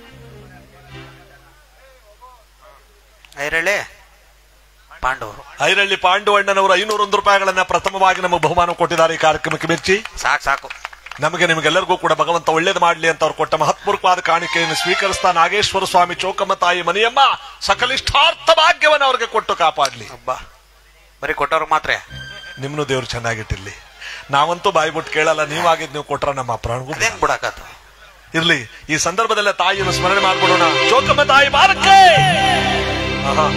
ಐರಳ್ಳಿ ಪಾಂಡವರು ಐರಳ್ಳಿ ಪಾಂಡುವಣ್ಣನವರು ಐನೂರೊಂದು ರೂಪಾಯಿಗಳನ್ನ ಪ್ರಥಮವಾಗಿ ನಮಗೆ ಬಹುಮಾನ ಕೊಟ್ಟಿದ್ದಾರೆ ಈ ಕಾರ್ಯಕ್ರಮಕ್ಕೆ ಮೆಚ್ಚಿ ಸಾಕು ಸಾಕು ನಮಗೆ ನಿಮಗೆಲ್ಲರಿಗೂ ಕೂಡ ಭಗವಂತ ಒಳ್ಳೇದು ಮಾಡಲಿ ಅಂತ ಅವ್ರು ಕೊಟ್ಟ ಮಹತ್ಪೂರ್ವಕವಾದ ಕಾಣಿಕೆಯನ್ನು ಸ್ವೀಕರಿಸ್ತಾ ನಾಗೇಶ್ವರ ಸ್ವಾಮಿ ಚೌಕಮ್ಮ ತಾಯಿ ಮನಿಯಮ್ಮ ಸಕಲಿಷ್ಟಾರ್ಥ ಭಾಗ್ಯವನ್ನು ಅವ್ರಿಗೆ ಕೊಟ್ಟು ಕಾಪಾಡ್ಲಿ ಹಬ್ಬ ಬರೀ ಕೊಟ್ಟವ್ರು ಮಾತ್ರ ನಿಮ್ನು ದೇವ್ರು ಚೆನ್ನಾಗಿಟ್ಟಿರ್ಲಿ ನಾವಂತೂ ಬಾಯಿ ಬಿಟ್ಟು ಕೇಳಲ್ಲ ನೀವಾಗಿದ್ ನೀವು ಕೊಟ್ರ ನಮ್ಮ ಪ್ರಾಣಗೂ ಅದೇನ್ ಬಿಡಕತ್ತ ಇರ್ಲಿ ಈ ಸಂದರ್ಭದಲ್ಲೇ ತಾಯಿಯನ್ನು ಸ್ಮರಣೆ ಮಾಡ್ಬಿಡೋಣ ಚೌಕಮ್ಮ ತಾಯಿ ಬಾರಕ್ಕೆ ಆಹಾ.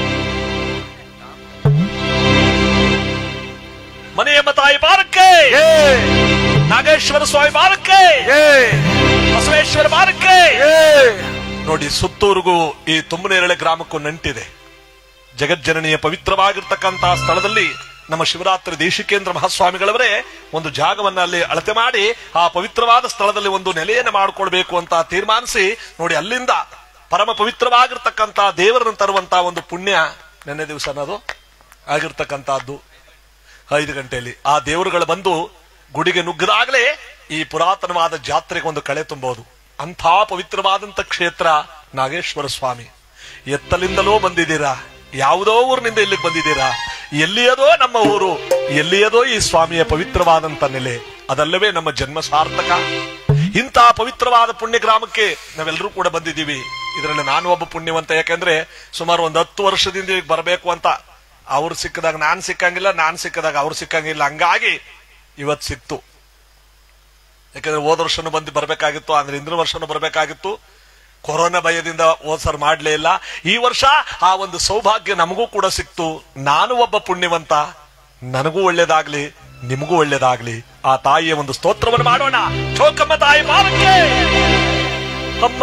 ಮನೆಯಮ್ಮ ತಾಯಿ ಬಾರಕ್ಕೆ ನಾಗ ನಾಗೇಶ್ವರ ಸ್ವಾಮಿ ಮಾರ್ಕೆ ಬಸವೇಶ್ವರ ಮಾರ್ಕೆ ನೋಡಿ ಸುತ್ತೂರಿಗೂ ಈ ತುಂಬನೇರಳೆ ಗ್ರಾಮಕ್ಕೂ ನಂಟಿದೆ ಜಗಜ್ಜನನಿಯ ಪವಿತ್ರವಾಗಿರ್ತಕ್ಕಂತಹ ಸ್ಥಳದಲ್ಲಿ ನಮ್ಮ ಶಿವರಾತ್ರಿ ದೇಶಿಕೇಂದ್ರ ಮಹಾಸ್ವಾಮಿಗಳವರೇ ಒಂದು ಜಾಗವನ್ನ ಅಲ್ಲಿ ಅಳತೆ ಮಾಡಿ ಆ ಪವಿತ್ರವಾದ ಸ್ಥಳದಲ್ಲಿ ಒಂದು ನೆಲೆಯನ್ನು ಮಾಡಿಕೊಡ್ಬೇಕು ಅಂತ ತೀರ್ಮಾನಿಸಿ ನೋಡಿ ಅಲ್ಲಿಂದ ಪರಮ ಪವಿತ್ರವಾಗಿರ್ತಕ್ಕಂತಹ ದೇವರನ್ನು ತರುವಂತಹ ಒಂದು ಪುಣ್ಯ ನೆನ್ನೆ ದಿವಸ ಅನ್ನೋದು ಆಗಿರ್ತಕ್ಕಂತಹದ್ದು ಐದು ಗಂಟೆಯಲ್ಲಿ ಆ ದೇವರುಗಳು ಬಂದು ಗುಡಿಗೆ ನುಗ್ಗದಾಗಲೇ ಈ ಪುರಾತನವಾದ ಜಾತ್ರೆಗೆ ಒಂದು ಕಳೆ ತುಂಬೋದು ಅಂಥ ಪವಿತ್ರವಾದಂತ ಕ್ಷೇತ್ರ ನಾಗೇಶ್ವರ ಸ್ವಾಮಿ ಎತ್ತಲಿಂದಲೋ ಬಂದಿದ್ದೀರಾ ಯಾವುದೋ ಊರಿನಿಂದ ಇಲ್ಲಿಗೆ ಬಂದಿದ್ದೀರಾ ಎಲ್ಲಿಯದೋ ನಮ್ಮ ಊರು ಎಲ್ಲಿಯದೋ ಈ ಸ್ವಾಮಿಯ ಪವಿತ್ರವಾದಂತ ನೆಲೆ ಅದಲ್ಲವೇ ನಮ್ಮ ಜನ್ಮ ಸಾರ್ಥಕ ಇಂತಹ ಪವಿತ್ರವಾದ ಪುಣ್ಯ ಗ್ರಾಮಕ್ಕೆ ನಾವೆಲ್ಲರೂ ಕೂಡ ಬಂದಿದ್ದೀವಿ ಇದರಲ್ಲಿ ನಾನು ಒಬ್ಬ ಪುಣ್ಯವಂತ ಯಾಕೆಂದ್ರೆ ಸುಮಾರು ಒಂದು ಹತ್ತು ವರ್ಷದಿಂದ ಇಲ್ಲಿಗೆ ಬರಬೇಕು ಅಂತ ಅವ್ರು ಸಿಕ್ಕದಾಗ ನಾನ್ ಸಿಕ್ಕಂಗಿಲ್ಲ ನಾನ್ ಸಿಕ್ಕದಾಗ ಅವ್ರು ಸಿಕ್ಕಂಗಿಲ್ಲ ಹಂಗಾಗಿ ಇವತ್ ಸಿಕ್ತು ಯಾಕಂದ್ರೆ ಹೋದ ವರ್ಷನೂ ಬಂದು ಬರ್ಬೇಕಾಗಿತ್ತು ಅಂದ್ರೆ ಹಿಂದಿನ ವರ್ಷನೂ ಬರ್ಬೇಕಾಗಿತ್ತು ಕೊರೋನಾ ಭಯದಿಂದ ಹೋದ್ ಸರ್ ಮಾಡ್ಲೇ ಇಲ್ಲ ಈ ವರ್ಷ ಆ ಒಂದು ಸೌಭಾಗ್ಯ ನಮಗೂ ಕೂಡ ಸಿಕ್ತು ನಾನು ಒಬ್ಬ ಪುಣ್ಯವಂತ ನನಗೂ ಒಳ್ಳೇದಾಗ್ಲಿ ನಿಮಗೂ ಒಳ್ಳೇದಾಗ್ಲಿ ಆ ತಾಯಿಯ ಒಂದು ಸ್ತೋತ್ರವನ್ನು ಮಾಡೋಣ ಚೋಕಮ್ಮ ತಾಯಿ ಮಾರಕ್ಕೆ ಅಮ್ಮ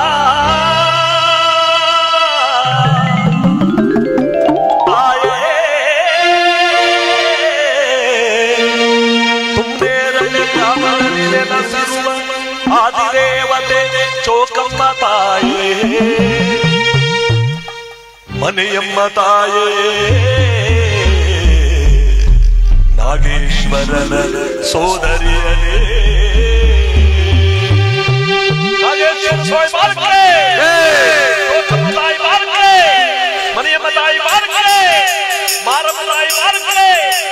ತುಂಬೇರಳ್ಳಿ ಗ್ರಾಮದಲ್ಲಿ ನೆಲೆಸಿರುವ ಆದಿದೇವತೆ ಚೋಕಮ್ಮ ತಾಯೇ ಮನೆಯಮ್ಮ ತಾಯೇ ನಾಗೇಶ್ವರನ ಸೋದರಿಯರೇ ನಾಗೇಶ್ವರ ಸ್ವಾಮಿ ಬಾಲಕರೇ! ಚೋಕಮ್ಮ ತಾಯಿ ಬಾಲಕರೇ! ಮನೆಯಮ್ಮ ತಾಯಿ ಬಾಲಕರೇ! ಮಾರಮ್ಮ ತಾಯಿ ಬಾಲಕರೇ!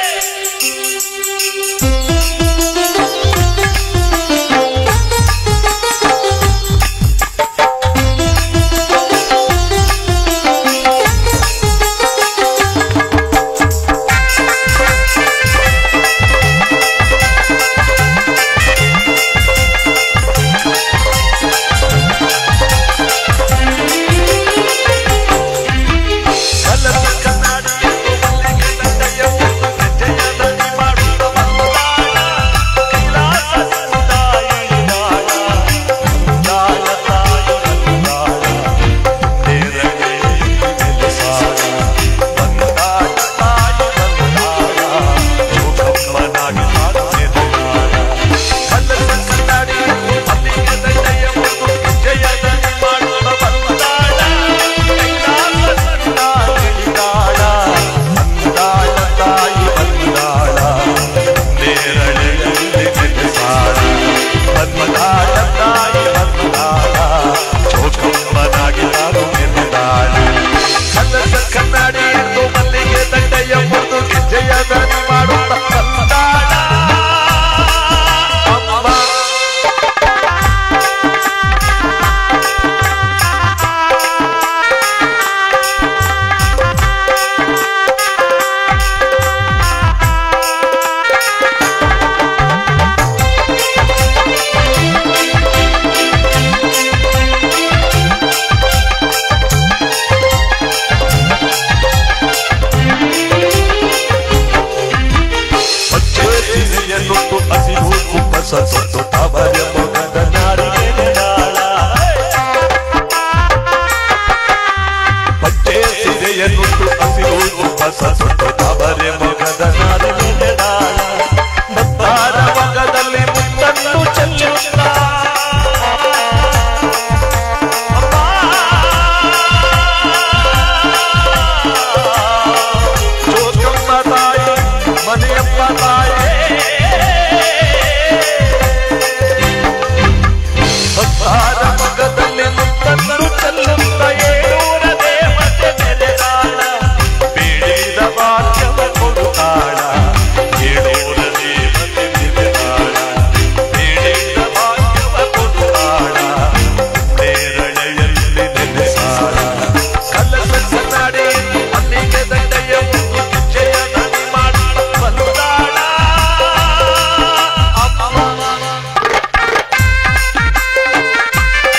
ಕಲ್ಲದ ಕನ್ನಡಿಯನ್ನು ಮಲ್ಲಿಗೆ ದಂಡೆಯ ಒಂದು ಹೆಜ್ಜೆಯದಲ್ಲಿ ಮಾಡುತ್ತ ಬಂದಾಳ. ಕೈಲಾಸದಿಂದ ಇಳಿದಾಳ. ಬಂದಾಳ ತಾಯಿ ಬಂದಾಳ. ನೇರಳೆಯಲ್ಲಿ ನೆಲೆಸಾಳ. ಬಂದಾಳ ತಾಯಿ ಬಂದಾಳ. ಯೋಗಮ್ಮನಾಗಿ ತಾನು ನೆಲೆಯಾಳ. ಕಲ್ಲದ ಕನ್ನಡಿಯನ್ನು ಮಲ್ಲಿಗೆ ದಂಡೆಯ ಒಂದು ಹೆಜ್ಜೆಯದಲ್ಲಿ ಮಾಡುತ್ತ ಬಂದಾಳ. ಕೈಲಾಸದಿಂದ ಇಳಿದಾಳ. ಬಂದಾಳ ತಾಯಿ ಬಂದಾಳ. ನೇರಳೆಯಲ್ಲಿ ನೆಲೆಸಾಳ. ಬಂದಾಳ ತಾಯಿ ಬಂದಾಳ. ಚೋಕಮ್ಮನಾಗಿ ತಾನು ನೆನೆದಾಳ. ಕನ್ನಡ ಕನ್ನಡಿಯನ್ನು ಮಲ್ಲಿಗೆ ದಂಡೆಯ ಒಂದು ಗೆಜ್ಜೆಯ ದನಿ ಮಾಡುತ್ತ ಬಂದಾಳ. ಅಮ್ಮ ಪಚ್ಚೆ ಸೀರೆಯನ್ನುಟ್ಟು ಹಸಿರು ಕುಪ್ಪಸ ಸೊತ್ತು ತವರ ಮೊಗದ ನಾರಿಗೆ ನೆನಾಳ. ಪಚ್ಚೆ ಸೀರೆಯನ್ನುಟ್ಟು ಹಸಿರು ಕುಪ್ಪಸ ಸೊತ್ತು ತವರೆ ಮೊಗದ ನಾರಿಗೆ ನೆನಾಳ. ಮತ್ತಾರ ಮೊಗದಲ್ಲಿ ಮುತ್ತನ್ನು ಚೆಲ್ಲುತ್ತ ಚೋಕಮ್ಮ ತಾಯಿ ಮನೆಯಪ್ಪ ತಾಯೇ ಭಕ್ತಾರ ಮಗದಲ್ಲಿ ಮುತ್ತನ್ನು ಚೆಲ್ಲುತ್ತ ಏಳೂರ ದೇವತೆ ನೆಲೆದಾಳ ಬೇಡಿದ ಭಾಗ್ಯವ ಕೊಡುತ್ತಾಳ ಏಳೂರ ದೇವತೆ ನೆಲೆದಾಳ ಬೇಡಿದ ಭಾಗ್ಯವ ಕೊಡುತ್ತಾಳ ನೇರಳೆಯಲ್ಲಿ ನೆಲೆಸಾಳ ಕಲ್ಲದ ಕನ್ನಡಿ ಮಲ್ಲಿಗೆ ದಂಡೆಯ ಒಂದು ಗೆಜ್ಜೆಯ ದನಿ ಮಾಡುತ್ತ ಬಂದಾಳ ಅಮ್ಮ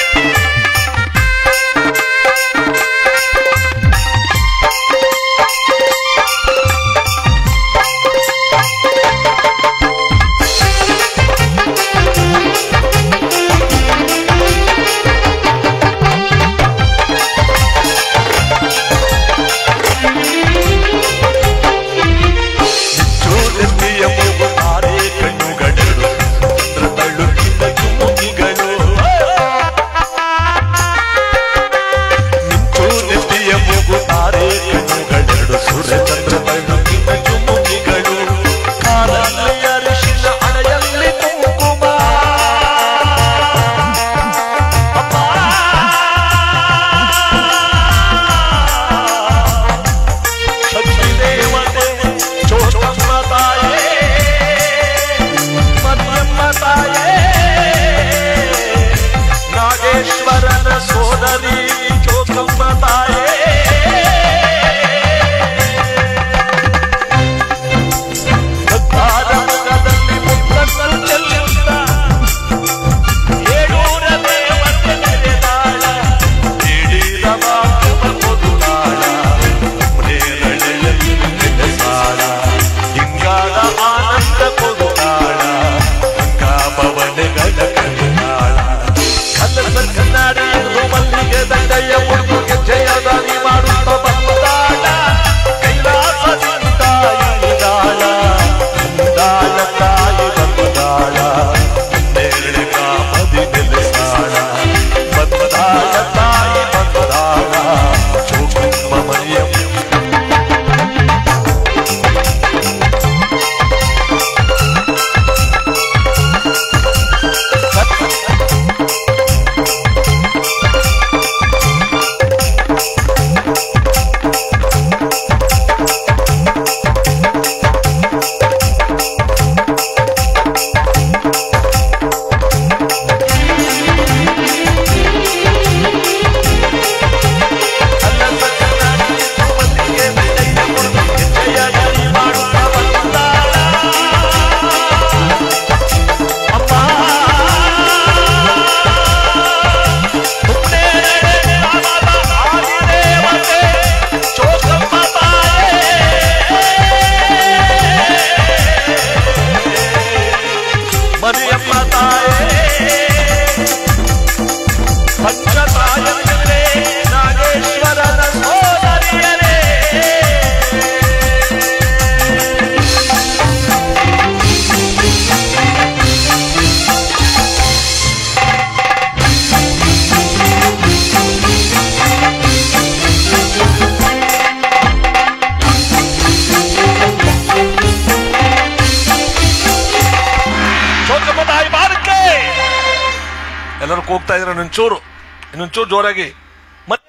ಎಲ್ಲರೂ ಕೂಗ್ತಾ ಇದ್ರೆ ಇನ್ನೊಂಚೂರು ಇನ್ನೊಂಚೂರು ಜೋರಾಗಿ ಮತ್ತೆ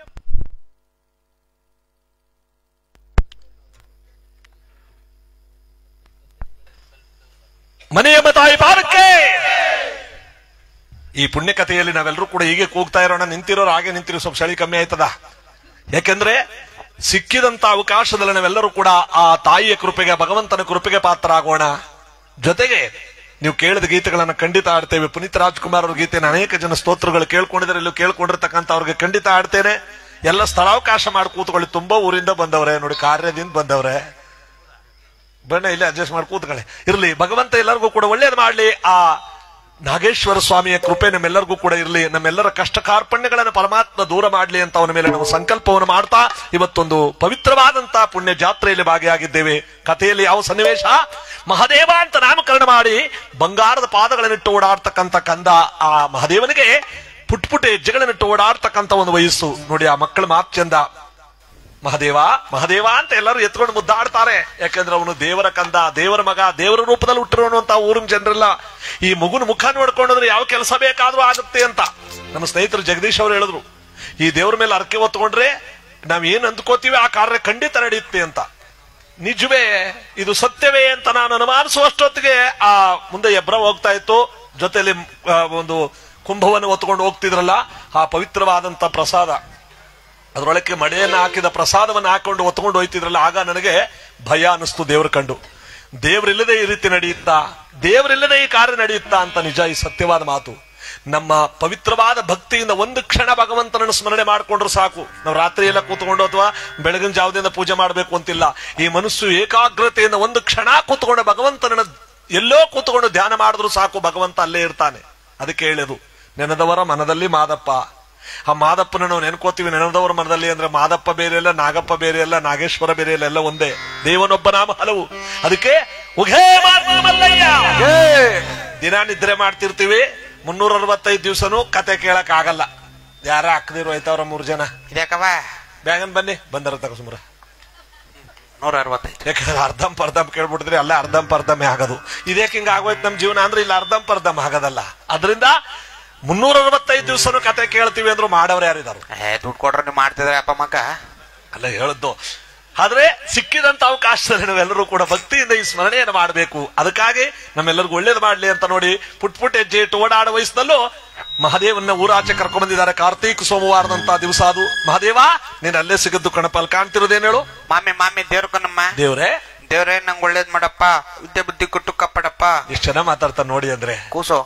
ಮನೆಯ ತಾಯಿ ಬಾರಕ್ಕೆ ಈ ಪುಣ್ಯಕಥೆಯಲ್ಲಿ ನಾವೆಲ್ಲರೂ ಕೂಡ ಹೀಗೆ ಕೂಗ್ತಾ ಇರೋಣ ನಿಂತಿರೋರು ಹಾಗೆ ನಿಂತಿರೋ ಸ್ವಲ್ಪ ಚಳಿ ಕಮ್ಮಿ ಆಯ್ತದ ಯಾಕೆಂದ್ರೆ ಸಿಕ್ಕಿದಂತ ಅವಕಾಶದಲ್ಲಿ ನಾವೆಲ್ಲರೂ ಕೂಡ ಆ ತಾಯಿಯ ಕೃಪೆಗೆ ಭಗವಂತನ ಕೃಪೆಗೆ ಪಾತ್ರ ಆಗೋಣ ಜೊತೆಗೆ ನೀವು ಕೇಳಿದ ಗೀತೆಗಳನ್ನ ಖಂಡಿತ ಆಡ್ತೇವೆ ಪುನೀತ್ ರಾಜ್ಕುಮಾರ್ ಅವ್ರ ಗೀತೆನ ಅನೇಕ ಜನ ಸ್ತೋತ್ರಗಳು ಕೇಳ್ಕೊಂಡಿದ್ದಾರೆ ಇಲ್ಲಿ ಕೇಳ್ಕೊಂಡಿರ್ತಕ್ಕಂಥ ಅವ್ರಿಗೆ ಖಂಡಿತ ಆಡ್ತೇನೆ ಎಲ್ಲ ಸ್ಥಳಾವಕಾಶ ಮಾಡಿ ಕೂತ್ಕೊಳ್ಳಿ ತುಂಬಾ ಊರಿಂದ ಬಂದವ್ರೆ ನೋಡಿ ಕಾರ್ಯದಿಂದ ಬಂದವ್ರೆ ಬಣ್ಣ ಇಲ್ಲಿ ಅಡ್ಜಸ್ಟ್ ಮಾಡಿ ಕೂತ್ಕೊಳ್ಳಿ ಇರ್ಲಿ ಭಗವಂತ ಎಲ್ಲರಿಗೂ ಕೂಡ ಒಳ್ಳೇದು ಮಾಡ್ಲಿ ಆ ನಾಗೇಶ್ವರ ಸ್ವಾಮಿಯ ಕೃಪೆ ನಮ್ಮೆಲ್ಲರಿಗೂ ಕೂಡ ಇರಲಿ ನಮ್ಮೆಲ್ಲರ ಕಷ್ಟ ಕಾರ್ಪಣ್ಯಗಳನ್ನು ಪರಮಾತ್ಮ ದೂರ ಮಾಡಲಿ ಅಂತ ಅವನ ಮೇಲೆ ನಾವು ಸಂಕಲ್ಪವನ್ನು ಮಾಡ್ತಾ ಇವತ್ತೊಂದು ಪವಿತ್ರವಾದಂತಹ ಪುಣ್ಯ ಜಾತ್ರೆಯಲ್ಲಿ ಭಾಗಿಯಾಗಿದ್ದೇವೆ ಕಥೆಯಲ್ಲಿ ಯಾವ ಸನ್ನಿವೇಶ ಮಹದೇವ ಅಂತ ನಾಮಕರಣ ಮಾಡಿ ಬಂಗಾರದ ಪಾದಗಳನ್ನಿಟ್ಟು ಓಡಾಡ್ತಕ್ಕಂಥ ಕಂದ ಆ ಮಹದೇವನಿಗೆ ಪುಟ್ ಪುಟ್ಟ ಹೆಜ್ಜೆಗಳನ್ನಿಟ್ಟು ಓಡಾಡ್ತಕ್ಕಂಥ ಒಂದು ವಯಸ್ಸು ನೋಡಿ ಆ ಮಕ್ಕಳ ಮಾತು ಚಂದ ಮಹದೇವ ಮಹದೇವ ಅಂತ ಎಲ್ಲರೂ ಎತ್ಕೊಂಡು ಮುದ್ದಾಡ್ತಾರೆ ಯಾಕಂದ್ರೆ ಅವನು ದೇವರ ಕಂದ ದೇವರ ಮಗ ದೇವರ ರೂಪದಲ್ಲಿ ಹುಟ್ಟಿರೋನು ಅಂತ ಊರಿನ ಜನರೆಲ್ಲ ಈ ಮಗುನ ಮುಖ ನೋಡ್ಕೊಂಡ್ರೆ ಯಾವ ಕೆಲಸ ಬೇಕಾದ್ರೂ ಆಗುತ್ತೆ ಅಂತ ನಮ್ಮ ಸ್ನೇಹಿತರು ಜಗದೀಶ್ ಅವರು ಹೇಳಿದ್ರು ಈ ದೇವರ ಮೇಲೆ ಅರ್ಕೆ ಹೊತ್ಕೊಂಡ್ರೆ ನಾವ್ ಏನ್ ಅಂದ್ಕೋತೀವಿ ಆ ಕಾರ್ಯ ಖಂಡಿತ ನಡೆಯುತ್ತೆ ಅಂತ ನಿಜವೇ ಇದು ಸತ್ಯವೇ ಅಂತ ನಾನು ಅನುಮಾನಿಸುವಷ್ಟೊತ್ತಿಗೆ ಆ ಮುಂದೆ ಎಬ್ರ ಹೋಗ್ತಾ ಇತ್ತು ಜೊತೆಯಲ್ಲಿ ಆ, ಒಂದು ಕುಂಭವನ್ನು ಹೊತ್ಕೊಂಡು ಹೋಗ್ತಿದ್ರಲ್ಲ ಆ ಪವಿತ್ರವಾದಂತ ಪ್ರಸಾದ ಅದರೊಳಕ್ಕೆ ಮಳೆಯನ್ನು ಹಾಕಿದ ಪ್ರಸಾದವನ್ನು ಹಾಕೊಂಡು ಹೊತ್ಕೊಂಡು ಹೋಯ್ತಿದ್ರಲ್ಲ ಆಗ ನನಗೆ ಭಯ ಅನಿಸ್ತು ದೇವ್ರ ಕಂಡು ದೇವರಿಲ್ಲದೆ ಈ ರೀತಿ ನಡೆಯುತ್ತಾ ದೇವರಿಲ್ಲದೆ ಈ ಕಾರ್ಯ ನಡೆಯುತ್ತಾ ಅಂತ ನಿಜ ಈ ಸತ್ಯವಾದ ಮಾತು ನಮ್ಮ ಪವಿತ್ರವಾದ ಭಕ್ತಿಯಿಂದ ಒಂದು ಕ್ಷಣ ಭಗವಂತನನ್ನು ಸ್ಮರಣೆ ಮಾಡಿಕೊಂಡ್ರೆ ಸಾಕು ನಾವು ರಾತ್ರಿ ಎಲ್ಲ ಕೂತ್ಕೊಂಡು ಅಥವಾ ಬೆಳಗಿನ ಜಾವದಿಂದ ಪೂಜೆ ಮಾಡಬೇಕು ಅಂತಿಲ್ಲ ಈ ಮನಸ್ಸು ಏಕಾಗ್ರತೆಯಿಂದ ಒಂದು ಕ್ಷಣ ಕೂತ್ಕೊಂಡು ಭಗವಂತನನ್ನ ಎಲ್ಲೋ ಕೂತ್ಕೊಂಡು ಧ್ಯಾನ ಮಾಡಿದ್ರು ಸಾಕು ಭಗವಂತ ಅಲ್ಲೇ ಇರ್ತಾನೆ ಅದಕ್ಕೆ ಹೇಳೋದು ನೆನೆದವರ ಮನದಲ್ಲಿ ಮಾದಪ್ಪ ಆ ಮಾದಪ್ಪನ ನಾವು ನೆನ್ಕೋತೀವಿ ನೆನೆದವರ ಮನದಲ್ಲಿ ಅಂದ್ರೆ ಮಾದಪ್ಪ ಬೇರೆ ಅಲ್ಲ ನಾಗಪ್ಪ ಬೇರೆ ಅಲ್ಲ ನಾಗೇಶ್ವರ ಬೇರೆ ಅಲ್ಲ ಎಲ್ಲ ಒಂದೇ ದೇವನೊಬ್ಬ ನಾಮ ಹಲವು ಅದಕ್ಕೆ ಉಘೇ ಮಾರ್ಗ ಮಲ್ಲಯ್ಯ ದಿನ ನಿದ್ರೆ ಮಾಡ್ತಿರ್ತೀವಿ ಮುನ್ನೂರ ಅರವತ್ತೈದು ದಿವಸನೂ ಕತೆ ಕೇಳಕ್ ಆಗಲ್ಲ ಯಾರ ಹಾಕದಿರು ಆಯ್ತವ್ರ ಮೂರ್ ಜನ ಇದ್ಯಾಕವ ಬ್ಯಾಗನ್ ಬನ್ನಿ ಬಂದರ ತಗ ಸುಮ್ರ ನೂರ ಅರವತ್ತೈದು ಯಾಕಂದ್ರೆ ಅರ್ಧಂ ಪರ್ಧಂ ಕೇಳ್ಬಿಟ್ಟಿದ್ರೆ ಅಲ್ಲ ಅರ್ಧಂ ಪರ್ಧಮೆ ಆಗೋದು ಇದೇಕ್ ಹಿಂಗ ಆಗೋಯ್ತು ನಮ್ ಜೀವನ ಅಂದ್ರೆ ಇಲ್ಲ ಅರ್ಧಂ ಪರ್ಧಂ ಆಗೋದಲ್ಲ ಅದರಿಂದ ಮುನ್ನೂರ ಅರವತ್ತೈದು ದಿವಸನೂ ಕತೆ ಕೇಳ್ತೀವಿ ಅಂದ್ರು ಮಾಡೋರು ಯಾರಿದಾರು ಏ ದುಡ್ಡು ಕೊಟ್ರೆ ನೀವು ಮಾಡ್ತಿದ್ರೆ ಅಪ್ಪ ಮಕ್ಕ ಅಲ್ಲ ಹೇಳದ್ದು ಆದ್ರೆ ಸಿಕ್ಕಿದಂತ ಅವಕಾಶದಲ್ಲಿ ನಾವೆಲ್ಲರೂ ಕೂಡ ಭಕ್ತಿಯಿಂದ ಈ ಸ್ಮರಣೆಯನ್ನು ಮಾಡಬೇಕು ಅದಕ್ಕಾಗಿ ನಮ್ಮೆಲ್ಲರಿಗೂ ಒಳ್ಳೇದು ಮಾಡ್ಲಿ ಅಂತ ನೋಡಿ ಪುಟ್ ಪುಟ್ ಹೆಜ್ಜೆ ಇಟ್ಟು ಓಡಾಡ ವಯಸ್ಸಿನಲ್ಲೂ ಮಹದೇವನ್ನ ಊರಾಚೆ ಕರ್ಕೊಂಡ್ ಬಂದಿದ್ದಾರೆ ಕಾರ್ತೀಕ ಸೋಮವಾರದಂತ ದಿವಸ ಅದು ಮಹದೇವ ನೀನ್ ಅಲ್ಲೇ ಸಿಗದ್ದು ಕಣಪ್ಪ ಅಲ್ಲಿ ಕಾಣ್ತಿರೋದೇನ್ ಹೇಳು ಮಾಮಿ ಮಾಮಿ ದೇವ್ರ ಕಣಮ್ಮ ದೇವ್ರೆ ದೇವ್ರೇ ನಂಗೆ ಒಳ್ಳೇದ್ ಮಾಡಪ್ಪ ವಿದ್ಯೆ ಬುದ್ಧಿ ಕೊಟ್ಟು ಕಪ್ಪಡಪ್ಪ ಎಷ್ಟು ಚೆನ್ನಾಗಿ ಮಾತಾಡ್ತಾರೆ ನೋಡಿ ಅಂದ್ರೆ ಕೂಸು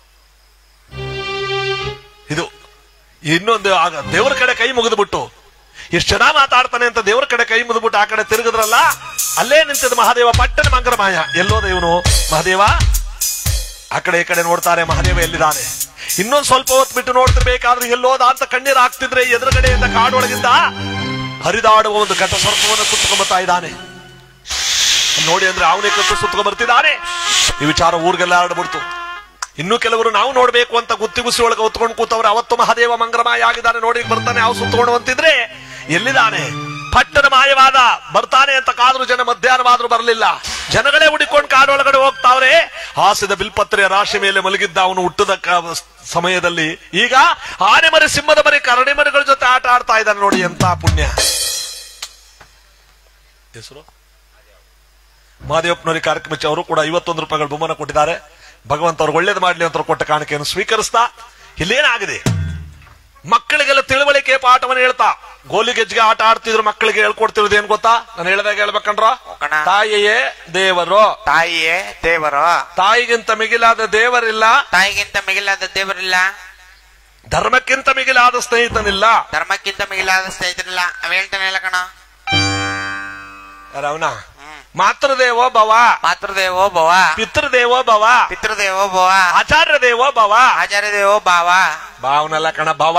ಇದು ಇನ್ನೊಂದು ಆಗ ದೇವರ ಕಡೆ ಕೈ ಮುಗಿದ್ಬಿಟ್ಟು ಎಷ್ಟು ಚೆನ್ನಾಗಿ ಮಾತಾಡ್ತಾನೆ ಅಂತ ದೇವರ ಕಡೆ ಕೈ ಮುಗಿದ್ಬಿಟ್ಟು ಆ ಕಡೆ ತಿರುಗಿದ್ರಲ್ಲ ಅಲ್ಲೇ ನಿಂತಿದ್ದ ಮಹಾದೇವ ಪಟ್ಟಣ ಮಂಗರ ಮಾಯ ಎಲ್ಲೋದ ಇವನು ಮಹಾದೇವ ಆ ಕಡೆ ಈ ಕಡೆ ನೋಡ್ತಾರೆ ಮಹಾದೇವ ಎಲ್ಲಿದ್ದಾನೆ ಇನ್ನೊಂದ್ ಸ್ವಲ್ಪ ಹೊತ್ತು ಬಿಟ್ಟು ನೋಡ್ತಿರ್ಬೇಕಾದ್ರೆ ಎಲ್ಲೋದ ಅಂತ ಕಣ್ಣೀರ್ ಹಾಕ್ತಿದ್ರೆ ಎದುರುಗಡೆಯಿಂದ ಕಾಡೊಳಗಿಂದ ಹರಿದಾಡುವ ಒಂದು ಘಟ ಸರ್ಪವನ್ನು ಕುತ್ಕೊಂಡ್ಬರ್ತಾ ಇದ್ದಾನೆ ನೋಡಿ ಅಂದ್ರೆ ಅವನೇ ಕತ್ತು ಸುತ್ಕೊಂಡ್ ಬರ್ತಿದ್ದಾನೆ ಈ ವಿಚಾರ ಊರಿಗೆಲ್ಲ ಹರಡ್ಬಿಡ್ತು ಇನ್ನು ಕೆಲವರು ನಾವು ನೋಡ್ಬೇಕು ಅಂತ ಗುತ್ತಿಗುಸಿ ಒಳಗೆ ಹೊತ್ಕೊಂಡು ಕೂತವ್ರೆ ಅವತ್ತು ಮಹಾದೇವ ಮಂಗರಮಾಯ ಆಗಿದ್ದಾನೆ ನೋಡಿ ಬರ್ತಾನೆ ಯಾವ ಸುತ್ತಕೊಂಡು ಅಂತಿದ್ರೆ ಎಲ್ಲಿದ್ದಾನೆ ಪಟ್ಟಣ ಮಾಯವಾದ ಬರ್ತಾನೆ ಅಂತ ಕಾದ್ರು ಜನ ಮಧ್ಯಾಹ್ನವಾದ್ರೂ ಬರಲಿಲ್ಲ ಜನಗಳೇ ಹುಡಿಕೊಂಡು ಕಾಡೊಳಗಡೆ ಹೋಗ್ತಾವ್ರೆ ಹಾಸಿದ ಬಿಲ್ಪತ್ರೆಯ ರಾಶಿ ಮೇಲೆ ಮಲಗಿದ್ದ ಅವನು ಹುಟ್ಟದ ಕ- ಸಮಯದಲ್ಲಿ ಈಗ ಆನೆ ಮರಿ ಸಿಂಹದ ಮರಿ ಕರಡಿ ಮರಿಗಳ ಜೊತೆ ಆಟ ಆಡ್ತಾ ಇದ್ದಾನೆ ನೋಡಿ ಎಂತ ಪುಣ್ಯ ಹೆಸರು ಮಹಾದೇವಪ್ಪನವರಿ ಕಾರ್ಯಕ್ರಮಕ್ಕೆ ಅವರು ಕೂಡ ಐವತ್ತೊಂದು ರೂಪಾಯಿಗಳ ಬಹುಮಾನ ಕೊಟ್ಟಿದ್ದಾರೆ ಭಗವಂತ ಅವ್ರಿಗೆ ಒಳ್ಳೇದು ಮಾಡ್ಲಿ ಅಂತ ಕೊಟ್ಟ ಕಾಣಿಕೆಯನ್ನು ಸ್ವೀಕರಿಸ್ತಾ ಇಲ್ಲೇನಾಗಿದೆ ಮಕ್ಕಳಿಗೆಲ್ಲ ತಿಳುವಳಿಕೆ ಪಾಠವನ್ನು ಹೇಳ್ತಾ ಗೋಲಿಗೆಜ್ಜಿಗೆ ಆಟ ಆಡ್ತಿದ್ರು ಮಕ್ಕಳಿಗೆ ಹೇಳ್ಕೊಡ್ತಿರೋದು ಏನ್ ಗೊತ್ತಾ ನಾನು ಹೇಳ್ದಾಗ ಹೇಳ್ಬೇಕಂದ್ರ ಕಣ. ತಾಯಿಯೇ ದೇವರು ತಾಯಿಯೇ ದೇವರು ತಾಯಿಗಿಂತ ಮಿಗಿಲಾದ ದೇವರಿಲ್ಲ ತಾಯಿಗಿಂತ ಮಿಗಿಲಾದ ದೇವರಿಲ್ಲ ಧರ್ಮಕ್ಕಿಂತ ಮಿಗಿಲಾದ ಸ್ನೇಹಿತನಿಲ್ಲ ಧರ್ಮಕ್ಕಿಂತ ಮಿಗಿಲಾದ ಸ್ನೇಹಿತರಿಲ್ಲ ಅವ್ ಹೇಳ್ತಾನೆ ಕಣ ಅವನ ಮಾತೃದೇವೋ ಭವ ಮಾತೃದೇವೋ ಭವ ಪಿತೃದೇವೋ ಭವ ಪಿತೃದೇವೋ ಭವ ಆಚಾರ್ಯ ದೇವೋ ಭವ ಆಚಾರ್ಯ ದೇವೋ ಭಾವ ಭಾವನಲ್ಲ ಕಣ ಭವ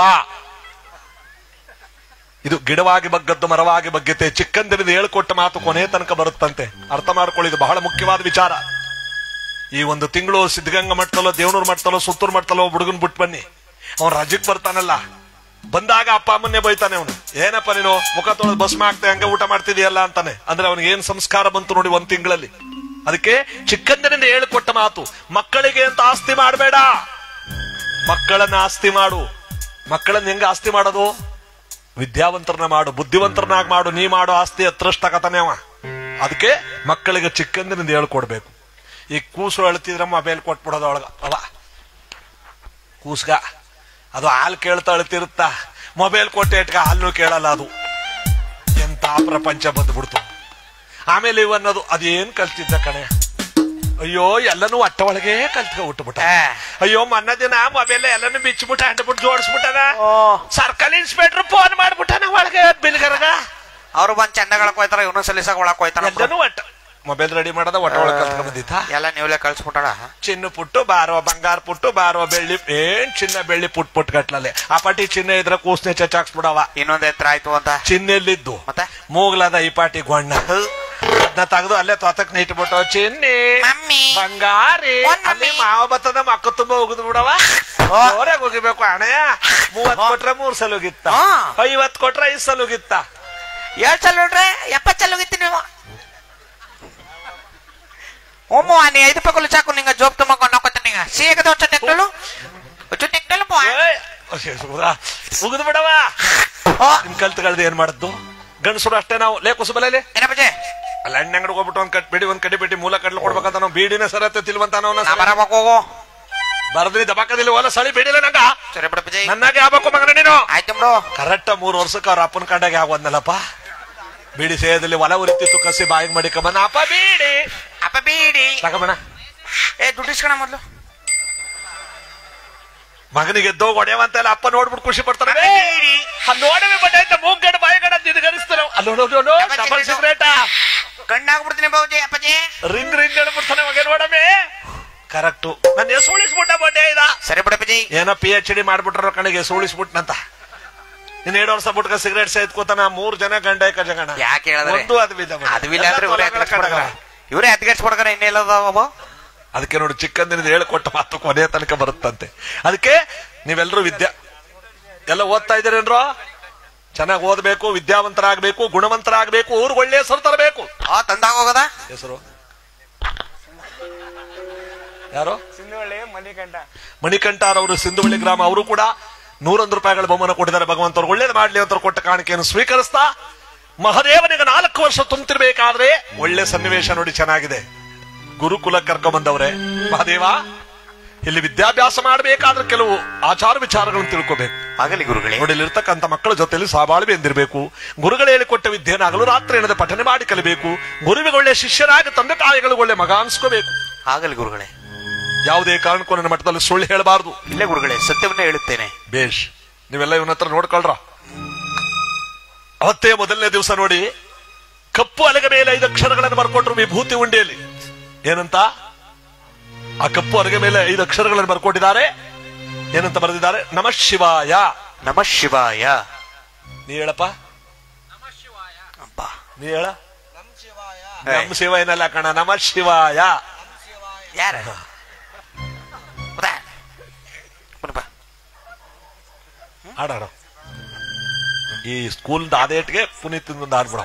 ಇದು ಗಿಡವಾಗಿ ಬಗ್ಗದ್ದು ಮರವಾಗಿ ಬಗ್ಗತ್ತೆ ಚಿಕ್ಕಂದಿರಿದು ಹೇಳ್ಕೊಟ್ಟ ಮಾತು ಕೊನೆ ತನಕ ಬರುತ್ತಂತೆ ಅರ್ಥ ಮಾಡ್ಕೊಳ್ಳಿ ಇದು ಬಹಳ ಮುಖ್ಯವಾದ ವಿಚಾರ ಈ ಒಂದು ತಿಂಗಳು ಸಿದ್ಧಗಂಗಾ ಮಟ್ಟದಲ್ಲೋ ದೇವನೂರ್ ಮಟ್ಟದಲ್ಲೋ ಸುತ್ತೂರು ಮಟ್ಟದಲ್ಲೋ ಹುಡುಗನ್ ಬಿಟ್ಟು ಬನ್ನಿ ಅವ್ನ್ ರಾಜ್ಯಕ್ಕೆ ಬರ್ತಾನಲ್ಲ ಬಂದಾಗ ಅಪ್ಪ ಅಮ್ಮನ್ನೇ ಬೈತಾನೆ ಅವನು ಏನಪ್ಪ ನೀನು ಮುಖ ತೊಳೆದು ಭಸ್ಮ ಆಗ್ತಾ ಹಂಗೆ ಊಟ ಮಾಡ್ತಿದೀಯಲ್ಲ ಅಂತಾನೆ ಅಂದ್ರೆ ಅವನಿಗೆ ಏನ್ ಸಂಸ್ಕಾರ ಬಂತು ನೋಡಿ ಒಂದ್ ತಿಂಗಳಲ್ಲಿ ಅದಕ್ಕೆ ಚಿಕ್ಕಂದಿನಿಂದ ಹೇಳಿಕೊಟ್ಟ ಮಾತು ಮಕ್ಕಳಿಗೆ ಅಂತ ಆಸ್ತಿ ಮಾಡಬೇಡ ಮಕ್ಕಳನ್ನ ಆಸ್ತಿ ಮಾಡು ಮಕ್ಕಳನ್ನ ಹೆಂಗ ಆಸ್ತಿ ಮಾಡೋದು ವಿದ್ಯಾವಂತರನ್ನ ಮಾಡು ಬುದ್ಧಿವಂತರನ್ನಾಗಿ ಮಾಡು ನೀ ಮಾಡೋ ಆಸ್ತಿ ಹತ್ರಷ್ಟಕತಾನೆ ಅವ ಅದಕ್ಕೆ ಮಕ್ಕಳಿಗೆ ಚಿಕ್ಕಂದಿನಿಂದ ಹೇಳ್ಕೊಡ್ಬೇಕು ಈ ಕೂಸು ಅಳ್ತಿದ್ರೆ ಮೊಬೈಲ್ ಕೊಟ್ಬಿಡೋದು ಒಳಗ ಅವ ಕೂಸ್ಗ ಅದು ಹಾಲು ಕೇಳ್ತಾ ಅಳ್ತಿರುತ್ತ ಮೊಬೈಲ್ ಕೊಟ್ಟೆ ಇಟ್ಕ ಹಾಲು ಕೇಳಲ್ಲ ಅದು ಎಂತ ಪ್ರಪಂಚ ಬಂದ್ಬಿಡ್ತು ಆಮೇಲೆ ಇವನ್ನದು ಅದೇನ್ ಕಲ್ತಿದ್ದ ಕಣೆ ಅಯ್ಯೋ ಎಲ್ಲನೂ ಒಟ್ಟ ಒಳಗೆ ಕಲ್ತ್ಕ ಹುಟ್ಟುಬಿಟ್ಟ ಏ. ಅಯ್ಯೋ ಮೊನ್ನ ದಿನ ಮೊಬೈಲ್ ಎಲ್ಲನೂ ಬಿಚ್ಚಿಬಿಟ್ಟ ಅಂಟ್ಬಿಟ್ಟು ಜೋಡಿಸ್ಬಿಟ್ಟನ ಓ ಸರ್ಕಲ್ ಇನ್ಸ್ಪೆಕ್ಟರ್ ಫೋನ್ ಮಾಡ್ಬಿಟ್ಟನ ಒಳಗೆ ಬಿಲ್ಗರಗ ಅವ್ರು ಬಂದ್ ಚಂದಗಳಕ್ ಹೋಯ್ತಾರ ಇವನು ಸಲೀಸಾಗ ಒಳಕ್ ಹೋಯ್ತಾನ ಎಲ್ಲನೂ ಒಟ್ಟ ಮೊಬೈಲ್ ರೆಡಿ ಮಾಡದ ಒಟ್ಟ ಒಳಗೆ ಕಲ್ತ್ಕ ಬಂದಿತ್ತ ಎಲ್ಲ ನೀವ್ಲೆ ಕಳ್ಸ್ಬಿಟ್ಟಾಳ ಚಿನ್ನ ಪುಟ್ಟು ಬಾರೋ ಬಂಗಾರ ಪುಟ್ಟು ಬಾರೋ ಬೆಳ್ಳಿ ಏನ್ ಚಿನ್ನ ಬೆಳ್ಳಿ ಪುಟ್ ಪುಟ್ ಕಟ್ಲಲ್ಲಿ ಆ ಪಾಟಿ ಚಿನ್ನ ಇದ್ರ ಕೂಸ್ನೆ ಚಚಾಕ್ಸ್ಬಿಡವ ಇನ್ನೊಂದ್ ಎತ್ತರ ಆಯ್ತು ಅಂತ ಚಿನ್ನೆಲ್ಲಿದ್ದು ಮತ್ತೆ ಮೂಗ್ಲದ ಈ ಪಾಟಿ ಗೊಣ್ಣ ಅದನ್ನ ತೆಗೆದು ಅಲ್ಲೇ ತೋತಕ್ ಇಟ್ಬಿಟ್ಟು ಚಿನ್ನಿ ಮಮ್ಮಿ ಬಂಗಾರಿ ಒಂದ್ ಅಲ್ಲಿ ಮಮ್ಮಿ. ಮಾವ ಬತ್ತದ ಮಕ್ಕ ತುಂಬ ಹೋಗುದು ಬಿಡವ ಓ. ಜೋರಾಗಿ ಹೋಗಿಬೇಕು ಹಣೆಯ ಮೂವತ್ ಕೊಟ್ರೆ ಮೂರ್ ಸಲ ಹೋಗಿತ್ತ ಹಾ. ಐವತ್ ಕೊಟ್ರೆ ಐದ್ ಸಲ ಹೋಗಿತ್ತ ಎರಡ್ ಸಲ ನೋಡ್ರೆ ಎಪ್ಪತ್ ಸಲ ಹೋಗಿತ್ತಿ ನೀವು ಒಮ್ಮು ನೀ ಐದು ರೂಪಾಯಿ ಚಾಕು ನಿಂಗ ಜೋಬ್ ತುಂಬ ಕೊಂಡೋಗ್ಕೊತ ನಿಂಗ ಸೀಗದ ಹೊಚ್ಚ ನೆಕ್ಕಳು ಹೊಚ್ಚ ನೆಕ್ಕಳು ಉಗಿದು ಬಿಡವ ಓ ನಿಮ್ ಕಲ್ತ್ಗಳ್ದು ಏನ್ ಮಾಡದ್ದು ಗಂಡಸರು ಅಷ್ಟೇ ನಾವು ಲೇ ಕುಸುಬಲಲ್ಲಿ ಏನ ಬಜೆ ಅಲ್ಲ ಎಣ್ಣೆ ಅಂಗಡಿಗೆ ಹೋಗ್ಬಿಟ್ಟು ಒಂದ್ ಕಟ್ ಬಿಡಿ ಒಂದ್ ಕಡಿ ಬಿಟ್ಟು ಮೂಲ ಕಡ್ಲು ಕೊಡ್ಬೇಕಂತ ನಾವು ಬೀಡಿನ ಸರತ್ತೆ ತಿಲ್ವಂತ ನಾ ಬರಬೇಕು ಹೋಗು ಬರದ್ರಿ ದಬಾಕದಲ್ಲಿ ಓಲ ಸಳಿ ಬಿಡಿಲ್ಲ ನಂಗ ಸರಿ ಬಿಡ ಬಜೆ ನನ್ನಾಗೆ ಆಗ್ಬೇಕು ಮಗನ ನೀನು ಆಯ್ತು ಬಿಡು ಕರೆಕ್ಟ್ ಮೂರ್ ವರ್ಷಕ್ಕೆ ಅವ್ರ ಅಪ್ಪನ ಕಂಡಾಗೆ ಆಗೋದ್ನಲ್ಲಪ್ಪ ಬೀಡಿ ಸೇಯದಲ್ಲಿ ಹೊಲ ಉರಿತಿತ್ತು ಕಸಿ ಬಾಯಿಗೆ ಮಡಿಕ ಬಂದ ಅಪ್ಪ ಬೀಡಿ ಅಪ್ಪ ಬೀಡಿ ತಗಮಣ ಏ ದುಡ್ಡು ಇಸ್ಕೊಣ ಮೊದ್ಲು ಮಗನಿಗೆ ಎದ್ದೋ ಹೊಡೆಯವಂತೆಲ್ಲ ಅಪ್ಪ ನೋಡ್ಬಿಟ್ಟು ಖುಷಿ ಪಡ್ತಾರೆ ಬೀಡಿ ಅಲ್ಲಿ ನೋಡವೆ ಬಡ್ಡೆ ಅಂತ ಮೂಗ್ಗಡ ಬಾಯಿಗಡ ನಿದ್ಗರಿಸ್ತಾರ ಅಲ್ಲಿ ನೋಡು ಡಬಲ್ ಸಿಗರೇಟ ಕಣ್ಣಾಗ್ಬಿಡ್ತೀನಿ ಬಾವುಜಿ ಅಪ್ಪಾಜಿ ರಿಂಗ್ ರಿಂಗ್ ಹೇಳ್ಬಿಡ್ತಾನೆ ಮಗ ನೋಡಮೆ ಕರೆಕ್ಟು ನನ್ನ ಹೆಸರು ಉಳಿಸ್ಬಿಟ್ಟ ಬಡ್ಡೆ ಇದ ಸರಿ ಬಿಡ ಬಜಿ ಏನೋ ಪಿ ಎಚ್ ಡಿ ಮಾಡ್ಬಿಟ್ರ ಕಣಿಗೆ ಹೆಸರು ಉಳಿಸ್ಬಿಟ್ನಂತ ಇನ್ ಎರಡು ವರ್ಷ ಬಿಟ್ಕ ಸಿಗರೇಟ್ ಸೇದ್ಕೋತಾನ ಮೂರ್ ಜನ ಗಂಡಾಯ್ಕ ಜಗಣ ಯಾಕೆ ಹೇಳಿದ್ರೆ ಒಂದು ಅದು ಬಿದ್ದ ಬಿಡ. ಅದು ಇಲ್ಲ ಅಂದ್ರೆ ಎಲ್ಲ ಇವರೇ ತೊಲಗಳ ಕಣಗ. ಇವರೇ ಹತ್ಗೆಡ್ಸ್ಬಿಡ್ತಾರೆ ಇನ್ನೆಲ್ಲದಾವ ಅದಕ್ಕೆ ನೋಡಿ ಚಿಕ್ಕಂದಿನಿಂದ ಹೇಳಿಕೊಟ್ಟ ಮಾತು ಕೊನೆಯ ತನಕ ಬರುತ್ತಂತೆ ಅದಕ್ಕೆ ನೀವೆಲ್ಲರೂ ವಿದ್ಯಾ ಎಲ್ಲ ಓದ್ತಾ ಇದ್ದೀರೇನ್ರೋ ಚೆನ್ನಾಗಿ ಓದಬೇಕು ವಿದ್ಯಾವಂತರಾಗಬೇಕು ಗುಣವಂತರಾಗಬೇಕು ಊರಿಗೆ ಒಳ್ಳೆಯ ಹೆಸರು ತರಬೇಕು ಆ ತಂದಾಗ ಹೋಗದ ಹೆಸರು ಯಾರು ಸಿಂಧುವಳ್ಳಿ ಮಣಿಕಂಠ ಮಣಿಕಂಠರವರು ಸಿಂಧುವಳ್ಳಿ ಗ್ರಾಮ ಅವರು ಕೂಡ ನೂರೊಂದು ರೂಪಾಯಿಗಳ ಬಹುಮಾನ ಕೊಟ್ಟಿದ್ದಾರೆ ಭಗವಂತರು ಒಳ್ಳೇದು ಮಾಡ್ಲಿ ಅಂತ ಕೊಟ್ಟ ಕಾಣಿಕೆಯನ್ನು ಸ್ವೀಕರಿಸ್ತಾ ಮಹದೇವನಿಗೆ ನಾಲ್ಕು ವರ್ಷ ತುಂಬ್ತಿರ್ಬೇಕಾದ್ರೆ ಒಳ್ಳೆ ಸನ್ನಿವೇಶ ನೋಡಿ ಚೆನ್ನಾಗಿದೆ ಗುರುಕುಲ ಕರ್ಕೊಂಬಂದವ್ರೆ ಮಹಾದೇವ ಇಲ್ಲಿ ವಿದ್ಯಾಭ್ಯಾಸ ಮಾಡಬೇಕಾದ್ರೆ ಕೆಲವು ಆಚಾರ ವಿಚಾರಗಳನ್ನು ತಿಳ್ಕೋಬೇಕು ಆಗಲಿ ಗುರುಗಳೇ ನೋಡಿ ಇಲ್ಲಿರ್ತಕ್ಕಂಥ ಮಕ್ಕಳ ಜೊತೆಲಿ ಸಹಬಾಳ್ವೆ ಎಂದಿರಬೇಕು ಗುರುಗಳು ಹೇಳಿಕೊಟ್ಟ ವಿದ್ಯೆನಾಗಲು ರಾತ್ರಿ ಏನದ ಪಠನೆ ಮಾಡಿ ಕಲಿಬೇಕು ಗುರುವಿಗೆ ಒಳ್ಳೆ ಶಿಷ್ಯರಾಗಿ ತಂದೆ ತಾಯಿಗಳಿಗೆ ಒಳ್ಳೆ ಮಗ ಅನ್ಸ್ಕೋಬೇಕು ಆಗಲಿ ಗುರುಗಳೇ ಯಾವುದೇ ಕಾರಣಕ್ಕೂ ನನ್ನ ಮಟ್ಟದಲ್ಲಿ ಸುಳ್ಳು ಹೇಳಬಾರದು ಇಲ್ಲೇ ಗುರುಗಳೇ ಸತ್ಯವನ್ನೇ ಹೇಳುತ್ತೇನೆ ಬೇಷ್ ನೀವೆಲ್ಲ ಇವನ ಹತ್ರ ನೋಡ್ಕೊಳ್ರ ಅವತ್ತೇ ಮೊದಲನೇ ದಿವಸ ನೋಡಿ ಕಪ್ಪು ಅಲೆಗೆ ಮೇಲೆ ಐದು ಅಕ್ಷರಗಳನ್ನು ಬರ್ಕೊಟ್ರು ವಿಭೂತಿ ಉಂಡೆಯಲ್ಲಿ ಏನಂತ ಆ ಕಪ್ಪು ಅಲೆಗೆ ಮೇಲೆ ಐದು ಅಕ್ಷರಗಳನ್ನು ಬರ್ಕೊಟ್ಟಿದ್ದಾರೆ ಏನಂತ ಬರೆದಿದ್ದಾರೆ ನಮಃ ಶಿವಾಯ ನಮಃ ಶಿವಾಯ ನೀ ಹೇಳಪ್ಪ ಅಬ್ಬ ನೀ ಹೇಳ ನಮ್ ಶಿವ ಏನಲ್ಲ ಕಣ ನಮಃ ಶಿವಾಯ ಯಾರ ಬುಧ. ಬನ್ನಿ ಬಾ. ಹಾಡಾಡ ಈ ಸ್ಕೂಲ್ ಆದೇಟ್ಗೆ ಪುನೀತ್ ಒಂದು ಹಾಡ್ಬಿಡ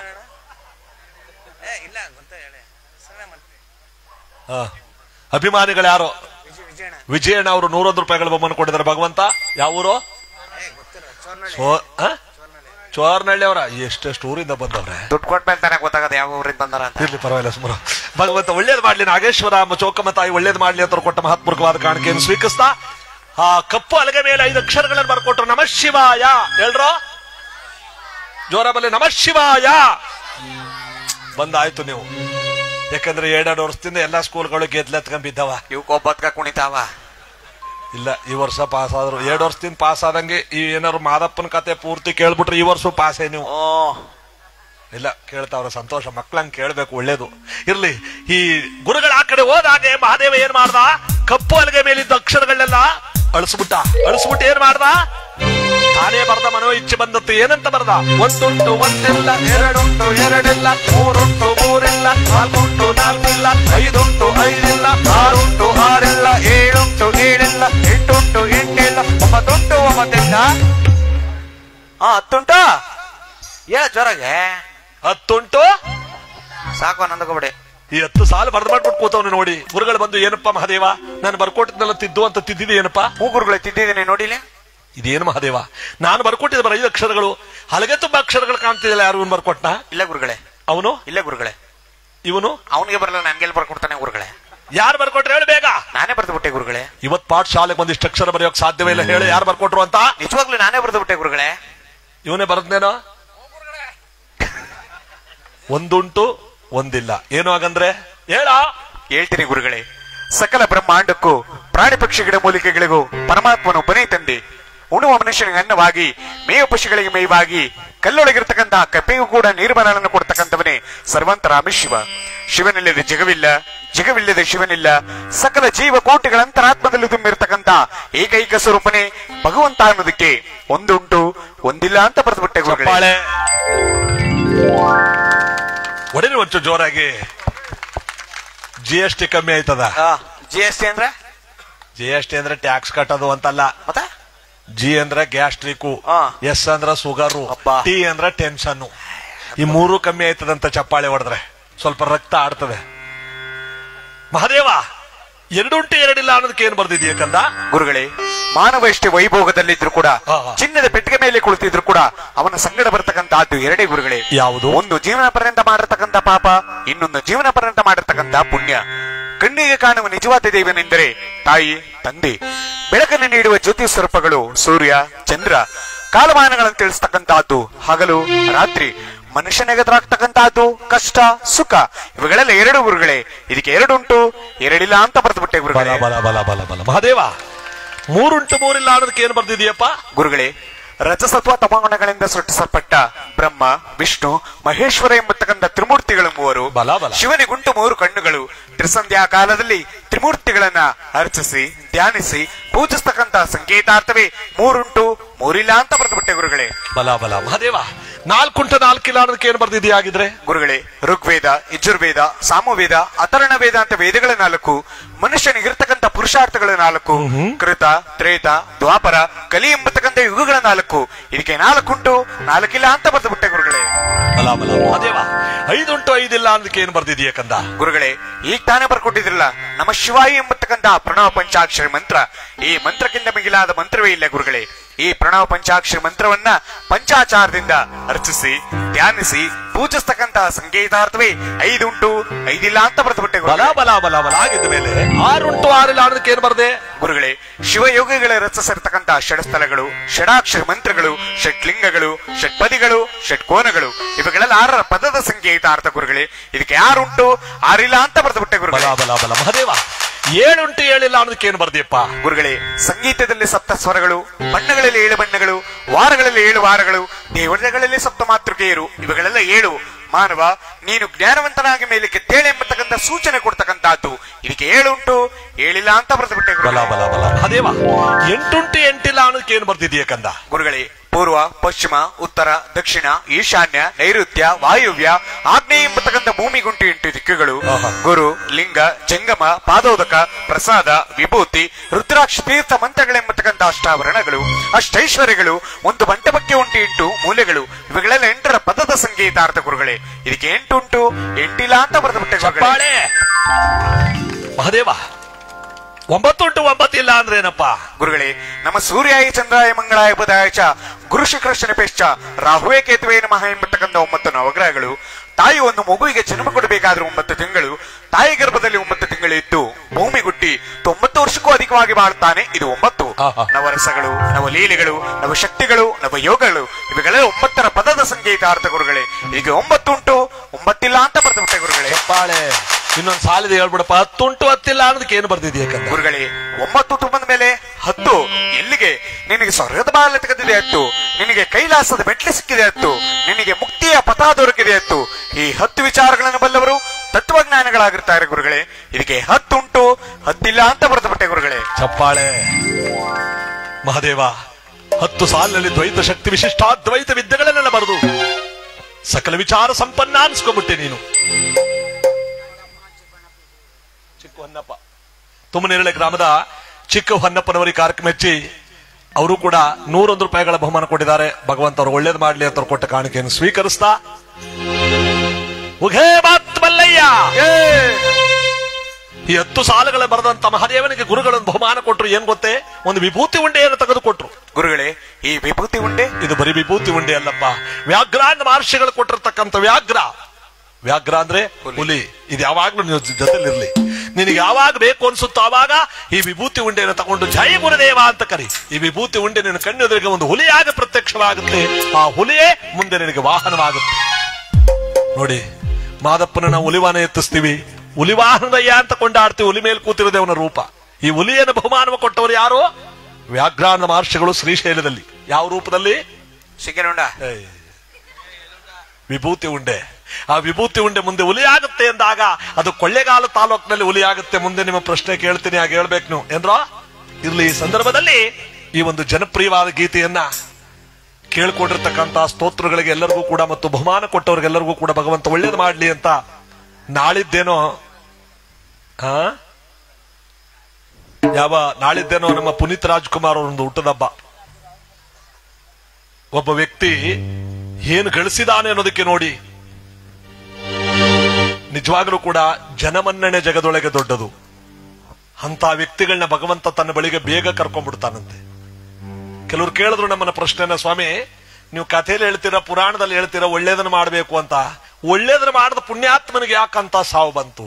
ಹಾ ಅಭಿಮಾನಿಗಳು ಯಾರು ವಿಜಯಣ್ಣ ಅವರು ನೂರೊಂದು ರೂಪಾಯಿಗಳ ಬಹುಮಾನ ಕೊಟ್ಟಿದ್ದಾರೆ ಭಗವಂತ ಯಾವ ಊರು ಸೋ- ಆ? ಚೋರ್ನಳ್ಳಿ ಅವರ ಎಷ್ಟೆಷ್ಟು ಊರಿಂದ ಬಂದವ್ರೆ ದುಡ್ಡು ಕೊಟ್ಮೇಲೆ ತಾನೇ ಗೊತ್ತಾಗದ ಯಾವ ಊರಿಂದ ಬಂದಾರ ಅಂತ ಇರ್ಲಿ ಪರವಾಗಿಲ್ಲ ಸುಮಾರು ಭಗವಂತ ಒಳ್ಳೇದು ಮಾಡ್ಲಿ ನಾಗೇಶ್ವರ ಚೌಕಮ್ಮ ತಾಯಿ ಒಳ್ಳೇದು ಮಾಡ್ಲಿ ಅಂತ ಕೊಟ್ಟ ಮಹತ್ಪೂರ್ವಕವಾದ ಕಾಣಿಕೆಯನ್ನು ಸ್ವೀಕರಿಸ್ತಾ ಆ ಕಪ್ಪು ಅಲಗೆ ಮೇಲೆ ಐದು ಅಕ್ಷರಗಳನ್ನು ಬರ್ಕೊಟ್ರು ನಮಃ ಶಿವಾಯ ಹೇಳ್ರೋ ಜೋರ ಬಲ್ಲಿ ನಮಃ ಶಿವಾಯ ಬಂದಾಯ್ತು ನೀವು ಯಾಕಂದ್ರೆ ಎರಡೆರಡು ವರ್ಷದಿಂದ ಎಲ್ಲಾ ಸ್ಕೂಲ್ಗಳು ಗೆದ್ಲೆತ್ಕೊಂಡ್ ಬಿದ್ದವ ಇವಕ್ಕೊಬ್ಬತ್ಕ ಕುಣಿತಾವ ಇಲ್ಲ ಈ ವರ್ಷ ಪಾಸ್ ಆದ್ರು ಎರಡು ವರ್ಷದಿಂದ ಪಾಸ್ ಆದಂಗೆ ಈ ಏನಾದ್ರು ಮಾದಪ್ಪನ ಕತೆ ಪೂರ್ತಿ ಕೇಳ್ಬಿಟ್ರೆ ಈ ವರ್ಷ ಪಾಸೇ ನೀವು ಓ ಇಲ್ಲ ಕೇಳ್ತಾವ್ರ ಸಂತೋಷ ಮಕ್ಳಂಗ್ ಕೇಳ್ಬೇಕು ಒಳ್ಳೇದು ಇರ್ಲಿ ಈ ಗುರುಗಳ ಆ ಕಡೆ ಹೋದಾಗೆ ಮಹಾದೇವ ಏನ್ ಮಾಡ್ದ ಕಪ್ಪು ಅಲಗೆ ಮೇಲಿದ್ದ ಅಕ್ಷರಗಳನ್ನೆಲ್ಲ ಅಳಿಸ್ಬಿಟ್ಟ ಅಳಿಸ್ಬಿಟ್ಟು ಏನ್ ಮಾಡ್ದ ತಾನೇ ಬರ್ದ ಮನೋ ಇಚ್ಛೆ ಬಂದತ್ತು ಏನಂತ ಬರ್ದ ಒಂದುಂಟು ಒಂದಿಲ್ಲ ಎರಡುಂಟು ಎರಡಿಲ್ಲ ಮೂರುಂಟು ಮೂರಿಲ್ಲ ನಾಲ್ಕುಂಟು ನಾಲ್ಕಿಲ್ಲ ಐದುಂಟು ಐದಿಲ್ಲ ಆರುಂಟು ಆರಿಲ್ಲ ಏಳುಂಟು ಏಳಿಲ್ಲ ಎಂಟುಂಟು ಎಂಟಿಲ್ಲ ಒಂಬತ್ತುಂಟು ಒಂಬತ್ತಿಲ್ಲ ಹಾ ಹತ್ತುಂಟು ಹೇಳ ಜೋರಾಗೆ ಹತ್ತುಂಟು ಸಾಕು ನಂದಕೋಬಿಡಿ ಈ ಹತ್ತು ಸಾಲ ಬರ್ದ್ ಮಾಡ್ಬಿಟ್ಟು ಕೂತವ್ನು ನೋಡಿ ಗುರುಗಳು ಬಂದು ಏನಪ್ಪ ಮಹಾದೇವ ನಾನು ಬರ್ಕೊಟ್ಟಿದ್ನೆಲ್ಲ ತಿದ್ದು ಅಂತ ತಿದ್ದಿದೆ ಏನಪ್ಪ ಹೂ ಗುರುಗಳೇ ತಿದ್ದಿದ್ದೀನಿ ನೋಡಿಲಿ ಇದೇನು ಮಹಾದೇವ ನಾನು ಬರ್ಕೊಟ್ಟಿದ್ದ ಬರ ಐದು ಅಕ್ಷರಗಳು ಹಲಗೆ ತುಂಬಾ ಅಕ್ಷರಗಳು ಕಾಣ್ತಿದ್ದಿಲ್ಲ ಯಾರು ಇವ್ನು ಬರ್ಕೊಟ್ನ ಇಲ್ಲ ಗುರುಗಳೇ ಅವನು ಇಲ್ಲ ಗುರುಗಳೇ ಇವನು ಅವನಿಗೆ ಬರಲ್ಲ ನನ್ಗೆಲ್ಲಿ ಬರ್ಕೊಡ್ತಾನೆ ಗುರುಗಳೇ ಯಾರು ಬರ್ಕೊಟ್ರೆ ಹೇಳಿ ಬೇಗ ನಾನೇ ಬರೆದು ಬಿಟ್ಟೆ ಗುರುಗಳೇ ಇವತ್ ಪಾಠ ಶಾಲೆಗೆ ಒಂದಿಷ್ಟು ಅಕ್ಷರ ಬರೆಯೋಕ್ ಸಾಧ್ಯವೇ ಇಲ್ಲ ಹೇಳಿ ಯಾರು ಬರ್ಕೊಟ್ರು ಅಂತ ನಿಜವಾಗ್ಲೂ ನಾನೇ ಬರೆದು ಬಿಟ್ಟೆ ಗುರುಗಳೇ ಇವನೇ ಬರದ್ನೇನೋ ಒಂದುಂಟು ಒಂದಿಲ್ಲ ಏನು ಹಾಗಂದ್ರೆ ಹೇಳ ಹೇಳ್ತೀನಿ ಗುರುಗಳೇ ಸಕಲ ಬ್ರಹ್ಮಾಂಡಕ್ಕೂ ಪ್ರಾಣಿ ಪಕ್ಷಿಗಳ ಮೂಲಿಕೆಗಳಿಗೂ ಪರಮಾತ್ಮನು ಬನೇ ತಂದೆ ಉಣುವ ಮನುಷ್ಯನಿಗೆ ಅನ್ನವಾಗಿ ಮೇವು ಪಶುಗಳಿಗೆ ಮೇವಾಗಿ ಕಲ್ಲೊಳಗಿರ್ತಕ್ಕಂತಹ ಕಪ್ಪೆಗೂ ಕೂಡ ನೀರ್ಮನಗಳನ್ನು ಕೊಡ್ತಕ್ಕಂಥವನೇ ಸರ್ವಂತರಾಮಿ ಶಿವ ಶಿವನಿಲ್ಲದೆ ಜಗವಿಲ್ಲ ಜಗವಿಲ್ಲದೆ ಶಿವನಿಲ್ಲ ಸಕಲ ಜೀವ ಕೋಟಿಗಳ ಅಂತರಾತ್ಮದಲ್ಲಿ ತುಂಬಿರ್ತಕ್ಕಂಥ ಏಕೈಕ ಸ್ವರೂಪನೇ ಭಗವಂತ ಅನ್ನೋದಕ್ಕೆ ಒಂದುಂಟು ಒಂದಿಲ್ಲ ಅಂತ ಬರೆದುಬಿಟ್ಟೆ ಗುರುಗಳೇ ಚಪ್ಪಾಳೆ ಹೊಡಿರಿ ಒಂಚೂರು ಜೋರಾಗಿ ಜಿ ಎಸ್ ಟಿ ಕಮ್ಮಿ ಆಯ್ತದ ಜಿ ಎಸ್ ಟಿ ಅಂದ್ರೆ ಜಿ ಎಸ್ ಟಿ ಅಂದ್ರೆ ಟ್ಯಾಕ್ಸ್ ಕಟ್ಟೋದು ಅಂತಲ್ಲ ಮತ್ತೆ ಜಿ ಅಂದ್ರೆ ಗ್ಯಾಸ್ಟ್ರಿಕ್ ಆ. ಎಸ್ ಅಂದ್ರೆ ಶುಗರು ಅಬ್ಬಾ. ಟಿ ಅಂದ್ರೆ ಟೆನ್ಷನ್ ಈ ಮೂರು ಕಮ್ಮಿ ಆಯ್ತದಂತ ಚಪ್ಪಾಳೆ ಹೊಡೆದ್ರೆ ಸ್ವಲ್ಪ ರಕ್ತ ಆಡ್ತದೆ ಮಹಾದೇವ ಎರಡುಂಟು ಎರಡಿಲ್ಲ ಅನ್ನೋದಕ್ಕೆ ಏನ್ ಬರ್ದಿದ್ಯಾ ಕಂದ ಗುರುಗಳೇ ಮಾನವ ಎಷ್ಟೇ ವೈಭೋಗದಲ್ಲಿದ್ರು ಕೂಡ ಹಾ, ಹಾ. ಚಿನ್ನದ ಪೆಟ್ಟಿಗೆ ಮೇಲೆ ಕುಳಿತಿದ್ರು ಕೂಡ ಅವನ ಸಂಗಡ ಬರ್ತಕ್ಕಂತಹದ್ದು ಎರಡೇ ಗುರುಗಳೇ ಯಾವುದು? ಒಂದು ಜೀವನ ಪರ್ಯಂತ ಮಾಡಿರ್ತಕ್ಕಂಥ ಪಾಪ ಇನ್ನೊಂದು ಜೀವನ ಪರ್ಯಂತ ಮಾಡಿರ್ತಕ್ಕಂಥ ಪುಣ್ಯ ಕಣ್ಣಿಗೆ ಕಾಣುವ ನಿಜವಾದ ದೇವನೆಂದರೆ ತಾಯಿ ತಂದೆ ಬೆಳಕನ್ನು ನೀಡುವ ಜ್ಯೋತಿ ಸ್ವರೂಪಗಳು ಸೂರ್ಯ ಚಂದ್ರ ಕಾಲಮಾನಗಳನ್ನು ತಿಳಿಸ್ತಕ್ಕಂತಹದ್ದು ಹಗಲು ರಾತ್ರಿ ಮನುಷ್ಯನೆಗದಾಗ್ತಕ್ಕಂತಹದ್ದು ಕಷ್ಟ ಸುಖ ಇವುಗಳೆಲ್ಲ ಎರಡು ಗುರುಗಳೇ ಇದಕ್ಕೆ ಎರಡುಂಟು ಎರಡಿಲ್ಲ ಅಂತ ಬರೆದು ಬಿಟ್ಟೆ ಬಲ ಗುರುಗಳೇ ಬಲ ಬಲ ಬಲ ಬಲ ಮಹಾದೇವ ಮೂರುಂಟು ಮೂರಿಲ್ಲ ಅನ್ನೋದಕ್ಕೆ ಏನ್ ಬರ್ದಿದ್ಯಪ್ಪ ಗುರುಗಳೇ ರಜಸತ್ವ ತಮಗುಣಗಳಿಂದ ಸೃಷ್ಟಿಸಲ್ಪಟ್ಟ ಬ್ರಹ್ಮ ವಿಷ್ಣು ಮಹೇಶ್ವರ ಎಂಬತಕ್ಕಂಥ ತ್ರಿಮೂರ್ತಿಗಳು ಮೂವರು ಬಲ ಬಲ. ಶಿವನಿಗುಂಟು ಮೂರು ಕಣ್ಣುಗಳು ತ್ರಿಸಂಧ್ಯಾ ಕಾಲದಲ್ಲಿ ತ್ರಿಮೂರ್ತಿಗಳನ್ನ ಅರ್ಚಿಸಿ ಧ್ಯಾನಿಸಿ ಪೂಜಿಸ್ತಕ್ಕಂತ ಸಂಕೇತಾರ್ಥವೇ ಮೂರುಂಟು ಮೂರಿಲ್ಲ ಅಂತ ಬರೆದುಬಿಟ್ಟೆ ಗುರುಗಳೇ ಬಲ ಬಲ ಮಹಾದೇವ ನಾಲ್ಕುಂಟ ನಾಲ್ಕಿಲ್ಲ ಅನ್ನೋದಕ್ಕೆ ಏನ್ ಬರ್ದಿದ್ಯಾ ಆಗಿದ್ರೆ ಗುರುಗಳೇ ಋಗ್ವೇದ ಯಜುರ್ವೇದ ಸಾಮವೇದ ಅಥರ್ಣ ವೇದ ಅಂತ ವೇದಗಳ ನಾಲ್ಕು ಮನುಷ್ಯನಿಗಿರ್ತಕ್ಕಂಥ ಪುರುಷಾರ್ಥಗಳ ನಾಲ್ಕು ಕೃತ ತ್ರೇತ ದ್ವಾಪರ ಕಲಿ ಎಂಬತಕ್ಕಂಥ ಯುಗಗಳ ನಾಲ್ಕು ಇದಕ್ಕೆ ನಾಲ್ಕುಂಟು ನಾಲ್ಕಿಲ್ಲ ಅಂತ ಬರೆದು ಬಿಟ್ಟೆ ಗುರುಗಳೇ ಬಲ ಬಲ ಮಹಾದೇವ ಐದುಂಟು ಐದಿಲ್ಲ ಅನ್ನೋದಕ್ಕೆ ಏನ್ ಬರ್ದಿದ್ಯಾ ಕಂದ ಗುರುಗಳೇ ಈಗ ತಾನೇ ಬರ್ಕೊಟ್ಟಿದ್ರಲ್ಲ ನಮ್ಮ ಶಿವಾಯಿ ಎಂಬತಕ್ಕಂಥ ಪ್ರಣವ ಪಂಚಾಕ್ಷರಿ ಮಂತ್ರ ಈ ಮಂತ್ರಕ್ಕಿಂತ ಮಿಗಿಲಾದ ಮಂತ್ರವೇ ಇಲ್ಲ ಗುರುಗಳೇ ಈ ಪ್ರಣವ ಪಂಚಾಕ್ಷರಿ ಮಂತ್ರವನ್ನ ಪಂಚಾಚಾರದಿಂದ ಅರ್ಚಿಸಿ ಧ್ಯಾನಿಸಿ ಪೂಜಿಸ್ತಕ್ಕಂತಹ ಸಂಕೇತಾರ್ಥವೇ ಐದುಂಟು ಐದಿಲ್ಲ ಅಂತ ಬರೆದು ಬಿಟ್ಟೆ ಬಲ ಗುರುಗಳೇ. ಬಲ ಬಲ ಬಲ ಆಗಿದ್ದ ಮೇಲೆ ಆರುಂಟು ಆರಿಲ್ಲ ಅನ್ನೋದಕ್ಕೆ ಏನ್ ಬರ್ದೆ ಗುರುಗಳೇ ಶಿವಯೋಗಿಗಳ ರಚಿಸಿರ್ತಕ್ಕಂತಹ ಷಡಸ್ಥಲಗಳು ಷಡಾಕ್ಷರ ಮಂತ್ರಗಳು ಷಟ್ಲಿಂಗಗಳು ಷಟ್ಪದಿಗಳು ಷಟ್ಕೋನಗಳು ಇವುಗಳೆಲ್ಲ ಆರರ ಪದದ ಸಂಕೇತಾರ್ಥ ಗುರುಗಳೇ ಇದಕ್ಕೆ ಯಾರುಂಟು ಆರಿಲ್ಲ ಅಂತ ಬರೆದು ಬಿಟ್ಟೆ ಬಲ ಗುರುಗಳೇ ಬಲ ಬಲ ಮಹಾದೇವ ಏಳುಂಟು ಏಳಿಲ್ಲ ಅನ್ನೋದಕ್ಕೆ ಏನ್ ಬರ್ದಿಯಪ್ಪ ಗುರುಗಳೇ ಸಂಗೀತದಲ್ಲಿ ಸಪ್ತ ಸ್ವರಗಳು ಬಣ್ಣಗಳಲ್ಲಿ ಏಳು ಬಣ್ಣಗಳು ವಾರಗಳಲ್ಲಿ ಏಳು ವಾರಗಳು ದೇವತೆಗಳಲ್ಲಿ ಸಪ್ತ ಮಾತೃಕೆಯರು ಇವುಗಳೆಲ್ಲ ಏಳು ಮಾನವ ನೀನು ಜ್ಞಾನವಂತನಾಗಿ ಮೇಲಕ್ಕೆ ತೇಳೆ ಎಂಬತಕ್ಕಂಥ ಸೂಚನೆ ಕೊಡ್ತಕ್ಕಂತಹದ್ದು ಇದಕ್ಕೆ ಏಳು ಉಂಟು ಏಳಿಲ್ಲ ಅಂತ ಬರೆದು ಬಿಟ್ಟೆ ಬಲ ಗುರುಗಳೇ. ಬಲ ಬಲ ಮಹಾದೇವ ಎಂಟುಂಟು ಎಂಟಿಲ್ಲ ಅನ್ನೋದಕ್ಕೆ ಏನ್ ಬರ್ದಿದ್ಯಾ ಕಂದ ಗುರುಗಳೇ ಪೂರ್ವ ಪಶ್ಚಿಮ ಉತ್ತರ ದಕ್ಷಿಣ ಈಶಾನ್ಯ ನೈಋತ್ಯ ವಾಯುವ್ಯ ಆಗ್ನೇಯ ಎಂಬತಕ್ಕಂಥ ಭೂಮಿ ಗುಂಟು ಎಂಟು ದಿಕ್ಕುಗಳು ಆಹಾ. ಗುರು ಲಿಂಗ ಜಂಗಮ ಪಾದೋದಕ ಪ್ರಸಾದ ವಿಭೂತಿ ರುದ್ರಾಕ್ಷ ತೀರ್ಥ ಮಂತ್ರಗಳೆಂಬತಕ್ಕಂಥ ಅಷ್ಟಾವರಣಗಳು ಅಷ್ಟೈಶ್ವರ್ಯಗಳು ಒಂದು ಮಂಟಪಕ್ಕೆ ಉಂಟು ಎಂಟು ಮೂಲೆಗಳು ಇವುಗಳೆಲ್ಲ ಎಂಟರ ಪದದ ಸಂಗೀತಾರ್ಥ ಗುರುಗಳೇ ಇದಕ್ಕೆ ಎಂಟು ಉಂಟು ಎಂಟಿಲ್ಲ ಅಂತ ಬರೆದು ಬಿಟ್ಟೆ ಗುರುಗಳೇ. ಚಪ್ಪಾಳೆ ಮಹಾದೇವ ಒಂಬತ್ತುಂಟು ಒಂಬತ್ತಿಲ್ಲ ಅಂದ್ರೆ ಏನಪ್ಪ ಗುರುಗಳೇ ನಮ್ಮ ಸೂರ್ಯಾಯ ಚಂದ್ರಾಯ ಮಂಗಳಾಯ ಬುಧಾಯ ಚ ಗುರು ಶುಕ್ರ ಶನಿಪೇಶ್ಚ ರಾಹುವೇ ಕೇತುವೆ ನಮಃ ಎಂಬತಕ್ಕಂಥ ಒಂಬತ್ತು ನವಗ್ರಹಗಳು ತಾಯಿ ಒಂದು ಮಗುವಿಗೆ ಜನ್ಮ ಕೊಡಬೇಕಾದ್ರೆ ಒಂಬತ್ತು ತಿಂಗಳು ತಾಯಿ ಗರ್ಭದಲ್ಲಿ ಒಂಬತ್ತು ತಿಂಗಳು ಇದ್ದು ಭೂಮಿ ಗುಟ್ಟಿ ತೊಂಬತ್ತು ವರ್ಷಕ್ಕೂ ಅಧಿಕವಾಗಿ ಬಾಳುತ್ತಾನೆ ಇದು ಒಂಬತ್ತು ಆಹಾ. ನವರಸಗಳು ನವಲೀಲೆಗಳು ನವಶಕ್ತಿಗಳು ನವಯೋಗಗಳು ಇವುಗಳೆಲ್ಲ ಒಂಬತ್ತರ ಪದದ ಸಂಗೀತಾರ್ಥ ಗುರುಗಳೇ ಈಗ ಒಂಬತ್ತು ಉಂಟು ಒಂಬತ್ತಿಲ್ಲ ಅಂತ ಬರೆದು ಬಿಟ್ಟೆ ಗುರುಗಳೇ ಚಪ್ಪಾಳೆ ಇನ್ನೊಂದ್ ಸಾಲಿದೆ ಹೇಳ್ಬಿಡಪ್ಪ ಹತ್ತುಂಟು ಹತ್ತಿಲ್ಲ ಅನ್ನೋದಕ್ಕೆ ಏನು ಬರ್ದಿದ್ಯಾ ಕಂದ ಗುರುಗಳೇ ಒಂಬತ್ತು ತುಂಬದ ಮೇಲೆ ಹತ್ತು ಎಲ್ಲಿಗೆ ನಿನಗೆ ಸ್ವರ್ಗದ ಬಾಲ ತೆಗೆದಿದೆ ಹತ್ತು ನಿನಗೆ ಕೈಲಾಸದ ಮೆಟ್ಲೆ ಸಿಕ್ಕಿದೆ ಹತ್ತು ನಿನಗೆ ಮುಕ್ತಿಯ ಪಥ ದೊರಕಿದೆ ಹತ್ತು ಈ ಹತ್ತು ವಿಚಾರಗಳನ್ನು ಬಲ್ಲವರು ತತ್ವಜ್ಞಾನಿಗಳಾಗಿರ್ತಾರೆ ಗುರುಗಳೇ ಇದಕ್ಕೆ ಹತ್ತುಂಟು ಹತ್ತಿಲ್ಲ ಅಂತ ಬರೆದು ಬಿಟ್ಟೆ ಗುರುಗಳೇ ಚಪ್ಪಾಳೆ ಮಹಾದೇವ ಹತ್ತು ಸಾಲಿನಲ್ಲಿ ದ್ವೈತ ಶಕ್ತಿ ವಿಶಿಷ್ಟಾದ್ವೈತ ವಿದ್ಯೆಗಳನ್ನೆಲ್ಲ ಬರೆದು ಸಕಲ ವಿಚಾರ ಸಂಪನ್ನ ಅನ್ಸ್ಕೊಂಡ್ಬಿಟ್ಟೆ ನೀನು ಚಿಕ್ಕ ಹೊನ್ನಪ್ಪ ತುಮನೇರಳೆ ಗ್ರಾಮದ ಚಿಕ್ಕ ಹೊನ್ನಪ್ಪನವರಿಗೆ ಕಾರ್ಯಕ್ರಮ ಹೆಚ್ಚಿ ಅವರು ಕೂಡ ನೂರೊಂದು ರೂಪಾಯಿಗಳ ಬಹುಮಾನ ಕೊಟ್ಟಿದ್ದಾರೆ ಭಗವಂತ ಅವರು ಒಳ್ಳೇದು ಮಾಡ್ಲಿ ಅಂತ ಅವ್ರು ಕೊಟ್ಟ ಕಾಣಿಕೆಯನ್ನು ಸ್ವೀಕರಿಸ್ತಾ ಉಘೇ ಮಾತ್ ಮಲ್ಲಯ್ಯ ಹುಲಿಯ ಈ ಹತ್ತು ಸಾಲುಗಳ ಬರೆದಂತ ಮಹಾದೇವನಿಗೆ ಗುರುಗಳನ್ನು ಬಹುಮಾನ ಕೊಟ್ರು ಏನ್ ಗೊತ್ತೇ ಒಂದು ವಿಭೂತಿ ಉಂಡೆಯನ್ನು ತೆಗೆದುಕೊಟ್ರು ಗುರುಗಳೇ ಈ ವಿಭೂತಿ ಉಂಡೆ ಇದು ಬರೀ ವಿಭೂತಿ ಉಂಡೆ ಅಲ್ಲಪ್ಪ ವ್ಯಾಘ್ರ ಅಂತ ಮಹರ್ಷಿಗಳು ಕೊಟ್ಟಿರ್ತಕ್ಕಂಥ ವ್ಯಾಘ್ರ ವ್ಯಾಘ್ರ ಅಂದ್ರೆ ಹುಲಿ ಇದು ಯಾವಾಗ್ಲೂ ನೀವು ಜೊತೆಲಿರ್ಲಿ ನಿನಗೆ ಯಾವಾಗ ಬೇಕು ಅನ್ಸುತ್ತೋ ಆವಾಗ ಈ ವಿಭೂತಿ ಉಂಡೆಯನ್ನು ತಗೊಂಡು ಜಯ ಗುರುದೇವ ಅಂತ ಕರಿ ಈ ವಿಭೂತಿ ಉಂಡೆ ನಿನ್ನ ಕಣ್ಣೆದುರಿಗೆ ಒಂದು ಹುಲಿಯಾಗ ಪ್ರತ್ಯಕ್ಷವಾಗುತ್ತೆ ಆ ಹುಲಿಯೇ ಮುಂದೆ ನಿನಗೆ ವಾಹನವಾಗುತ್ತೆ ನೋಡಿ ಮಾದಪ್ಪನ ನಾವು ಹುಲಿವಾನ ಎತ್ತಿಸ್ತೀವಿ ಹುಲಿವಾಹನದಯ್ಯ ಅಂತ ಕೊಂಡಾಡ್ತೀವಿ ಹುಲಿ ಮೇಲೆ ಕೂತಿರೋದೇ ಅವನ ರೂಪ ಈ ಹುಲಿಯನ್ನು ಬಹುಮಾನವ ಕೊಟ್ಟವರು ಯಾರು ವ್ಯಾಘ್ರಾನ ಮಹರ್ಷಿಗಳು ಶ್ರೀಶೈಲದಲ್ಲಿ ಯಾವ ರೂಪದಲ್ಲಿ ಸಿಂಗನುಂಡ ಏಯ್. ವಿಭೂತಿ ಉಂಡೆ ಆ ವಿಭೂತಿ ಉಂಡೆ ಮುಂದೆ ಹುಲಿ ಆಗುತ್ತೆ ಎಂದಾಗ ಅದು ಕೊಳ್ಳೆಗಾಲ ತಾಲೂಕಿನಲ್ಲಿ ಹುಲಿ ಆಗುತ್ತೆ ಮುಂದೆ ನಿಮ್ಮ ಪ್ರಶ್ನೆ ಕೇಳ್ತೀನಿ ಹಾಗೆ ಹೇಳ್ಬೇಕು ನೀವು ಏನ್ರೋ ಇರ್ಲಿ ಈ ಸಂದರ್ಭದಲ್ಲಿ ಈ ಒಂದು ಜನಪ್ರಿಯವಾದ ಗೀತೆಯನ್ನ ಕೇಳ್ಕೊಂಡಿರ್ತಕ್ಕಂತ ಸ್ತೋತ್ರಗಳಿಗೆ ಎಲ್ಲರಿಗೂ ಕೂಡ ಮತ್ತು ಬಹುಮಾನ ಕೊಟ್ಟವ್ರಿಗೆಲ್ಲರಿಗೂ ಕೂಡ ಭಗವಂತ ಒಳ್ಳೇದು ಮಾಡ್ಲಿ ಅಂತ ನಾಳಿದ್ದೇನೋ ಹಾ ಯಾವ ನಾಳಿದ್ದೇನೋ ನಮ್ಮ ಪುನೀತ್ ರಾಜ್ಕುಮಾರ್ ಅವರೊಂದು ಹುಟ್ಟದಬ್ಬ ಒಬ್ಬ ವ್ಯಕ್ತಿ ಏನು ಗಳಿಸಿದಾನೆ ಅನ್ನೋದಕ್ಕೆ ನೋಡಿ ನಿಜವಾಗ್ಲೂ ಕೂಡ ಜನಮನ್ನಣೆ ಜಗದೊಳಗೆ ದೊಡ್ಡದು ಅಂತ ವ್ಯಕ್ತಿಗಳನ್ನ ಭಗವಂತ ತನ್ನ ಬಳಿಗೆ ಬೇಗ ಕರ್ಕೊಂಡ್ಬಿಡ್ತಾನಂತೆ ಕೆಲವ್ರು ಕೇಳಿದ್ರು ನಮ್ಮನ್ನ ಪ್ರಶ್ನೆನ ಸ್ವಾಮಿ ನೀವು ಕಥೆಯಲ್ಲಿ ಹೇಳ್ತೀರಾ ಪುರಾಣದಲ್ಲಿ ಹೇಳ್ತೀರಾ ಒಳ್ಳೇದನ್ನ ಮಾಡಬೇಕು ಅಂತ ಒಳ್ಳೇದನ್ನ ಮಾಡದ ಪುಣ್ಯಾತ್ಮನಿಗೆ ಯಾಕಂತ ಸಾವು ಬಂತು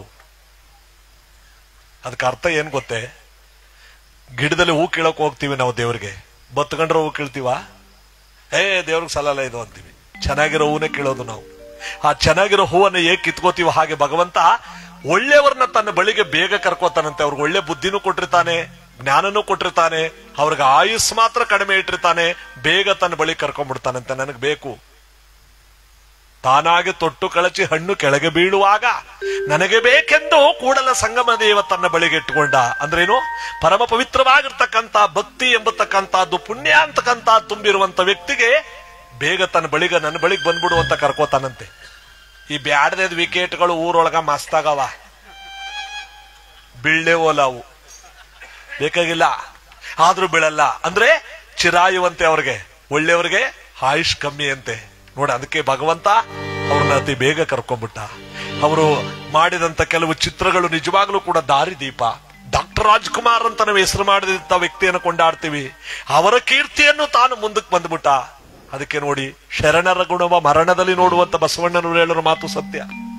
ಅದಕ್ಕೆ ಅರ್ಥ ಏನ್ ಗೊತ್ತೇ ಗಿಡದಲ್ಲಿ ಹೂ ಕೀಳಕ್ ಹೋಗ್ತೀವಿ ನಾವು ದೇವ್ರಿಗೆ ಬತ್ಕೊಂಡ್ರೆ ಹೂ ಕೀಳ್ತೀವ ಏ ದೇವ್ರಿಗೆ ಸಲ್ಲಲ್ಲ ಇದು ಅಂತೀವಿ ಚೆನ್ನಾಗಿರೋ ಹೂವನ್ನೇ ಕೀಳೋದು ನಾವು ಆ ಚೆನ್ನಾಗಿರೋ ಹೂವನ್ನ ಹೇಗೆ ಕಿತ್ಕೋತೀವೋ ಹಾಗೆ ಭಗವಂತ ಒಳ್ಳೆಯವ್ರನ್ನ ತನ್ನ ಬಳಿಗೆ ಬೇಗ ಕರ್ಕೋತಾನಂತೆ ಅವ್ರಿಗೆ ಒಳ್ಳೆ ಬುದ್ಧಿನೂ ಕೊಟ್ಟಿರ್ತಾನೆ ಜ್ಞಾನನೂ ಕೊಟ್ಟಿರ್ತಾನೆ ಅವ್ರಿಗೆ ಆಯುಸ್ ಮಾತ್ರ ಕಡಿಮೆ ಇಟ್ಟಿರ್ತಾನೆ ಬೇಗ ತನ್ನ ಬಳಿ ಕರ್ಕೊಂಡ್ಬಿಡ್ತಾನಂತೆ ನನಗೆ ಬೇಕು ತಾನಾಗೆ ತೊಟ್ಟು ಕಳಚಿ ಹಣ್ಣು ಕೆಳಗೆ ಬೀಳುವಾಗ ನನಗೆ ಬೇಕೆಂದು ಕೂಡಲ ಸಂಗಮ ದೇವ ತನ್ನ ಬಳಿಗೆ ಇಟ್ಟುಕೊಂಡ ಅಂದ್ರೇನು ಪರಮ ಪವಿತ್ರವಾಗಿರ್ತಕ್ಕಂಥ ಭಕ್ತಿ ಎಂಬತಕ್ಕಂಥದ್ದು ಪುಣ್ಯ ಅಂತಕ್ಕಂಥ ತುಂಬಿರುವಂತ ವ್ಯಕ್ತಿಗೆ ಬೇಗ ತನ್ನ ಬಳಿಗ ನನ್ನ ಬಳಿಗೆ ಬಂದ್ಬಿಡು ಅಂತ ಕರ್ಕೋತಾನಂತೆ ಈ ಬ್ಯಾಡದ ವಿಕೆಟ್ಗಳು ಊರೊಳಗ ಮಸ್ತಾಗವ ಬೀಳ್ಳೆ ಅವು ಬೇಕಾಗಿಲ್ಲ ಆದ್ರೂ ಬೀಳಲ್ಲ ಅಂದ್ರೆ ಚಿರಾಯುವಂತೆ ಅವ್ರಿಗೆ ಒಳ್ಳೆಯವ್ರಿಗೆ ಆಯುಷ್ ಕಮ್ಮಿ ಅಂತೆ ನೋಡಿ ಅದಕ್ಕೆ ಭಗವಂತ ಅವ್ರನ್ನ ಅತಿ ಬೇಗ ಕರ್ಕೊಂಡ್ಬಿಟ್ಟ ಅವರು ಮಾಡಿದಂತ ಕೆಲವು ಚಿತ್ರಗಳು ನಿಜವಾಗ್ಲೂ ಕೂಡ ದಾರಿದೀಪ ಡಾಕ್ಟರ್ ರಾಜ್ಕುಮಾರ್ ಅಂತ ನಾವು ಹೆಸರು ಮಾಡಿದಂತ ವ್ಯಕ್ತಿಯನ್ನು ಕೊಂಡಾಡ್ತೀವಿ ಅವರ ಕೀರ್ತಿಯನ್ನು ತಾನು ಮುಂದಕ್ಕೆ ಬಂದ್ಬಿಟ್ಟ ಅದಕ್ಕೆ ನೋಡಿ ಶರಣರ ಗುಣವ ಮರಣದಲ್ಲಿ ನೋಡುವಂತ ಬಸವಣ್ಣನವರು ಹೇಳೋರ ಮಾತು ಸತ್ಯ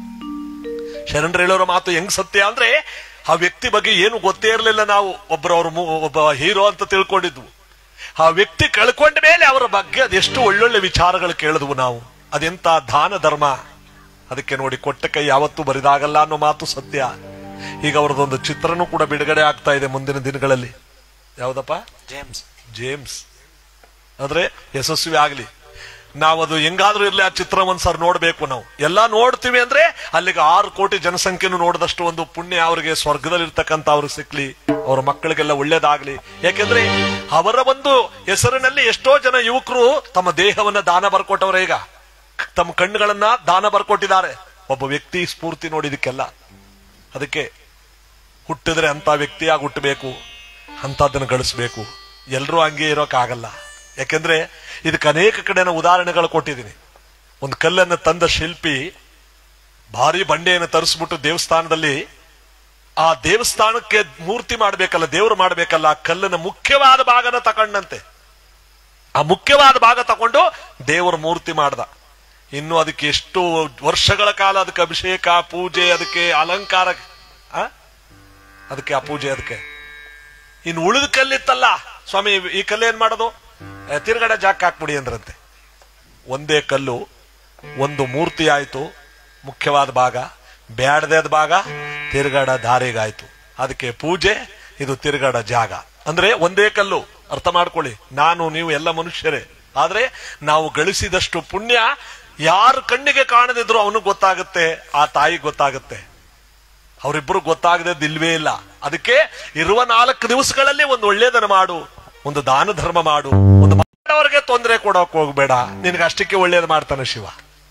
ಶರಣರು ಹೇಳೋರ ಮಾತು ಹೆಂಗ್ ಸತ್ಯ ಅಂದ್ರೆ ಆ ವ್ಯಕ್ತಿ ಬಗ್ಗೆ ಏನು ಗೊತ್ತೇ ಇರಲಿಲ್ಲ ನಾವು ಒಬ್ಬರು ಅವ್ರ ಮು- ಒಬ್ಬ ಹೀರೋ ಅಂತ ತಿಳ್ಕೊಂಡಿದ್ವು ಆ ವ್ಯಕ್ತಿ ಕಳ್ಕೊಂಡ ಮೇಲೆ ಅವರ ಬಗ್ಗೆ ಅದೆಷ್ಟು ಒಳ್ಳೊಳ್ಳೆ ವಿಚಾರಗಳು ಕೇಳಿದ್ವು ನಾವು ಅದೆಂತ ದಾನ ಧರ್ಮ ಅದಕ್ಕೆ ನೋಡಿ ಕೊಟ್ಟ ಕೈ ಯಾವತ್ತೂ ಬರಿದಾಗಲ್ಲ ಅನ್ನೋ ಮಾತು ಸತ್ಯ ಈಗ ಅವರದೊಂದು ಚಿತ್ರನೂ ಕೂಡ ಬಿಡುಗಡೆ ಆಗ್ತಾ ಇದೆ ಮುಂದಿನ ದಿನಗಳಲ್ಲಿ ಯಾವ್ದಪ್ಪ ಜೇಮ್ಸ್ ಜೇಮ್ಸ್ ಆದ್ರೆ ಯಶಸ್ವಿ ಆಗ್ಲಿ ನಾವದು ಹೆಂಗಾದ್ರೂ ಇರ್ಲಿ ಆ ಚಿತ್ರ ಒಂದ್ಸರ್ ನೋಡ್ಬೇಕು ನಾವು ಎಲ್ಲಾ ನೋಡ್ತೀವಿ ಅಂದ್ರೆ ಅಲ್ಲಿಗೆ ಆರು ಕೋಟಿ ಜನಸಂಖ್ಯೆನು ನೋಡಿದಷ್ಟು ಒಂದು ಪುಣ್ಯ ಅವರಿಗೆ ಸ್ವರ್ಗದಲ್ಲಿ ಇರ್ತಕ್ಕಂಥ ಅವ್ರಿಗೆ ಸಿಕ್ಲಿ ಅವ್ರ ಮಕ್ಕಳಿಗೆಲ್ಲ ಒಳ್ಳೇದಾಗ್ಲಿ ಯಾಕೆಂದ್ರೆ ಅವರ ಒಂದು ಹೆಸರಿನಲ್ಲಿ ಎಷ್ಟೋ ಜನ ಯುವಕರು ತಮ್ಮ ದೇಹವನ್ನ ದಾನ ಬರ್ಕೊಟ್ಟವ್ರೆ ಈಗ ತಮ್ಮ ಕಣ್ಣುಗಳನ್ನ ದಾನ ಬರ್ಕೊಟ್ಟಿದ್ದಾರೆ ಒಬ್ಬ ವ್ಯಕ್ತಿ ಸ್ಫೂರ್ತಿ ನೋಡಿದಕ್ಕೆಲ್ಲ ಅದಕ್ಕೆ ಹುಟ್ಟಿದ್ರೆ ಅಂತ ವ್ಯಕ್ತಿಯಾಗಿ ಹುಟ್ಟಬೇಕು ಅಂತದನ್ನ ಗಳಿಸ್ಬೇಕು ಎಲ್ಲರೂ ಹಂಗೆ ಇರೋಕ್ಕಾಗಲ್ಲ ಯಾಕೆಂದ್ರೆ ಇದಕ್ಕೆ ಅನೇಕ ಕಡೆ ನಾನು ಉದಾಹರಣೆಗಳು ಕೊಟ್ಟಿದ್ದೀನಿ ಒಂದು ಕಲ್ಲನ್ನು ತಂದ ಶಿಲ್ಪಿ ಭಾರಿ ಬಂಡೆಯನ್ನು ತರಿಸ್ಬಿಟ್ಟು ದೇವಸ್ಥಾನದಲ್ಲಿ ಆ ದೇವಸ್ಥಾನಕ್ಕೆ ಮೂರ್ತಿ ಮಾಡ್ಬೇಕಲ್ಲ ದೇವರು ಮಾಡ್ಬೇಕಲ್ಲ ಆ ಕಲ್ಲಿನ ಮುಖ್ಯವಾದ ಭಾಗನ ತಕೊಂಡಂತೆ ಆ ಮುಖ್ಯವಾದ ಭಾಗ ತಕೊಂಡು ದೇವರ ಮೂರ್ತಿ ಮಾಡ್ದ ಇನ್ನು ಅದಕ್ಕೆ ಎಷ್ಟು ವರ್ಷಗಳ ಕಾಲ ಅದಕ್ಕೆ ಅಭಿಷೇಕ ಪೂಜೆ ಅದಕ್ಕೆ ಅಲಂಕಾರ ಆ? ಅದಕ್ಕೆ ಆ ಪೂಜೆ ಅದಕ್ಕೆ ಇನ್ನು ಉಳಿದ ಕಲ್ಲಿತ್ತಲ್ಲ ಸ್ವಾಮಿ ಈ ಕಲ್ಲು ಏನ್ ಮಾಡೋದು ಏ, ತಿರ್ಗಡೆ ಜಾಕ್ ಹಾಕ್ಬಿಡಿ ಅಂದ್ರಂತೆ ಒಂದೇ ಕಲ್ಲು ಒಂದು ಮೂರ್ತಿ ಆಯ್ತು ಮುಖ್ಯವಾದ ಭಾಗ ಬ್ಯಾಡದೇದ ಭಾಗ ತಿರುಗಾಡ ದಾರಿಗಾಯ್ತು ಅದಕ್ಕೆ ಪೂಜೆ ಇದು ತಿರುಗಾಡ ಜಾಗ ಅಂದ್ರೆ ಒಂದೇ ಕಲ್ಲು ಅರ್ಥ ಮಾಡ್ಕೊಳ್ಳಿ ನಾನು ನೀವು ಎಲ್ಲ ಮನುಷ್ಯರೇ ಆದ್ರೆ ನಾವು ಗಳಿಸಿದಷ್ಟು ಪುಣ್ಯ ಯಾರ ಕಣ್ಣಿಗೆ ಕಾಣದಿದ್ರು ಅವನಿಗೆ ಗೊತ್ತಾಗುತ್ತೆ ಆ ತಾಯಿಗೆ ಗೊತ್ತಾಗುತ್ತೆ ಅವರಿಬ್ಬರು ಗೊತ್ತಾಗದೆ ಇಲ್ವೇ ಇಲ್ಲ ಅದಕ್ಕೆ ಇರುವ ನಾಲ್ಕು ದಿವಸಗಳಲ್ಲಿ ಒಂದು ಒಳ್ಳೇದನ್ನ ಮಾಡು ಒಂದು ದಾನ ಧರ್ಮ ಮಾಡು ಒಂದು ಮಾಡವರಿಗೆ ತೊಂದರೆ ಕೊಡೋಕ್ ಹೋಗ್ಬೇಡ ನಿನಗೆ ಅಷ್ಟಕ್ಕೆ ಒಳ್ಳೇದು ಮಾಡ್ತಾನೆ ಶಿವ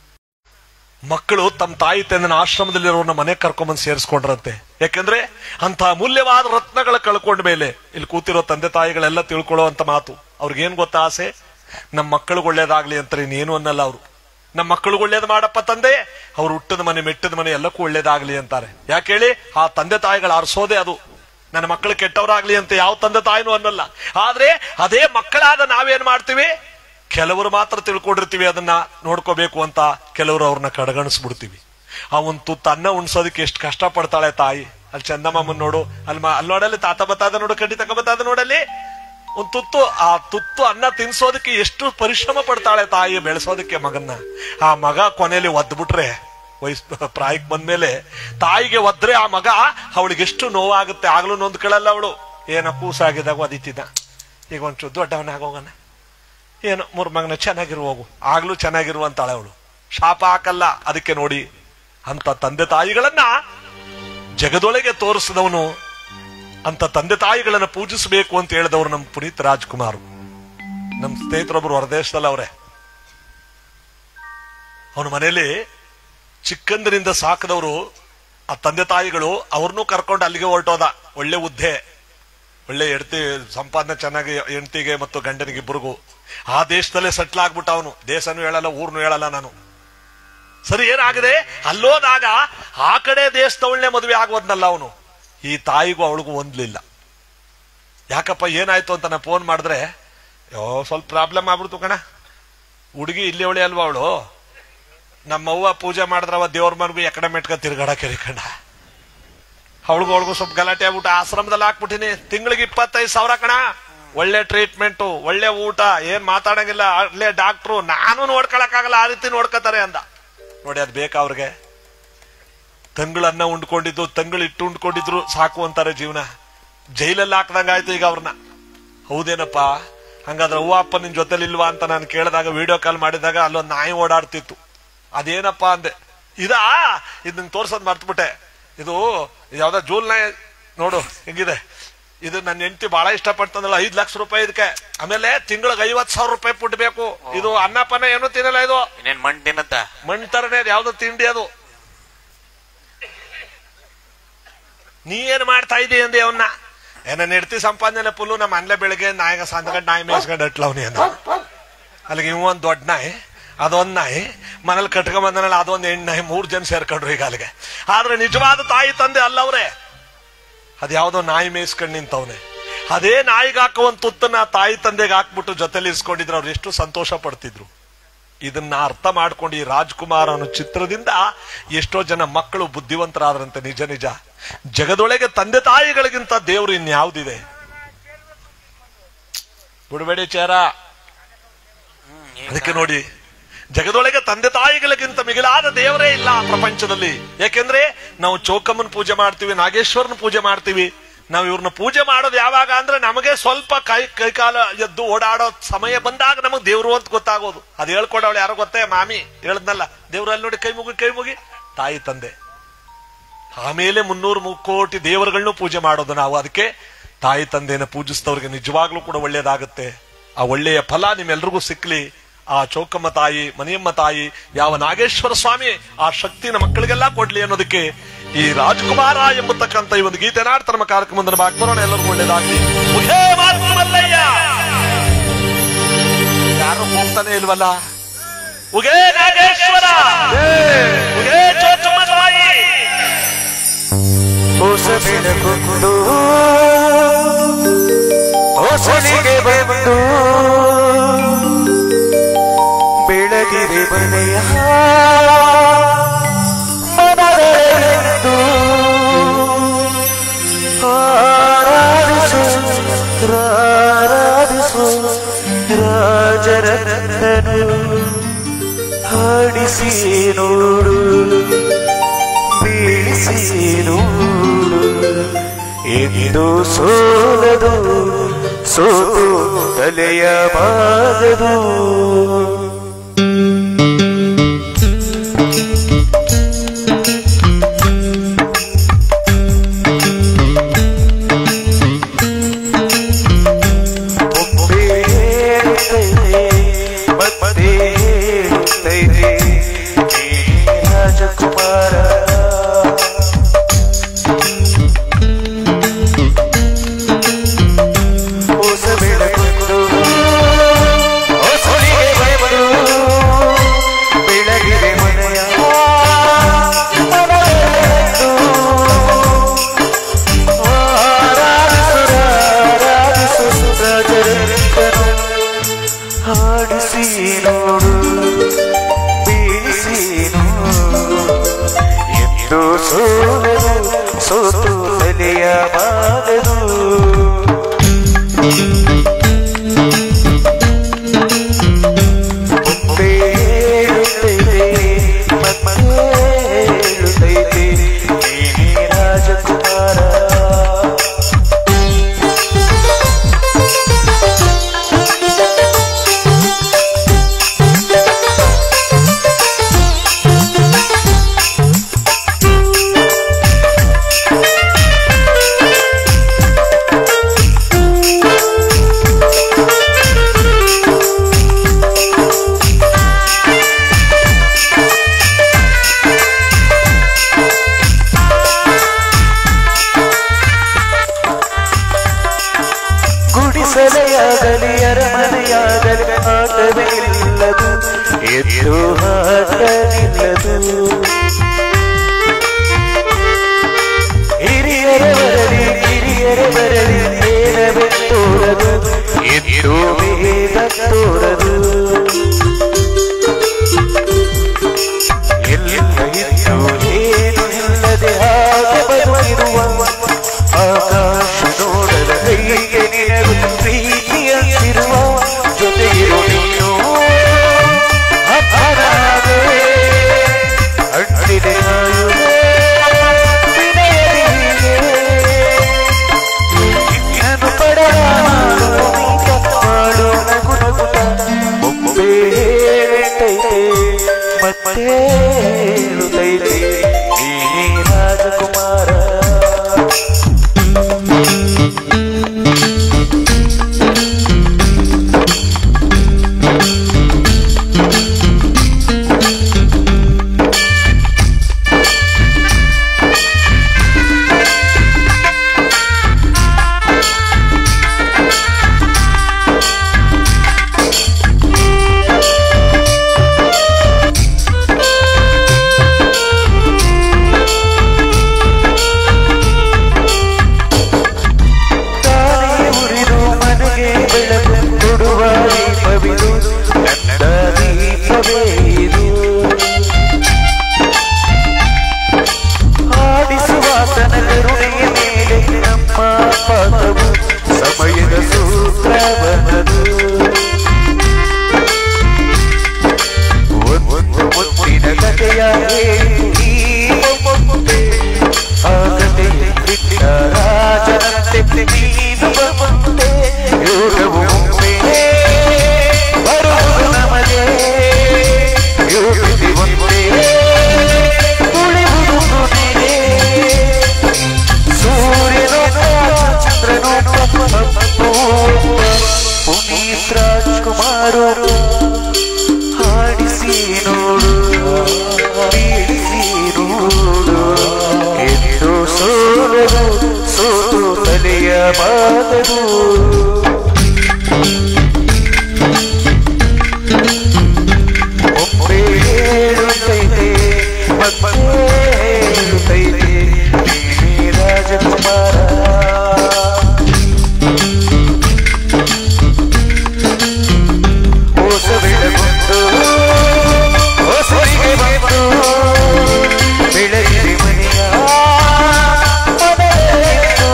ಮಕ್ಕಳು ತಮ್ಮ ತಾಯಿ ತಂದನ ಆಶ್ರಮದಲ್ಲಿರೋರ್ನ ಮನೆ ಕರ್ಕೊಂಬಂದು ಸೇರಿಸ್ಕೊಂಡ್ರಂತೆ ಯಾಕೆಂದ್ರೆ ಅಂತ ಅಮೂಲ್ಯವಾದ ರತ್ನಗಳ ಕಳ್ಕೊಂಡ ಮೇಲೆ ಇಲ್ಲಿ ಕೂತಿರೋ ತಂದೆ ತಾಯಿಗಳೆಲ್ಲ ತಿಳ್ಕೊಳ್ಳೋ ಅಂತ ಮಾತು ಅವ್ರಿಗೇನ್ ಗೊತ್ತಾ ಆಸೆ ನಮ್ಮ ಮಕ್ಕಳಿಗೆ ಒಳ್ಳೇದಾಗ್ಲಿ ಅಂತ ಇನ್ನೇನು ಅನ್ನಲ್ಲ ಅವರು ನಮ್ಮ ಮಕ್ಕಳಿಗೆ ಒಳ್ಳೇದು ಮಾಡಪ್ಪ ತಂದೆ ಅವ್ರು ಹುಟ್ಟದ ಮನೆ ಮೆಟ್ಟದ ಮನೆ ಎಲ್ಲಕ್ಕೂ ಒಳ್ಳೇದಾಗ್ಲಿ ಅಂತಾರೆ ಯಾಕೆ ಹೇಳಿ ಆ ತಂದೆ ತಾಯಿಗಳು ಅರ್ಸೋದೇ ಅದು ನನ್ನ ಮಕ್ಕಳು ಕೆಟ್ಟವರಾಗ್ಲಿ ಅಂತ ಯಾವ ತಂದೆ ತಾಯಿನೂ ಅನ್ನಲ್ಲ ಆದ್ರೆ ಅದೇ ಮಕ್ಕಳಾದ ನಾವೇನ್ ಮಾಡ್ತೀವಿ ಕೆಲವರು ಮಾತ್ರ ತಿಳ್ಕೊಂಡಿರ್ತೀವಿ ಅದನ್ನ ನೋಡ್ಕೋಬೇಕು ಅಂತ ಕೆಲವರು ಅವ್ರನ್ನ ಕಡೆಗಣಿಸ್ಬಿಡ್ತೀವಿ ಆ ಒಂದು ತುತ್ತು ಅನ್ನ ಉಣ್ಸೋದಕ್ಕೆ ಎಷ್ಟು ಕಷ್ಟ ಪಡ್ತಾಳೆ ತಾಯಿ ಅಲ್ಲಿ ಚಂದಮ್ಮಮ್ಮನ್ ನೋಡು ಅಲ್ಲಿ ಮ- ಅಲ್ಲಿ ನೋಡಲ್ಲಿ ತಾತ ಬತ್ತಾದ ನೋಡು ಕಡ್ಡಿ ತಕ ಬತ್ತಾದ ನೋಡಲ್ಲಿ ಒಂದು ತುತ್ತು ಆ ತುತ್ತು ಅನ್ನ ತಿನ್ಸೋದಕ್ಕೆ ಎಷ್ಟು ಪರಿಶ್ರಮ ಪಡ್ತಾಳೆ ತಾಯಿ ಬೆಳೆಸೋದಕ್ಕೆ ಮಗನ್ನ ಆ ಮಗ ಕೊನೆಯಲ್ಲಿ ಒದ್ಬಿಟ್ರೆ ವಯಸ್ ಪ್ರಾಯಕ್ಕೆ ಬಂದ್ಮೇಲೆ ತಾಯಿಗೆ ಒದ್ರೆ ಆ ಮಗ ಅವಳಿಗೆ ಎಷ್ಟು ನೋವಾಗುತ್ತೆ ಆಗ್ಲೂ ನೊಂದ್ಕೊಳ್ಳಲ್ಲ ಅವಳು ಏನೋ ಕೂಸಾಗಿದಾಗ ಒದಿತಿದ್ದ ಈಗ ಒಂಚೂರು ದೊಡ್ಡವನಾಗೋಗಣ ಏನು ಮೂರ್ ಮಗನ ಚೆನ್ನಾಗಿರು ಹೋಗು ಆಗ್ಲೂ ಚೆನ್ನಾಗಿರುವಂತಾಳೆ ಅವಳು ಶಾಪ ಹಾಕಲ್ಲ ಅದಕ್ಕೆ ನೋಡಿ ಅಂತ ತಂದೆ ತಾಯಿಗಳನ್ನ ಜಗದೊಳಗೆ ತೋರಿಸಿದವನು ಅಂತ ತಂದೆ ತಾಯಿಗಳನ್ನ ಪೂಜಿಸಬೇಕು ಅಂತ ಹೇಳಿದವರು ನಮ್ಮ ಪುನೀತ್ ರಾಜ್ಕುಮಾರ್ ನಮ್ಮ ಸ್ನೇಹಿತರೊಬ್ರು ಹೊರದೇಶದಲ್ಲಿ ಅವರೇ ಅವನ ಮನೆಯಲ್ಲಿ ಚಿಕ್ಕಂದಿನಿಂದ ಸಾಕದವರು ಆ ತಂದೆ ತಾಯಿಗಳು ಅವ್ರನ್ನೂ ಕರ್ಕೊಂಡು ಅಲ್ಲಿಗೆ ಹೊರಟೋದ ಒಳ್ಳೆ ಹುದ್ದೆ ಒಳ್ಳೆ ಹೆಂಡತಿ ಸಂಪಾದನೆ ಚೆನ್ನಾಗಿ ಹೆಂಡತಿಗೆ ಮತ್ತು ಗಂಡನಿಗೆ ಇಬ್ಬರಿಗೂ ಆ ದೇಶದಲ್ಲೇ ಸೆಟ್ಲ್ ಆಗ್ಬಿಟ್ಟ ಅವನು ದೇಶನೂ ಹೇಳಲ್ಲ ಊರ್ನು ಹೇಳಲ್ಲ ನಾನು ಸರಿ ಏನಾಗಿದೆ ಅಲ್ಲೋದಾಗ ಆ ಕಡೆ ದೇಶದವಳನ್ನೇ ಮದುವೆ ಆಗೋದ್ನಲ್ಲ ಅವನು ಈ ತಾಯಿಗೂ ಅವಳಿಗೂ ಹೊಂದ್ಲಿಲ್ಲ ಯಾಕಪ್ಪ ಏನಾಯ್ತು ಅಂತ ನಾ ಫೋನ್ ಮಾಡಿದ್ರೆ ಯೋ ಸ್ವಲ್ಪ ಪ್ರಾಬ್ಲಮ್ ಆಗ್ಬಿಡ್ತು ಕಣ ಹುಡುಗಿ ಇಲ್ಲಿ ಅವಳಿ ಅಲ್ವಾ ಅವಳು ನಮ್ಮವ್ವ ಪೂಜೆ ಮಾಡಿದ್ರವ ದೇವ್ರ ಮನೆಗೂ ಎಕಡೆ ಮೆಟ್ಕ ತಿರ್ಗಾಡ ಕೆರಿಕಂಡ ಅವಳಿಗೂ ಅವಳಿಗೂ ಸ್ವಲ್ಪ ಗಲಾಟೆ ಆಗ್ಬಿಟ್ಟು ಆಶ್ರಮದಲ್ಲಿ ಹಾಕ್ಬಿಟ್ಟಿನಿ ತಿಂಗಳಿಗೆ ಇಪ್ಪತ್ತೈದು ಸಾವಿರ ಕಣ ಒಳ್ಳೆ ಟ್ರೀಟ್ಮೆಂಟು ಒಳ್ಳೆ ಊಟ ಏನ್ ಮಾತಾಡಂಗಿಲ್ಲ ಅಲ್ಲೇ ಡಾಕ್ಟ್ರು ನಾನು ನೋಡ್ಕೊಳಕ್ಕಾಗಲ್ಲ ಆ ರೀತಿ ನೋಡ್ಕೋತಾರೆ ಅಂದ ನೋಡಿ ಅದು ಬೇಕಾ ಅವ್ರಿಗೆ ತಂಗಳನ್ನ ಉಂಡ್ಕೊಂಡಿದ್ದು ತಂಗಳು ಇಟ್ಟು ಉಂಡ್ಕೊಂಡಿದ್ರು ಸಾಕು ಅಂತಾರೆ ಜೀವನ ಜೈಲಲ್ಲಿ ಹಾಕ್ದಂಗ ಆಯ್ತು ಈಗ ಅವ್ರನ್ನ ಹೌದೇನಪ್ಪ ಹಂಗಾದ್ರೆ ಅವ್ವ ಅಪ್ಪ ನಿನ್ ಜೊತೆಲಿ ಇಲ್ವಾ ಅಂತ ನಾನು ಕೇಳಿದಾಗ ವಿಡಿಯೋ ಕಾಲ್ ಮಾಡಿದಾಗ ಅಲ್ಲೊಂದು ನಾಯಿ ಓಡಾಡ್ತಿತ್ತು ಅದೇನಪ್ಪ ಅಂದೆ ಇದಾ ಇದನ್ನ ತೋರ್ಸೋದ್ ಮರ್ತ್ಬಿಟ್ಟೆ ಇದು ಯಾವ್ದೋ ಜೂಲ್ ನಾಯಿ ನೋಡು ಹೆಂಗಿದೆ ಇದು ನನ್ನ ಹೆಂಡತಿ ಬಹಳ ಇಷ್ಟಪಡ್ತಂದಲ್ಲ ಐದ್ ಲಕ್ಷ ರೂಪಾಯಿ ಇದಕ್ಕೆ ಆಮೇಲೆ ತಿಂಗಳಿಗೆ ಐವತ್ ಸಾವಿರ ರೂಪಾಯಿ ಪುಟ್ಬೇಕು ಇದು ಅನ್ನಪನ್ನ ಏನೂ ತಿನ್ನಲ್ಲ ಇದು ಇನ್ನೇನ್ ಮಣ್ಣಿನಂತ ಮಣ್ ತರನೇ ಅದು ಯಾವ್ದೋ ತಿಂಡಿ ಅದು ನೀ ಏನ್ ಮಾಡ್ತಾ ಇದ್ದೀ ಅಂದೆ ಅವನ್ನ ಏನ ನೆಡ್ತಿ ಸಂಪಾದನೆ ಫುಲ್ಲು ನಮ್ಮ ಅನ್ಲೆ ಬೆಳಿಗ್ಗೆ ನಾಯಿಗ ಸಂದ್ಗಡ್ ನಾಯಿ ಮೇಯಿಸ್ಕೊಂಡು ಅಟ್ಲವ್ನಿ ಅಂದ ಅಲ್ಲಿಗೆ ಇವ್ ಒಂದ್ ದೊಡ್ಡ ನಾಯಿ ಅದೊಂದ್ ನಾಯಿ ಮನೇಲಿ ಕಟ್ಕೊಂಡ್ ಬಂದನಲ್ಲ ಅದೊಂದ್ ಹೆಣ್ಣು ನಾಯಿ ಮೂರ್ ಜನ ಸೇರ್ಕೊಂಡ್ರು ಈಗ ಅಲ್ಲಿಗೆ ಆದ್ರೆ ನಿಜವಾದ ತಾಯಿ ತಂದೆ ಅಲ್ಲವ್ರೆ ಅದ್ಯಾವುದೋ ನಾಯಿ ಮೇಯಿಸ್ಕೊಂಡು ನಿಂತವ್ನೆ ಅದೇ ನಾಯಿಗೆ ಹಾಕೋ ಒಂದ್ ತುತ್ತನ್ನ ತಾಯಿ ತಂದೆಗೆ ಹಾಕ್ಬಿಟ್ಟು ಜೊತೆಲಿ ಇಸ್ಕೊಂಡಿದ್ರು ಅವ್ರು ಎಷ್ಟು ಸಂತೋಷ ಪಡ್ತಿದ್ರು ಇದನ್ನ ಅರ್ಥ ಮಾಡ್ಕೊಂಡು ಈ ರಾಜ್ಕುಮಾರ್ ಅನ್ನೋ ಚಿತ್ರದಿಂದ ಎಷ್ಟೋ ಜನ ಮಕ್ಕಳು ಬುದ್ಧಿವಂತರಾದ್ರಂತೆ ನಿಜ ನಿಜ ಜಗದೊಳಗೆ ತಂದೆ ತಾಯಿಗಳಿಗಿಂತ ದೇವ್ರು ಇನ್ಯಾವ್ದಿದೆ ಬಿಡಬೇಡಿ ಚೇರ ಅದಕ್ಕೆ ನೋಡಿ ಜಗದೊಳಗೆ ತಂದೆ ತಾಯಿಗಳಿಗಿಂತ ಮಿಗಿಲಾದ ದೇವರೇ ಇಲ್ಲ ಆ ಪ್ರಪಂಚದಲ್ಲಿ ಯಾಕೆಂದ್ರೆ ನಾವು ಚೌಕಮ್ಮನ ಪೂಜೆ ಮಾಡ್ತೀವಿ ನಾಗೇಶ್ವರನ ಪೂಜೆ ಮಾಡ್ತೀವಿ ನಾವು ಇವ್ರನ್ನ ಪೂಜೆ ಮಾಡೋದು ಯಾವಾಗ ಅಂದ್ರೆ ನಮಗೆ ಸ್ವಲ್ಪ ಕೈ ಕೈಕಾಲ ಎದ್ದು ಓಡಾಡೋ ಸಮಯ ಬಂದಾಗ ನಮಗೆ ದೇವ್ರು ಅಂತ ಗೊತ್ತಾಗೋದು ಅದು ಹೇಳ್ಕೊಡವಳು ಯಾರೋ ಗೊತ್ತೇ ಮಾಮಿ ಹೇಳದ್ನಲ್ಲ ದೇವ್ರಲ್ಲಿ ನೋಡಿ ಕೈ ಮುಗಿ ಕೈ ಮುಗಿ ತಾಯಿ ತಂದೆ ಆಮೇಲೆ ಮುನ್ನೂರು ಮುಕ್ಕೋಟಿ ದೇವರುಗಳನ್ನೂ ಪೂಜೆ ಮಾಡೋದು ನಾವು ಅದಕ್ಕೆ ತಾಯಿ ತಂದೆನ ಪೂಜಿಸಿದವ್ರಿಗೆ ನಿಜವಾಗ್ಲೂ ಕೂಡ ಒಳ್ಳೇದಾಗುತ್ತೆ ಆ ಒಳ್ಳೆಯ ಫಲ ನಿಮ್ಮೆಲ್ರಿಗೂ ಸಿಕ್ಲಿ ಆ ಚೌಕಮ್ಮ ತಾಯಿ ಮನಿಯಮ್ಮ ತಾಯಿ ಯಾವ ನಾಗೇಶ್ವರ ಸ್ವಾಮಿ ಆ ಶಕ್ತಿನ ಮಕ್ಕಳಿಗೆಲ್ಲ ಕೊಡ್ಲಿ ಅನ್ನೋದಕ್ಕೆ ಈ ರಾಜ್ಕುಮಾರ ಎಂಬತಕ್ಕಂತ ಈ ಒಂದು ಗೀತೆ ನಾಡ್ತ ನಮ್ಮ ಕಾರ್ಯಕ್ರಮದ ಬಾಕ್ ಬರೋಣ ಎಲ್ಲರಿಗೂ ಒಳ್ಳೇದಾಗ್ಲಿ ಮುಖೇ ಮಾತು ಮಲ್ಲಯ್ಯ ಯಾರು ಹೋಗ್ತಾನೆ ಇಲ್ವಲ್ಲ ಉಗೇ ನಾಗೇಶ್ವರ ಉಗೇ ಚೌಕಮ್ಮ ತಾಯಿ ಹೊಸ ಬೆಳಗೊಂಡು ಹೊಸನಿಗೆ ಬಂದು ಬೆಳಗಿರೆ ಮನೆಯ ಮನದೆಂದು ಆರಾಧಿಸು ರಾರಾಧಿಸು ರಾಜರನ್ನು ಹಾಡಿಸಿ ನೋಡು ಬೀಳಿಸಿ ನೋಡು ಎಂದು ಸೋಲದು ಸೋತು ತಲೆಯ ಬಾಗದು ಒಮ್ಮೆ ಹೇಳುತ್ತೈತೆ, ಮತ್ತೆ ಹೇಳುತ್ತೈತೆ, ನೀ ರಾಜಕುಮಾರ ಹೊಸ ಬೆಳಗೊಂಡು ಹೊಸಲಿಗೆ ಭಯಪಡು ನೋಡು ಬೀಳಿಸಿ ನೋಡು ಎಂದು ಸೋಲದು ಸೋತು ತಲೆಯ ಬಾಗದು ಮುಂದೆ ಹೇಳುತ್ತೈತೆ ಮತ್ತೆ ಹೇಳುತ್ತೈತೆ ನೀನೇ ರಾಜಕುಮಾರ ಗುಡಿಸಲೆಯಾಗಲಿ ಅರಮನೆಯಾಗಲಿ ಆಟವೇ ಇಲ್ಲದು ಎದ್ದು ಆಟವಿಲ್ಲದು ಹಿರಿಯರ ಬರಲಿ ಹಿರಿಯರ ಬರಲಿ ಏನವೇ ತೋರದು ಎದ್ದು ಬೇಗ ತೋರದು ಎಲ್ಲಿಂದ ಇದ್ದು ಏನು ಇಲ್ಲದೆ ಹಾಗೆ ಬರುತ್ತಿರುವ ಆಕಾಶ ನೋಡದ ಕೈಗೆ ನಿನಗೂ ಪ್ರೀತಿಯಂತಿರುವ ಜೊತೆಗಿರು ನೀನು ಅಪ್ಪನಾದೆ ಅಂಟಿದೆ ಕಾಯುವೆ ವಿನಯದೀಗೆ. ನಿನ್ನನ್ನು ಪಡೆದು ಮಾಡು ನಗು ನಗುತ್ತ ಒಮ್ಮೆ ಹೇಳುತ್ತೈತೆ ಮತ್ತೆ ಹೇಳುತ್ತೈತೆ ನೀನೇ ರಾಜಕುಮಾರ ತಾನೇ ಉರಿದು ಮನೆಗೆ ಬೆಳಕು ಕೊಡುವ ದೀಪವಿದು ನನ್ನ ದೀಪವೇ ಇದು ಆಡಿಸುವ ತನ ಕರುಣೆಯ ಮೇಲೆ ನಮ್ಮ ಪಾದವು ಸಮಯದ ಸೂತ್ರವನದು ಒಂದು ಮುತ್ತಿನ ಕಥೆಯ ಹೇಳಿ ಈ ಒಮ್ಮೊಮ್ಮೆ ಆ ಕಥೆಯ ಬಿಟ್ಟ ರಾಜನಂತೆ ನೀನು ಬಂದೆ ಯೋಗವು ಒಮ್ಮೆ ಬರುವುದು ನಮಗೆ ಯೋಗಿಸಿ ಒಂದೇ ಉಳಿಯುವುದು ನೀನೇ ಸೂರ್ಯನು ಚಂದ್ರನು ಪುನೀತ್ ರಾಜ್ಕುಮಾರರು ಹಾಡಿಸಿ ನೋಡು ಬೀಳಿಸಿ ನೋಡು ಎಂದು ಸೋಲದು ಸೋತು ತಲೆಯ ಬಾಗದು ಒಮ್ಮೆ ಹೇಳುತ್ತೈತೆ ಮತ್ತೆ ಹೇಳುತ್ತೈತೆ ನೀನೇ ರಾಜಕುಮಾರ ಹೊಸ ಬೆಳಗೊಂಡು ಹೊಸರಿಗೆ ಬಂದು ಬೆಳಗಿರಿ ಮನೆಯ ಮನೆಯಲ್ಲಿದ್ದು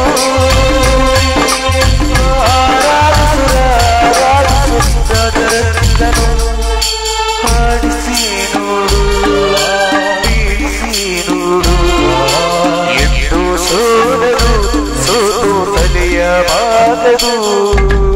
ಆರಾಧಿಸುರ ಆರಾಧಿಸುತ್ತದರನ್ನು ಹಾಡಿಸಿ ನೋಡು ಬೀಳಿಸಿ ನೋಡು ಎಂದು ಸೋಲದು ಸೋತು ತಲೆಯ ಬಾಗದು